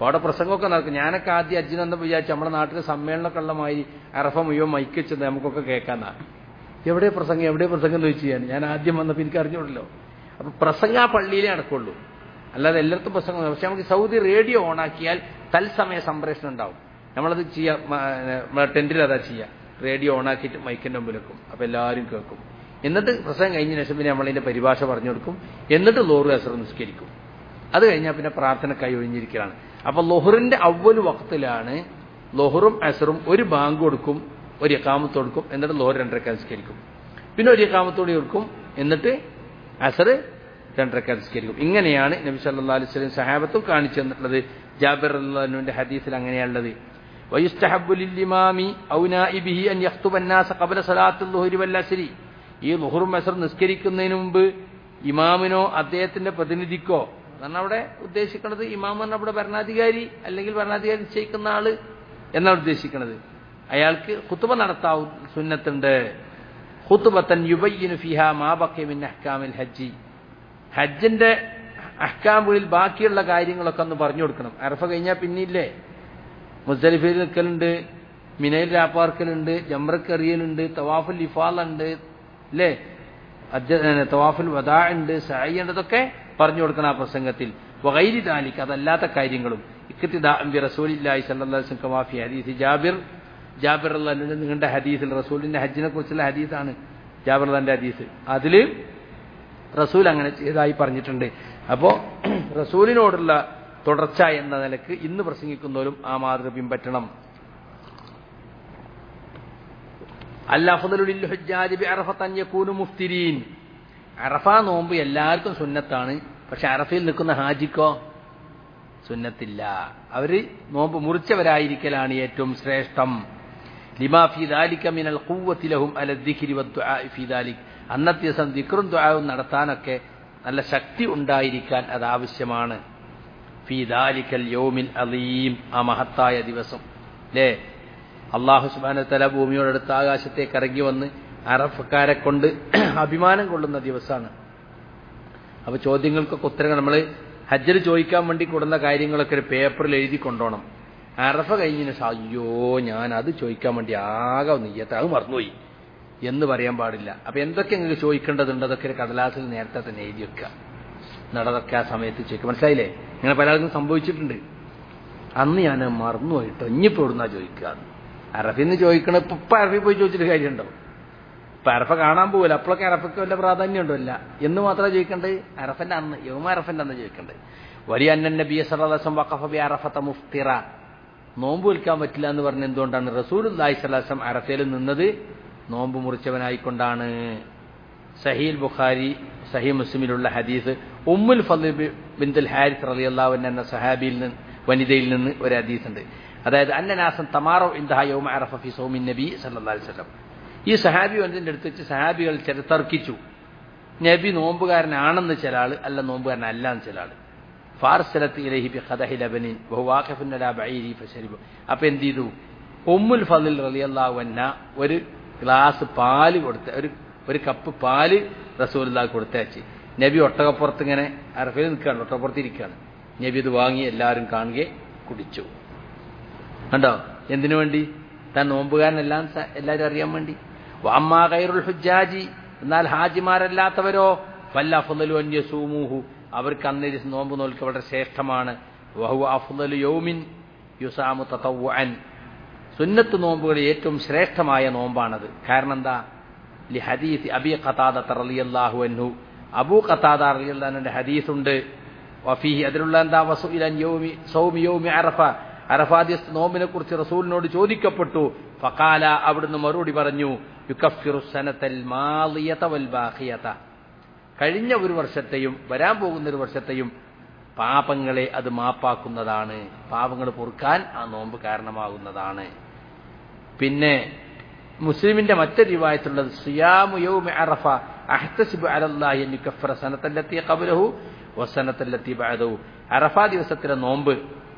അപ്പോൾ അവിടെ പ്രസംഗമൊക്കെ നടക്കും ഞാനൊക്കെ ആദ്യം അജ്ജിനെന്ന് വിചാരിച്ചു നമ്മുടെ നാട്ടിൽ സമ്മേളനമൊക്കെ ഉള്ള മാതിരി അറഫ മുഴുവൻ മൈക്ക് വെച്ചത് നമുക്കൊക്കെ കേൾക്കാന്നാ എവിടെ പ്രസംഗം എവിടെ പ്രസംഗം എന്ന് വെച്ച് ഞാൻ ഞാൻ ആദ്യം വന്നപ്പോൾ എനിക്ക് അറിഞ്ഞോളല്ലോ അപ്പൊ പ്രസംഗം ആ പള്ളിയിലേ നടക്കുള്ളൂ അല്ലാതെ എല്ലായിടത്തും പ്രസംഗം പക്ഷെ നമുക്ക് സൗദി റേഡിയോ ഓണാക്കിയാൽ തത്സമയ സംപ്രേഷണം ഉണ്ടാവും നമ്മളത് ചെയ്യാം നമ്മളെ ടെന്റിൽ അതാ ചെയ്യാം റേഡിയോ ഓണാക്കിയിട്ട് മൈക്കിന്റെ മുമ്പിൽ വെക്കും അപ്പൊ എല്ലാവരും കേൾക്കും എന്നിട്ട് പ്രസംഗം കഴിഞ്ഞ ശേഷം പിന്നെ നമ്മളതിന്റെ പരിഭാഷ പറഞ്ഞു കൊടുക്കും എന്നിട്ട് ലോറു അസർ നിസ്കരിക്കും അത് കഴിഞ്ഞാൽ പിന്നെ പ്രാർത്ഥനക്കായി ഒഴിഞ്ഞിരിക്കലാണ് അപ്പൊ ലൊഹറിന്റെ അവല് വക്തിലാണ് ലൊഹറും അസറും ഒരു ബാങ്ക് കൊടുക്കും ഒരു എക്കാമത്ത് കൊടുക്കും എന്നിട്ട് ലോഹർ രണ്ടരക്ക നിസ്കരിക്കും പിന്നെ ഒരു എക്കാമത്തോടെ കൊടുക്കും എന്നിട്ട് അസർ രണ്ടരക്ക നിസ്കരിക്കും ഇങ്ങനെയാണ് നബി സല്ലാ അലൈഹി സ്വലം സഹാബത്തും കാണിച്ചു തന്നിട്ടുള്ളത് ജാബിർ അള്ളാഹുവിന്റെ ഹദീസിൽ അങ്ങനെയുള്ളത് വയുസ്തഹബു ലില്ലിമാമി ഔ നായിബിഹി അൻ യഖ്തുബ الناس قبل صلاه الظهر والعصر ഈ ലുഹറും അസർ നിസ്കരിക്കുന്നതിന് മുമ്പ് ഇമാമിനോ അദ്ദേഹത്തിന്റെ പ്രതിനിധിക്കോ എന്നാണ് അവിടെ ഉദ്ദേശിക്കുന്നത് ഇമാം എന്ന് അവിടെ ഭരണാധികാരി അല്ലെങ്കിൽ ഭരണാധികാരി നിശ്ചയിക്കുന്ന ആള് എന്നാണ് ഉദ്ദേശിക്കുന്നത് അയാൾക്ക് ഹുത്തുബ നടത്താവും സുന്നത്തുണ്ട് ഹുത്തുബത്തൻ യുബയ്യനു ഫിഹ മാബക്കിമിൻ അഹ്കാമിൽ ഹജ്ജി ഹജ്ജിന്റെ അഹ്കാമുകളിൽ ബാക്കിയുള്ള കാര്യങ്ങളൊക്കെ ഒന്ന് പറഞ്ഞു കൊടുക്കണം അറഫ കഴിഞ്ഞാൽ പിന്നില്ലേ മുസ്തലിഫയിൽ നിൽക്കലുണ്ട് മിനയിൽ രാപ്പാർക്കലുണ്ട് ജമ്രക്കെറിയലുണ്ട് തവാഫുൽ ഇഫാലുണ്ട് അല്ലേ തവാഫുൽ വദാ ഉണ്ട് സായി ഉണ്ട് ഇതൊക്കെ പറഞ്ഞു കൊടുക്കണം ആ പ്രസംഗത്തിൽ വൈരി താലിക്ക് അതല്ലാത്ത കാര്യങ്ങളും ഇക്കത്തിദാബി റസൂലില്ലായി സല്ലാസ്ലം കമാഫി ഹദീസ് ജാബിർ ജാബിർ അള്ളാഹിന്റെ നിങ്ങളുടെ ഹദീസിൽ റസൂലിന്റെ ഹജ്ജിനെ കുറിച്ചുള്ള ഹദീസാണ് ജാബിർ അള്ളാന്റെ ഹദീസ് അതിൽ റസൂൽ അങ്ങനെ ചെയ്തതായി പറഞ്ഞിട്ടുണ്ട് അപ്പോ റസൂലിനോടുള്ള തുടർച്ച എന്ന നിലക്ക് ഇന്ന് പ്രസംഗിക്കുന്നവരും ആ മാതൃക പിൻപറ്റണം മുഫ്തിരീൻ അറഫ നോമ്പ് എല്ലാവർക്കും സുന്നത്താണ് പക്ഷെ അറഫയിൽ നിൽക്കുന്ന ഹാജിക്കോ സുന്നത്തില്ല അവര് നോമ്പ് മുറിച്ചവരായിരിക്കലാണ് ഏറ്റവും ശ്രേഷ്ഠം ലിമാ ഫിദാലിക മിനൽ ഖുവ്വത്തിലഹും അല ദിക്രി വദ്ദുആഇ ഫിദാലിക് അന്നത്തെ ദിവസം ദിക്റും ദുആവും നടത്താനൊക്കെ നല്ല ശക്തി ഉണ്ടായിരിക്കാൻ അത് ആവശ്യമാണ് ഫിദാലിക്കൽ യൗമിൽ അലീം ആ മഹത്തായ ദിവസം അല്ലേ അള്ളാഹു സുബാന തല ഭൂമിയോടടുത്ത് ആകാശത്തേക്ക് ഇറങ്ങി വന്ന് അറഫക്കാരെ കൊണ്ട് അഭിമാനം കൊള്ളുന്ന ദിവസമാണ് അപ്പൊ ചോദ്യങ്ങൾക്കൊക്കെ ഉത്തരങ്ങൾ നമ്മൾ ഹജ്ജിൽ ചോദിക്കാൻ വേണ്ടി കൊടുന്ന കാര്യങ്ങളൊക്കെ ഒരു പേപ്പറിൽ എഴുതി കൊണ്ടോണം അറഫ കഴിഞ്ഞതിന് അയ്യോ ഞാൻ അത് ചോദിക്കാൻ വേണ്ടി ആകെ നെയ്യത്തെ അത് മറന്നുപോയി എന്ന് പറയാൻ പാടില്ല അപ്പൊ എന്തൊക്കെ നിങ്ങൾക്ക് ചോദിക്കേണ്ടതുണ്ട് അതൊക്കെ ഒരു കടലാസിൽ നേരത്തെ തന്നെ എഴുതി വെക്കുക നടതൊക്കെ ആ സമയത്ത് ചോദിക്കുക മനസ്സിലായില്ലേ ഇങ്ങനെ പലർക്കും സംഭവിച്ചിട്ടുണ്ട് അന്ന് ഞാൻ മറന്നുപോയിട്ടോ ഇനിയിപ്പോ എവിടുന്നാ ചോദിക്കുക അറഫിന്ന് ചോദിക്കണ ഇപ്പൊ ഇപ്പൊ അറഫിൽ പോയി ചോദിച്ചിട്ട് കാര്യമുണ്ടോ ഇപ്പൊ അറഫ കാണാൻ പോകില്ല അപ്പോഴൊക്കെ അറഫയ്ക്ക് വല്ല പ്രാധാന്യം ഉണ്ടോ ഇല്ല എന്ന് മാത്രമേ ചോദിക്കേണ്ടത് അറഫന്റെ അന്ന് യോമ അറഫന്റെ അന്ന് ചോദിക്കേണ്ടത് വലിയ അന്നൻ നബി സല്ലാസം വഖഫബി അറഫത്ത മുഫ്തിറ നോമ്പ് വിൽക്കാൻ പറ്റില്ല എന്ന് പറഞ്ഞ എന്തുകൊണ്ടാണ് റസൂൽ അല്ലാഹി സ്വലാസം അറഫയിൽ നിന്നത് നോമ്പ് മുറിച്ചവനായിക്കൊണ്ടാണ് സഹീൽ ബുഖാരി സഹി മുസ്ലിമിലുള്ള ഹദീസ് ഉമ്മുൽ ഫലീബ് ബിന്ദുൽ ഹാരിസ് റളിയല്ലാഹു എന്ന സഹാബിയിൽ നിന്ന് വനിതയിൽ നിന്ന് ഒരു ഹദീസ് ഉണ്ട് അതായത് അന്നനാസം തമാറോ ഇന്ദഹ യൗമ അറഫ ഫി സൗമിൻ നബി സല്ലല്ലാഹു അലൈഹി വസല്ലം ഈ സഹാബി വന്നതിന്റെ അടുത്ത് വെച്ച് സഹാബികൾ ചില തർക്കിച്ചു നബി നോമ്പുകാരനാണെന്ന് ചില ആള് അല്ല നോമ്പുകാരനല്ല എന്ന് ചില ആള് ഫാർസലത്ത് ഇലഹി ബി ഖദഹി ലബനിൻ ബഹുവാഖിഫുൻ അലാ ബഈരി ഫശരിബു അപ്പോൾ എന്ത് ചെയ്തു ഉമ്മുൽ ഫളിൽ റളിയല്ലാഹു അൻഹ ഒരു ഗ്ലാസ് പാല് കൊടുത്ത ഒരു ഒരു കപ്പ് പാല് റസൂലുള്ളാഹി കൊടുത്തയച്ച് നബി ഒട്ടകപ്പുറത്ത് ഇങ്ങനെ അറഫയിൽ നിൽക്കുകയാണ് ഒട്ടകപ്പുറത്ത് ഇരിക്കുകയാണ് നബി ഇത് വാങ്ങി എല്ലാവരും കാണുകയെ കുടിച്ചു കണ്ടോ എന്തിനു വേണ്ടി താൻ നോമ്പുകാരനെല്ലാം എല്ലാവരും അറിയാൻ വേണ്ടി അമ്മാ കൈറുൽ ഹുജാജി എന്നാൽ ഹാജിമാരല്ലാത്തവരോ വല്ല അഫുദലു അന്യസൂമൂഹു അവർക്ക് അന്ന് നോമ്പ് നോൽക്ക് വളരെ ശ്രേഷ്ഠമാണ് വഹു അഫുദലു യൗമിൻ യുസാമു തതവ്വുഅൻ സുന്നത്ത് നോമ്പുകളിൽ ഏറ്റവും ശ്രേഷ്ഠമായ നോമ്പാണത് കാരണം എന്താ ലി ഹദീസ് അബി ഖതാദ റളിയല്ലാഹു അൻഹു അബൂ ഖതാദ റളിയല്ലാഹുവിന്റെ ഹദീസ് ഉണ്ട് വഫീഹി അതിലുള്ള എന്താ വസുഇലൻ യൗമി സൗമി യൗമി അറഫ അറഫാദിസ് നോമ്പിനെ കുറിച്ച് റസൂലിനോട് ചോദിക്കപ്പെട്ടു ഫഖാല അവിടുന്ന് മറുപടി പറഞ്ഞു യുക്കഫിറു സനത്തൽ മാളിയത വൽ ബാഖിയത കഴിഞ്ഞ ഒരു വർഷത്തെയും വരാൻ പോകുന്ന ഒരു വർഷത്തെയും പാപങ്ങളെ അത് മാപ്പാക്കുന്നതാണ് പാപങ്ങൾ പൊറുക്കാൻ ആ നോമ്പ് കാരണമാകുന്നതാണ് പിന്നെ മുസ്ലിമിന്റെ മറ്റൊരു റിവായത്തുള്ളത് സിയാമു യൗമി അറഫ അഹ്തസിബു അലല്ലാഹി അൻ യുകഫിറ സനത്തല്ലത്തി ഖബലഹു വസനത്തല്ലത്തി ബഅദഹു അറഫ ദിവസത്തിലെ നോമ്പ്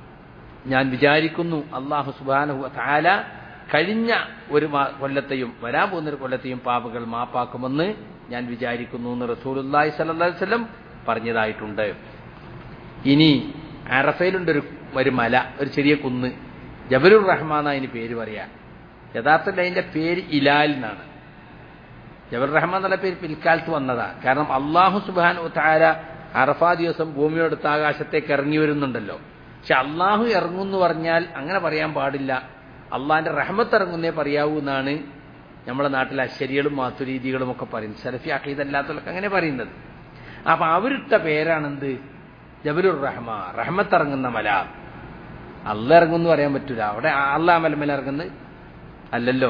ഞാൻ വിചാരിക്കുന്നു അള്ളാഹു സുബാനഹു താല കഴിഞ്ഞ ഒരു കൊല്ലത്തെയും വരാൻ പോകുന്ന ഒരു കൊല്ലത്തെയും പാപങ്ങൾ മാപ്പാക്കുമെന്ന് ഞാൻ വിചാരിക്കുന്നു എന്ന് റസൂലുല്ലാഹി സല്ലല്ലാഹു അലൈഹി വസല്ലം പറഞ്ഞതായിട്ടുണ്ട് ഇനി അറഫയിലുണ്ടൊരു ഒരു മല ഒരു ചെറിയ കുന്ന് ജബലുർ റഹ്മാൻ എന്നാ അതിന് പേര് പറയാ യഥാർത്ഥത്തിൽ അതിന്റെ പേര് ഇലാൽ എന്നാണ് ജബൽ റഹ്മാൻ എന്നുള്ള പേര് പിൽക്കാലത്ത് വന്നതാ കാരണം അള്ളാഹു സുബാൻ താര അറഫാ ദിവസം ഭൂമിയോടുത്ത് ആകാശത്തേക്ക് ഇറങ്ങി വരുന്നുണ്ടല്ലോ പക്ഷെ അള്ളാഹു ഇറങ്ങുമെന്ന് പറഞ്ഞാൽ അങ്ങനെ പറയാൻ പാടില്ല അള്ളാഹിന്റെ റഹ്മത്ത് ഇറങ്ങുന്നേ പറയാവൂ എന്നാണ് നമ്മുടെ നാട്ടിലെ അശ്ശരികളും മാത്തുരീതികളും ഒക്കെ പറയുന്നത് സലഫി അഖീദല്ലാത്തവർക്ക് അങ്ങനെ പറയുന്നത് അപ്പൊ അവരിട്ട പേരാണെന്ത് ജബലുർ റഹ്മ റഹ്മത്ത് ഇറങ്ങുന്ന മല അല്ല ഇറങ്ങുമെന്ന് പറയാൻ പറ്റൂല അവിടെ അല്ല മലമല ഇറങ്ങുന്നത് അല്ലല്ലോ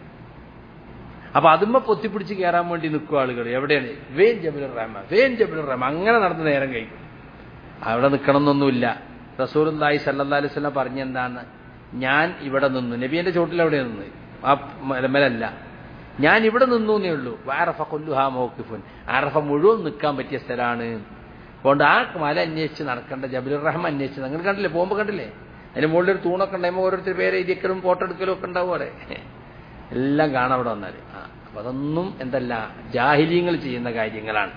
അപ്പൊ അതുമ്മ പൊത്തിപ്പിടിച്ച് കയറാൻ വേണ്ടി നിൽക്കും ആളുകൾ എവിടെയാണ് വേൻ ജബലുർ റഹ്മ വേൻ ജബലുർ റഹ്മ അങ്ങനെ നടന്ന് നേരം കഴിക്കും അവിടെ നിൽക്കണമെന്നൊന്നുമില്ല റസൂൽ അള്ളാഹി സല്ലാ അലൈഹി സ്വലം പറഞ്ഞെന്താണ് ഞാൻ ഇവിടെ നിന്നു നബിയന്റെ ചോട്ടിൽ എവിടെ നിന്ന് ആ മലമലല്ല ഞാൻ ഇവിടെ നിന്നു എന്നേ ഉള്ളൂ വാറഫ കൊല്ലുഹാ മോക്കിഫുൻ അറഫ മുഴുവൻ നിൽക്കാൻ പറ്റിയ സ്ഥലമാണ് അതുകൊണ്ട് ആ മല അന്വേഷിച്ച് നടക്കേണ്ട ജബലുർ റഹ്മ അന്വേഷിച്ച് നിങ്ങൾ കണ്ടില്ലേ പോകുമ്പോൾ കണ്ടില്ലേ അതിന് മുകളിൽ ഒരു തൂണൊക്കെ ഉണ്ടാകുമ്പോൾ ഓരോരുത്തർ പേര് എഴുതിക്കലും ഫോട്ടോ എടുക്കലും ഒക്കെ ഉണ്ടാവും അവിടെ എല്ലാം കാണാം അവിടെ വന്നാൽ ആ അപ്പൊ അതൊന്നും എന്തല്ല ജാഹിലീങ്ങൾ ചെയ്യുന്ന കാര്യങ്ങളാണ്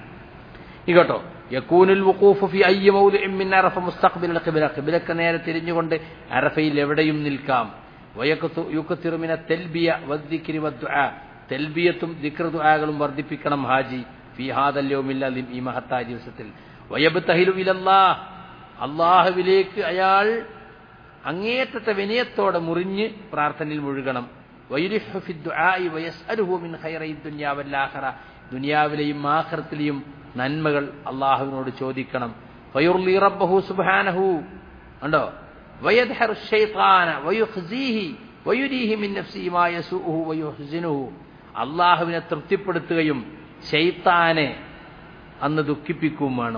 ഈ കേട്ടോ യക്കൂനുൽ വുഖൂഫ് ഫി അയ്യ മൗലിഇൻ മിൻ അറഫ മുസ്തഖ്ബിൽ ഖിബ്ല ഖിബ്ലക്ക് നേരെ തിരിഞ്ഞുകൊണ്ട് അറഫയിൽ എവിടെയും നിൽക്കാം വയക്കത്തു യുക്കത്തിറു മിന തൽബിയ വദ്ദിക്രി വദ്ദുആ തൽബിയത്തും ദിക്ർ ദുആകളും വർദ്ധിപ്പിക്കണം ഹാജി ഫി ഹാദൽ യൗമിൽ അലീം ഈ മഹത്തായ ദിവസത്തിൽ വയബ്തഹിലു ഇലല്ലാഹ് അള്ളാഹുവിലേക്ക് അയാൾ അങ്ങേറ്റത്തെ വിനയത്തോടെ മുറിഞ്ഞ് പ്രാർത്ഥനയിൽ മുഴുകണം വയുരിഹു ഫി ദുആഇ വയസ്അലുഹു മിൻ ഖൈറൈ ദുനിയാ വൽ ആഖിറ ദുനിയാവിലെയും ആഖിറത്തിലെയും നന്മകൾ അള്ളാഹുവിനോട് ചോദിക്കണം ഫയുർലി റബ്ബഹു സുബ്ഹാനഹു ഉണ്ടോ വയദ്ഹറു ശൈത്താന വയുഖ്സീഹി വയുരീഹി മിൻ നഫ്സിഹി മാ യസൂഹു വയുഹ്സിനുഹു അള്ളാഹുവിനെ തൃപ്തിപ്പെടുത്തുകയും ശൈത്താനെ അന്ന് ദുഃഖിപ്പിക്കുകയും വേണം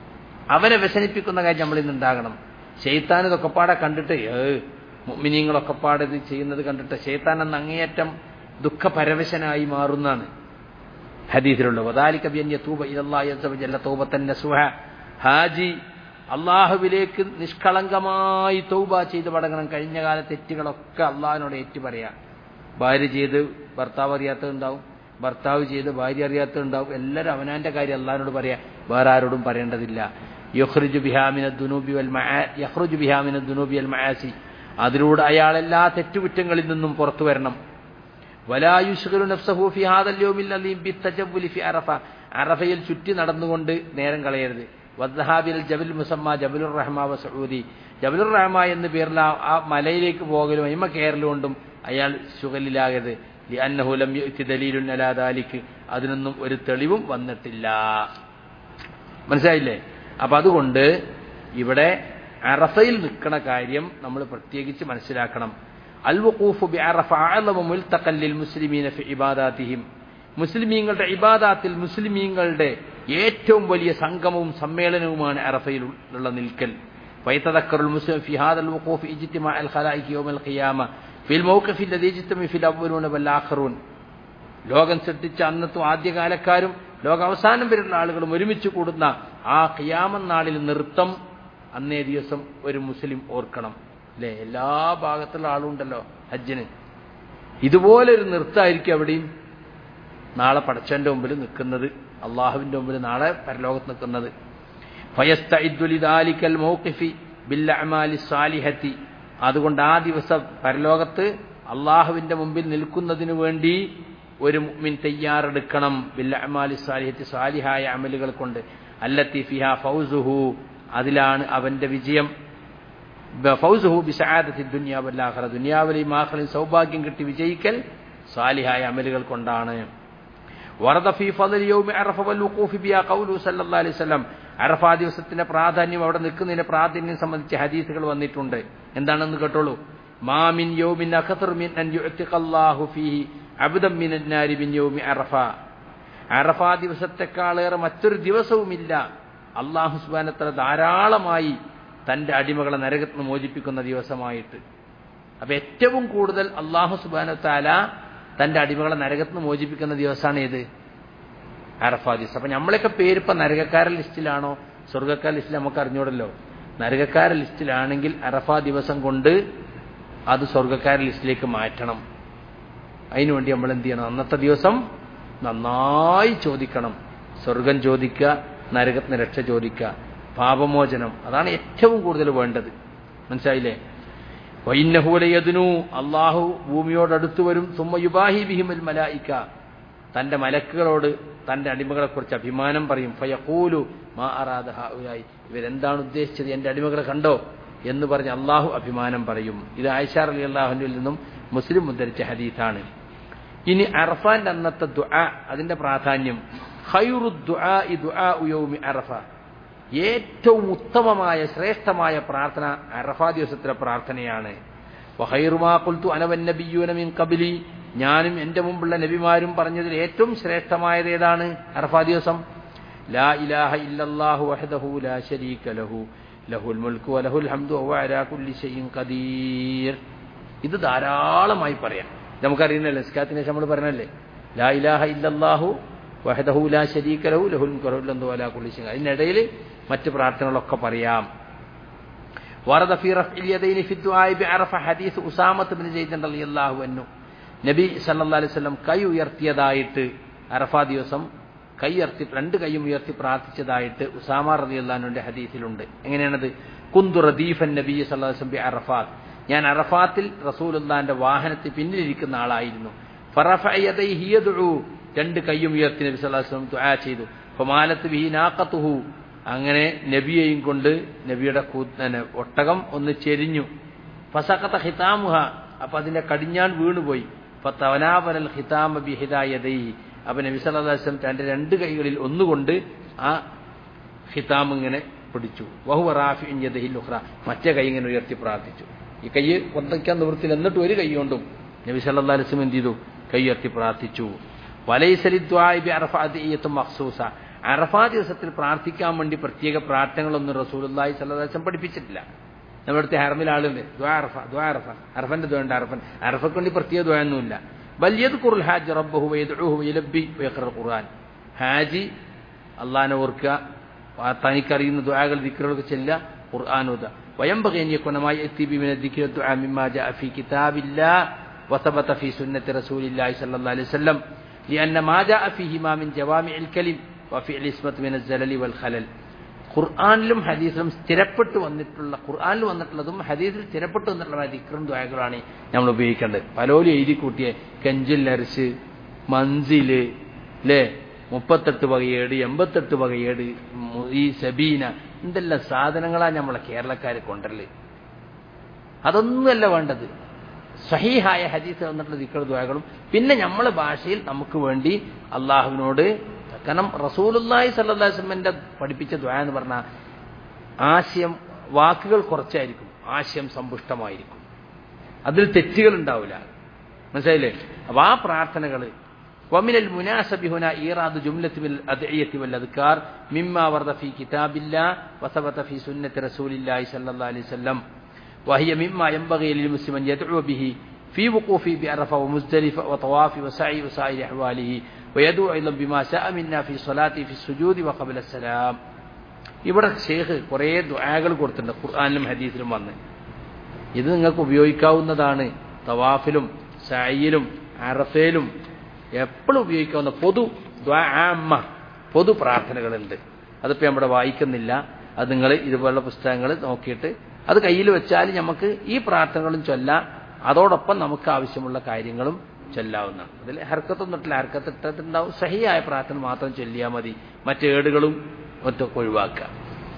അവനെ വ്യസനിപ്പിക്കുന്ന കാര്യം നമ്മൾ ഇന്ന് ഉണ്ടാകണം ഷെയ്ത്താൻ ഇതൊക്കെ പാടെ കണ്ടിട്ട് ഏ മിനിങ്ങളൊക്കെ പാടെ ഇത് ചെയ്യുന്നത് കണ്ടിട്ട് ഷെയ്ത്താൻ അന്ന് അങ്ങേയറ്റം ദുഃഖപരവശനായി മാറുന്നതാണ് ഹദീസിലുള്ള വദാലിക ബിയൻ തൂബ ഇലല്ലാഹി അസ്സ വജല്ല തൗബത്തൻ നസുഹ ഹാജി അള്ളാഹുവിലേക്ക് നിഷ്കളങ്കമായി തൗബ ചെയ്ത് മടങ്ങണം കഴിഞ്ഞ കാല തെറ്റുകളൊക്കെ അള്ളാഹിനോട് ഏറ്റു പറയാം ഭാര്യ ചെയ്ത് ഭർത്താവ് അറിയാത്തതുണ്ടാവും ഭർത്താവ് ചെയ്ത് ഭാര്യ അറിയാത്തതുണ്ടാവും എല്ലാവരും അവനാന്റെ കാര്യം അള്ളാഹിനോട് പറയാം വേറെ ആരോടും പറയേണ്ടതില്ല യഹ്റുജു ബിഹാമിന ദുനൂബി വൽ യഹ്റുജു ബിഹാമിന ദുനൂബി അൽ മയാസി അതിലൂടെ അയാൾ എല്ലാ തെറ്റുകുറ്റങ്ങളിൽ നിന്നും പുറത്തു വരണം വലായുഷുഖലു നഫ്സഹു ഫി ഹാദൽ യൗമിൽ അലീം ബിത്തജവ്വുലി ഫി അറഫ അറഫയിൽ ചുറ്റി നടന്നുകൊണ്ട് നേരം കളയരുത് വദ്ഹാബിൽ ജബൽ മുസമ്മ ജബലുർ റഹ്മ വ സഊദി ജബലുർ റഹ്മ എന്ന പേരിൽ ആ മലയിലേക്ക് പോകലും അയിമ കയറലുകൊണ്ടും അയാൾ ശുഗലിലാകരുത് ലിഅന്നഹു ലം യഅതി ദലീലുൻ അലാ ദാലിക് അതിനൊന്നും ഒരു തെളിവും വന്നിട്ടില്ല മനസ്സിലായില്ലേ അപ്പൊ അതുകൊണ്ട് ഇവിടെ അറഫയിൽ നിൽക്കുന്ന കാര്യം നമ്മൾ പ്രത്യേകിച്ച് മനസ്സിലാക്കണം അൽ വഖൂഫു ബി അറഫ അഅലമു മുൽതഖൻ ലിൽ മുസ്ലിമീന ഫി ഇബാദാതിഹിം മുസ്ലിമീങ്ങളുടെ ഇബാദാത്തിൽ മുസ്ലിമീങ്ങളുടെ ഏറ്റവും വലിയ സംഗമവും സമ്മേളനവുമാണ് അറഫയിൽ ഉള്ള നിൽക്കൽ فيتذكر المسلم في هذا الوقوف اجتماع الخلائق يوم القيامة في الموقف الذي يجتمع في الأولون والآخرون ലോകം സൃഷ്ടിച്ച അന്നത്തും ആദ്യകാലക്കാരും ലോക അവസാനം വരെയുള്ള ആളുകളും ഒരുമിച്ച് കൂടുന്ന ആ ഖിയാമൻ നാളിൽ നൃത്തം അന്നേ ദിവസം ഒരു മുസ്ലിം ഓർക്കണം അല്ലെ എല്ലാ ഭാഗത്തുള്ള ആളുണ്ടല്ലോ ഹജ്ജിന് ഇതുപോലെ ഒരു നൃത്തമായിരിക്കും അവിടെയും നാളെ പടച്ചന്റെ മുമ്പിൽ നിൽക്കുന്നത് അള്ളാഹുവിന്റെ മുമ്പിൽ നാളെ പരലോകത്ത് നിൽക്കുന്നത് ഫയസ്തഇദ്ദുലിദാലിക്കൽ മൗഖിഫി ബില്ലഅമാലി സാലിഹത്തി അതുകൊണ്ട് ആ ദിവസം പരലോകത്ത് അള്ളാഹുവിന്റെ മുമ്പിൽ നിൽക്കുന്നതിനു വേണ്ടി ഒരു മുഅ്മിൻ തയ്യാറെടുക്കണം ബില്ലഅമാലി സാലിഹത്തി സാലിഹായ അമലുകൾ കൊണ്ട് അല്ലത്തി ഫിഹ ഫൗസുഹു അതിലാണ് അവന്റെ വിജയം ഫൗസുഹു ബിസആദത്തി ദുനിയ വല്ലാഖിറ ദുനിയാവിലെയും ആഖിറയും സൗഭാഗ്യം കിട്ടി വിജയിക്കൽ സാലിഹായ അമലുകൾ കൊണ്ടാണ് വറദ ഫീ ഫളൽ യൗമി അറഫ വൽ വുഖൂഫ് ബിയാ ഖൗലു സല്ലല്ലാഹു അലൈഹി വസല്ലം അറഫ ദിവസത്തിന്റെ പ്രാധാന്യം അവിടെ നിൽക്കുന്നതിന്റെ പ്രാധാന്യം സംബന്ധിച്ച് ഹദീസുകൾ വന്നിട്ടുണ്ട് എന്താണെന്ന് കേട്ടോളൂ മാമിൻ യൗമിൻ അഖതർ മിൻ അൻ യുഅ്തിഖല്ലാഹു ഫീഹി അബ്ദൻ മിനൻ നാരി മിൻ യൗമി അറഫ അറഫ ദിവസത്തെക്കാളേറെ മറ്റൊരു ദിവസവുമില്ല അള്ളാഹു സുബാനത്ര ധാരാളമായി തന്റെ അടിമകളെ നരകത്തിന് മോചിപ്പിക്കുന്ന ദിവസമായിട്ട് അപ്പൊ ഏറ്റവും കൂടുതൽ അള്ളാഹു സുബാന താല തന്റെ അടിമകളെ നരകത്തിന് മോചിപ്പിക്കുന്ന ദിവസമാണ് ഏത് അറഫാ ദിവസം അപ്പൊ നമ്മളൊക്കെ പേര് ഇപ്പൊ നരകക്കാര ലിസ്റ്റിലാണോ സ്വർഗക്കാര ലിസ്റ്റിൽ നമുക്ക് അറിഞ്ഞൂടല്ലോ നരകക്കാര ലിസ്റ്റിലാണെങ്കിൽ അറഫാ ദിവസം കൊണ്ട് അത് സ്വർഗക്കാര ലിസ്റ്റിലേക്ക് മാറ്റണം അതിനുവേണ്ടി നമ്മൾ എന്ത് ചെയ്യണം അന്നത്തെ ദിവസം നന്നായി ചോദിക്കണം സ്വർഗം ചോദിക്കുക നരകത്തിന് രക്ഷ ചോദിക്കുക പാപമോചനം അതാണ് ഏറ്റവും കൂടുതൽ വേണ്ടത് മനസ്സിലായില്ലേ വൈന്നഹൂലയതിനു അള്ളാഹു ഭൂമിയോടടുത്തു വരും സുമ്മയുബാഹി ബിഹിമൽ മലായിക്ക തന്റെ മലക്കുകളോട് തന്റെ അടിമകളെക്കുറിച്ച് അഭിമാനം പറയും ഫയഖൂലു മാ അറാദ ഹാഉലായി ഇവരെന്താണ് ഉദ്ദേശിച്ചത് എന്റെ അടിമകളെ കണ്ടോ എന്ന് പറഞ്ഞ് അള്ളാഹു അഭിമാനം പറയും ഇത് ആയിഷാർ അലി അള്ളാഹുവിൽ നിന്നും മുസ്ലിം ഉദ്ധരിച്ച ഹദീസാണ് ഇനി അറഫാന്റെ അന്നത്തെ ദുആ അതിന്റെ പ്രാധാന്യം ഖൈറു ദുആ ദുആ യൗമി അറഫ ഏറ്റവും ഉത്തമമായ ശ്രേഷ്ഠമായ പ്രാർത്ഥന അറഫാ ദിവസത്തിലെ പ്രാർത്ഥനയാണ് വഹൈറുമാ കുൽത്തു അനവൻ നബിയൂന മിൻ കബിലി ഞാനും എന്റെ മുമ്പുള്ള നബിമാരും പറഞ്ഞതിൽ ഏറ്റവും ശ്രേഷ്ഠമായത് ഏതാണ് അറഫാ ദിവസം ലാ ഇലാഹ ഇല്ലല്ലാഹു വഹദഹു ലാ ശരീക ലഹു ലഹുൽ മുൽക്കു വലഹുൽ ഹംദു വഹുവ അലാ കുല്ലി ഷൈഇൻ ഖദീർ ഇത് ധാരാളമായി പറയാം നമുക്കറിയുന്നല്ലേ നിസ്കാരത്തിന് ശേഷം നമ്മൾ പറഞ്ഞല്ലേ ലാ ഇലാഹ ഇല്ലല്ലാഹു വഹദഹു ലാ ശരീക ലഹു ലഹുൽ മുൽക്കു വലഹുൽ ഹംദു വലാ കുല്ലി ഷൈഇൻ അതിനിടയിൽ മറ്റ് പ്രാർത്ഥനകളൊക്കെ പറയാം ورد في رفع اليدين في الدعاء بعرفة حديث أسامة بن زيد رضي الله عنه നബി സല്ലാ അലൈഹി സ്വലം കൈ ഉയർത്തിയതായിട്ട് അറഫാ ദിവസം കൈ ഉയർത്തി രണ്ട് കൈയും ഉയർത്തി പ്രാർത്ഥിച്ചതായിട്ട് ഉസാമ റതി അള്ളഹാനുന്റെ ഹദീസിലുണ്ട് എങ്ങനെയാണത് കുന്തു റദീഫൻ നബി സല്ലാ വസ്ലം ബി അറഫാത്ത് ഞാൻ അറഫാത്തിൽ റസൂലുല്ലാന്റെ വാഹനത്തിൽ പിന്നിലിരിക്കുന്ന ആളായിരുന്നു ഫറഫിയു രണ്ട് കൈയും ഉയർത്തി നബി സല്ലാ വസ്ലം ദുആ ചെയ്തു ഫമാലത്ത് ബിഹി നാക്കത്തുഹു അങ്ങനെ നബിയെയും കൊണ്ട് നബിയുടെ ഒട്ടകം ഒന്ന് ചെരിഞ്ഞു ഫസക്കത്ത ഹിതാമുഹ അപ്പൊ അതിന്റെ കടിഞ്ഞാൻ വീണുപോയി ഫത്തവനാപനൽ ഹിതാമ ബിഹിദായതൈ അപ്പൊ നബി സല്ലാസ്ലം തന്റെ രണ്ട് കൈകളിൽ ഒന്നുകൊണ്ട് ആ ഹിതാം ഇങ്ങനെ പിടിച്ചു വഹു റാഫിഹിൽ ഉഹ്റ മറ്റേ കൈ ഇങ്ങനെ ഉയർത്തി പ്രാർത്ഥിച്ചു ഈ കൈ പൊന്തയ്ക്കാൻ നിവൃത്തിയിൽ എന്നിട്ട് ഒരു കൈ കൊണ്ടും നബി സല്ലാ അലിസ്ലം എന്ത് ചെയ്തു കൈ ഉയർത്തി പ്രാർത്ഥിച്ചു വലൈസലിദ്വായി അറഫാദിയത്തും മഖ്സൂസ അറഫാ ദിവസത്തിൽ പ്രാർത്ഥിക്കാൻ വേണ്ടി പ്രത്യേക പ്രാർത്ഥനകളൊന്നും റസൂലുല്ലാഹി സല്ലാസ്ലം പഠിപ്പിച്ചിട്ടില്ല നമ്മുടെ അടുത്ത് ഹർമിൽ ആളുണ്ട് ദ്വാ അറഫ ദ്വാ അറഫ അറഫന്റെ ദ്വ ഉണ്ട് അറഫൻ അറഫക്ക് വേണ്ടി പ്രത്യേക ദ്വയൊന്നുമില്ല വലിയത് ഖുറുൽ ഹാജ് റബ്ബഹു വയദ്ഉഹു വയലബ്ബി വയഖറ ഖുർആൻ ഹാജി അള്ളാഹിനെ ഓർക്കുക തനിക്കറിയുന്ന ദ്വാകൾ ദിക്റുകളൊക്കെ ചെല്ലുക ഖുർആൻ ഓതുക وينبغي أن يكون ما يأتي من الذكر الدعاء مما جاء في كتاب الله وثبت في سنة رسول الله صلى الله عليه وسلم لأن ما جاء فيهما من جوامع الكلم وفعل اسمة من الزلل والخلل ഖുർആാനിലും ഹദീസിലും സ്ഥിരപ്പെട്ടു വന്നിട്ടുള്ള ഖുർആാനിൽ വന്നിട്ടുള്ളതും ഹദീസിൽ സ്ഥിരപ്പെട്ടു വന്നിട്ടുള്ള ദിക്റും ദ്വായകളാണ് നമ്മൾ ഉപയോഗിക്കേണ്ടത് പലോലും എഴുതി കൂട്ടിയ കെഞ്ചിൽ നരസ് മൻസില് അല്ലേ മുപ്പത്തെട്ട് വകയേട് എൺപത്തെട്ട് വകയേട് ഈ സബീന എന്തെല്ലാം സാധനങ്ങളാണ് നമ്മളെ കേരളക്കാർ കൊണ്ടല്ലേ അതൊന്നുമല്ല വേണ്ടത് സഹീഹായ ഹദീസ് വന്നിട്ടുള്ള ദിക്ർ ദ്വായകളും പിന്നെ നമ്മളെ ഭാഷയിൽ നമുക്ക് വേണ്ടി അള്ളാഹുവിനോട് കാരണം റസൂലുല്ലാഹി സല്ലാസ്ലമിന്റെ പഠിപ്പിച്ച ദ്വാ എന്ന് പറഞ്ഞാൽ ആശയം വാക്കുകൾ കുറച്ചായിരിക്കും ആശയം സമ്പുഷ്ടമായിരിക്കും അതിൽ തെറ്റുകൾ ഉണ്ടാവില്ല മനസ്സിലായില്ലേ അപ്പൊ ആ പ്രാർത്ഥനകൾ ومن المناسب هنا إيراد جملة من الأدعية والأذكار مما ورد في كتاب الله وثبت في سنة رسول الله صلى الله عليه وسلم وهي مما ينبغي للمسلم أن يدعو به في وقوفه بعرفة ومزدلفة وطواف وسعي وسائر أحواله ويدعو أيضا بما شاء منا في صلاته في السجود وقبل السلام ഇവിടെ ഷേഖ് കുറേ ദുആകൾ കൊടുത്തിട്ടുണ്ട് ഖുർആാനിലും ഹദീസിലും വന്ന് ഇത് നിങ്ങൾക്ക് ഉപയോഗിക്കാവുന്നതാണ് തവാഫിലും സായിലും അറഫയിലും എപ്പോഴും ഉപയോഗിക്കാവുന്ന പൊതു ദ്വാമ പൊതു പ്രാർത്ഥനകളുണ്ട് അതിപ്പോൾ നമ്മുടെ വായിക്കുന്നില്ല അത് നിങ്ങൾ ഇതുപോലുള്ള പുസ്തകങ്ങൾ നോക്കിയിട്ട് അത് കയ്യിൽ വെച്ചാൽ നമുക്ക് ഈ പ്രാർത്ഥനകളും ചൊല്ലാം അതോടൊപ്പം നമുക്ക് ആവശ്യമുള്ള കാര്യങ്ങളും ചൊല്ലാവുന്നതാണ് അതിൽ ഹർക്കത്തൊന്നിട്ടില്ല ഹർക്കത്ത് ഇട്ടിട്ടുണ്ടാവും സഹിയായ പ്രാർത്ഥന മാത്രം ചൊല്ലിയാൽ മതി മറ്റേടുകളും ഒറ്റൊക്കെ ഒഴിവാക്കുക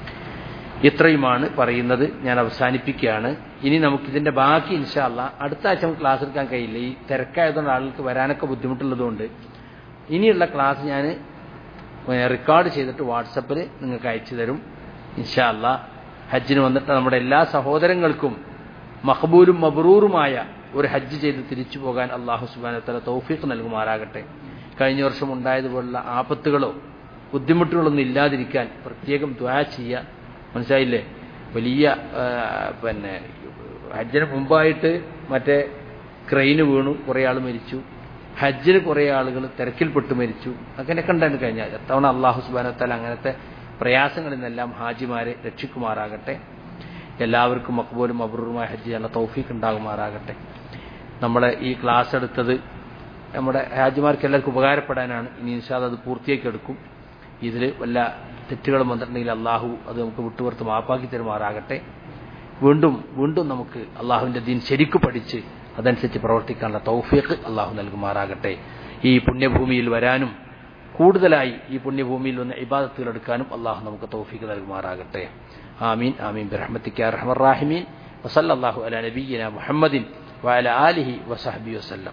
ഇത്രയുമാണ് പറയുന്നത് ഞാൻ അവസാനിപ്പിക്കുകയാണ് ഇനി നമുക്കിതിന്റെ ബാക്കി ഇൻഷാല്ല അടുത്ത ആഴ്ച നമുക്ക് ക്ലാസ് എടുക്കാൻ കഴിയില്ല ഈ തിരക്കായതുകൊണ്ട് ആളുകൾക്ക് വരാനൊക്കെ ബുദ്ധിമുട്ടുള്ളതുകൊണ്ട് ഇനിയുള്ള ക്ലാസ് ഞാൻ റെക്കോർഡ് ചെയ്തിട്ട് വാട്സപ്പിൽ നിങ്ങൾക്ക് അയച്ചു തരും ഇൻഷാല്ല ഹജ്ജിന് വന്നിട്ട് നമ്മുടെ എല്ലാ സഹോദരങ്ങൾക്കും മഹബൂലും മബ്രൂറുമായ ഒരു ഹജ്ജ് ചെയ്ത് തിരിച്ചു പോകാൻ അള്ളാഹു സുബാനത്തല തൗഫീഖ് നൽകുമാറാകട്ടെ കഴിഞ്ഞ വർഷം ഉണ്ടായതുപോലുള്ള ആപത്തുകളോ ബുദ്ധിമുട്ടുകളൊന്നും ഇല്ലാതിരിക്കാൻ പ്രത്യേകം ദ്വാ ചെയ്യുക മനസ്സിലായില്ലേ വലിയ പിന്നെ ഹജ്ജിന് മുമ്പായിട്ട് മറ്റേ ക്രെയിന് വീണു കുറേ ആൾ മരിച്ചു ഹജ്ജിന് കുറേ ആളുകൾ തിരക്കിൽപ്പെട്ട് മരിച്ചു അങ്ങനെയൊക്കെ ഉണ്ടായിരുന്നു കഴിഞ്ഞാൽ എത്തവണ അള്ളാഹു സുബാനത്താൽ അങ്ങനത്തെ പ്രയാസങ്ങളിൽ നിന്നെല്ലാം ഹാജിമാരെ രക്ഷിക്കുമാറാകട്ടെ എല്ലാവർക്കും മക്ബൂലും അബ്രൂറുമായ ഹജ്ജ് ചെയ്യാനുള്ള തൗഫീഖ് ഉണ്ടാകുമാറാകട്ടെ നമ്മളെ ഈ ക്ലാസ് എടുത്തത് നമ്മുടെ ഹാജിമാർക്ക് എല്ലാവർക്കും ഉപകാരപ്പെടാനാണ് ഇനി ഇൻഷാദ് അത് പൂർത്തിയാക്കി എടുക്കും ഇതിൽ വല്ല തെറ്റുകളും വന്നിട്ടുണ്ടെങ്കിൽ അള്ളാഹു അത് നമുക്ക് വിട്ടുപുറത്ത് മാപ്പാക്കി തരുമാറാകട്ടെ വീണ്ടും വീണ്ടും നമുക്ക് അള്ളാഹുവിന്റെ ദീൻ ശരിക്കു പഠിച്ച് അതനുസരിച്ച് പ്രവർത്തിക്കാനുള്ള തൗഫീഖ് അള്ളാഹു നൽകുമാറാകട്ടെ ഈ പുണ്യഭൂമിയിൽ വരാനും കൂടുതലായി ഈ പുണ്യഭൂമിയിൽ വന്ന് ഇബാദത്തുകൾ എടുക്കാനും അള്ളാഹു നമുക്ക് തൗഫീഖ് നൽകുമാറാകട്ടെ ആമീൻ ആമീൻ ബിറഹ്മത്തിക്ക റഹ്മർ റാഹിമീൻ വസല്ലല്ലാഹു അലാ നബിയ്യിന മുഹമ്മദിൻ വഅല ആലിഹി വസഹബി വസല്ലം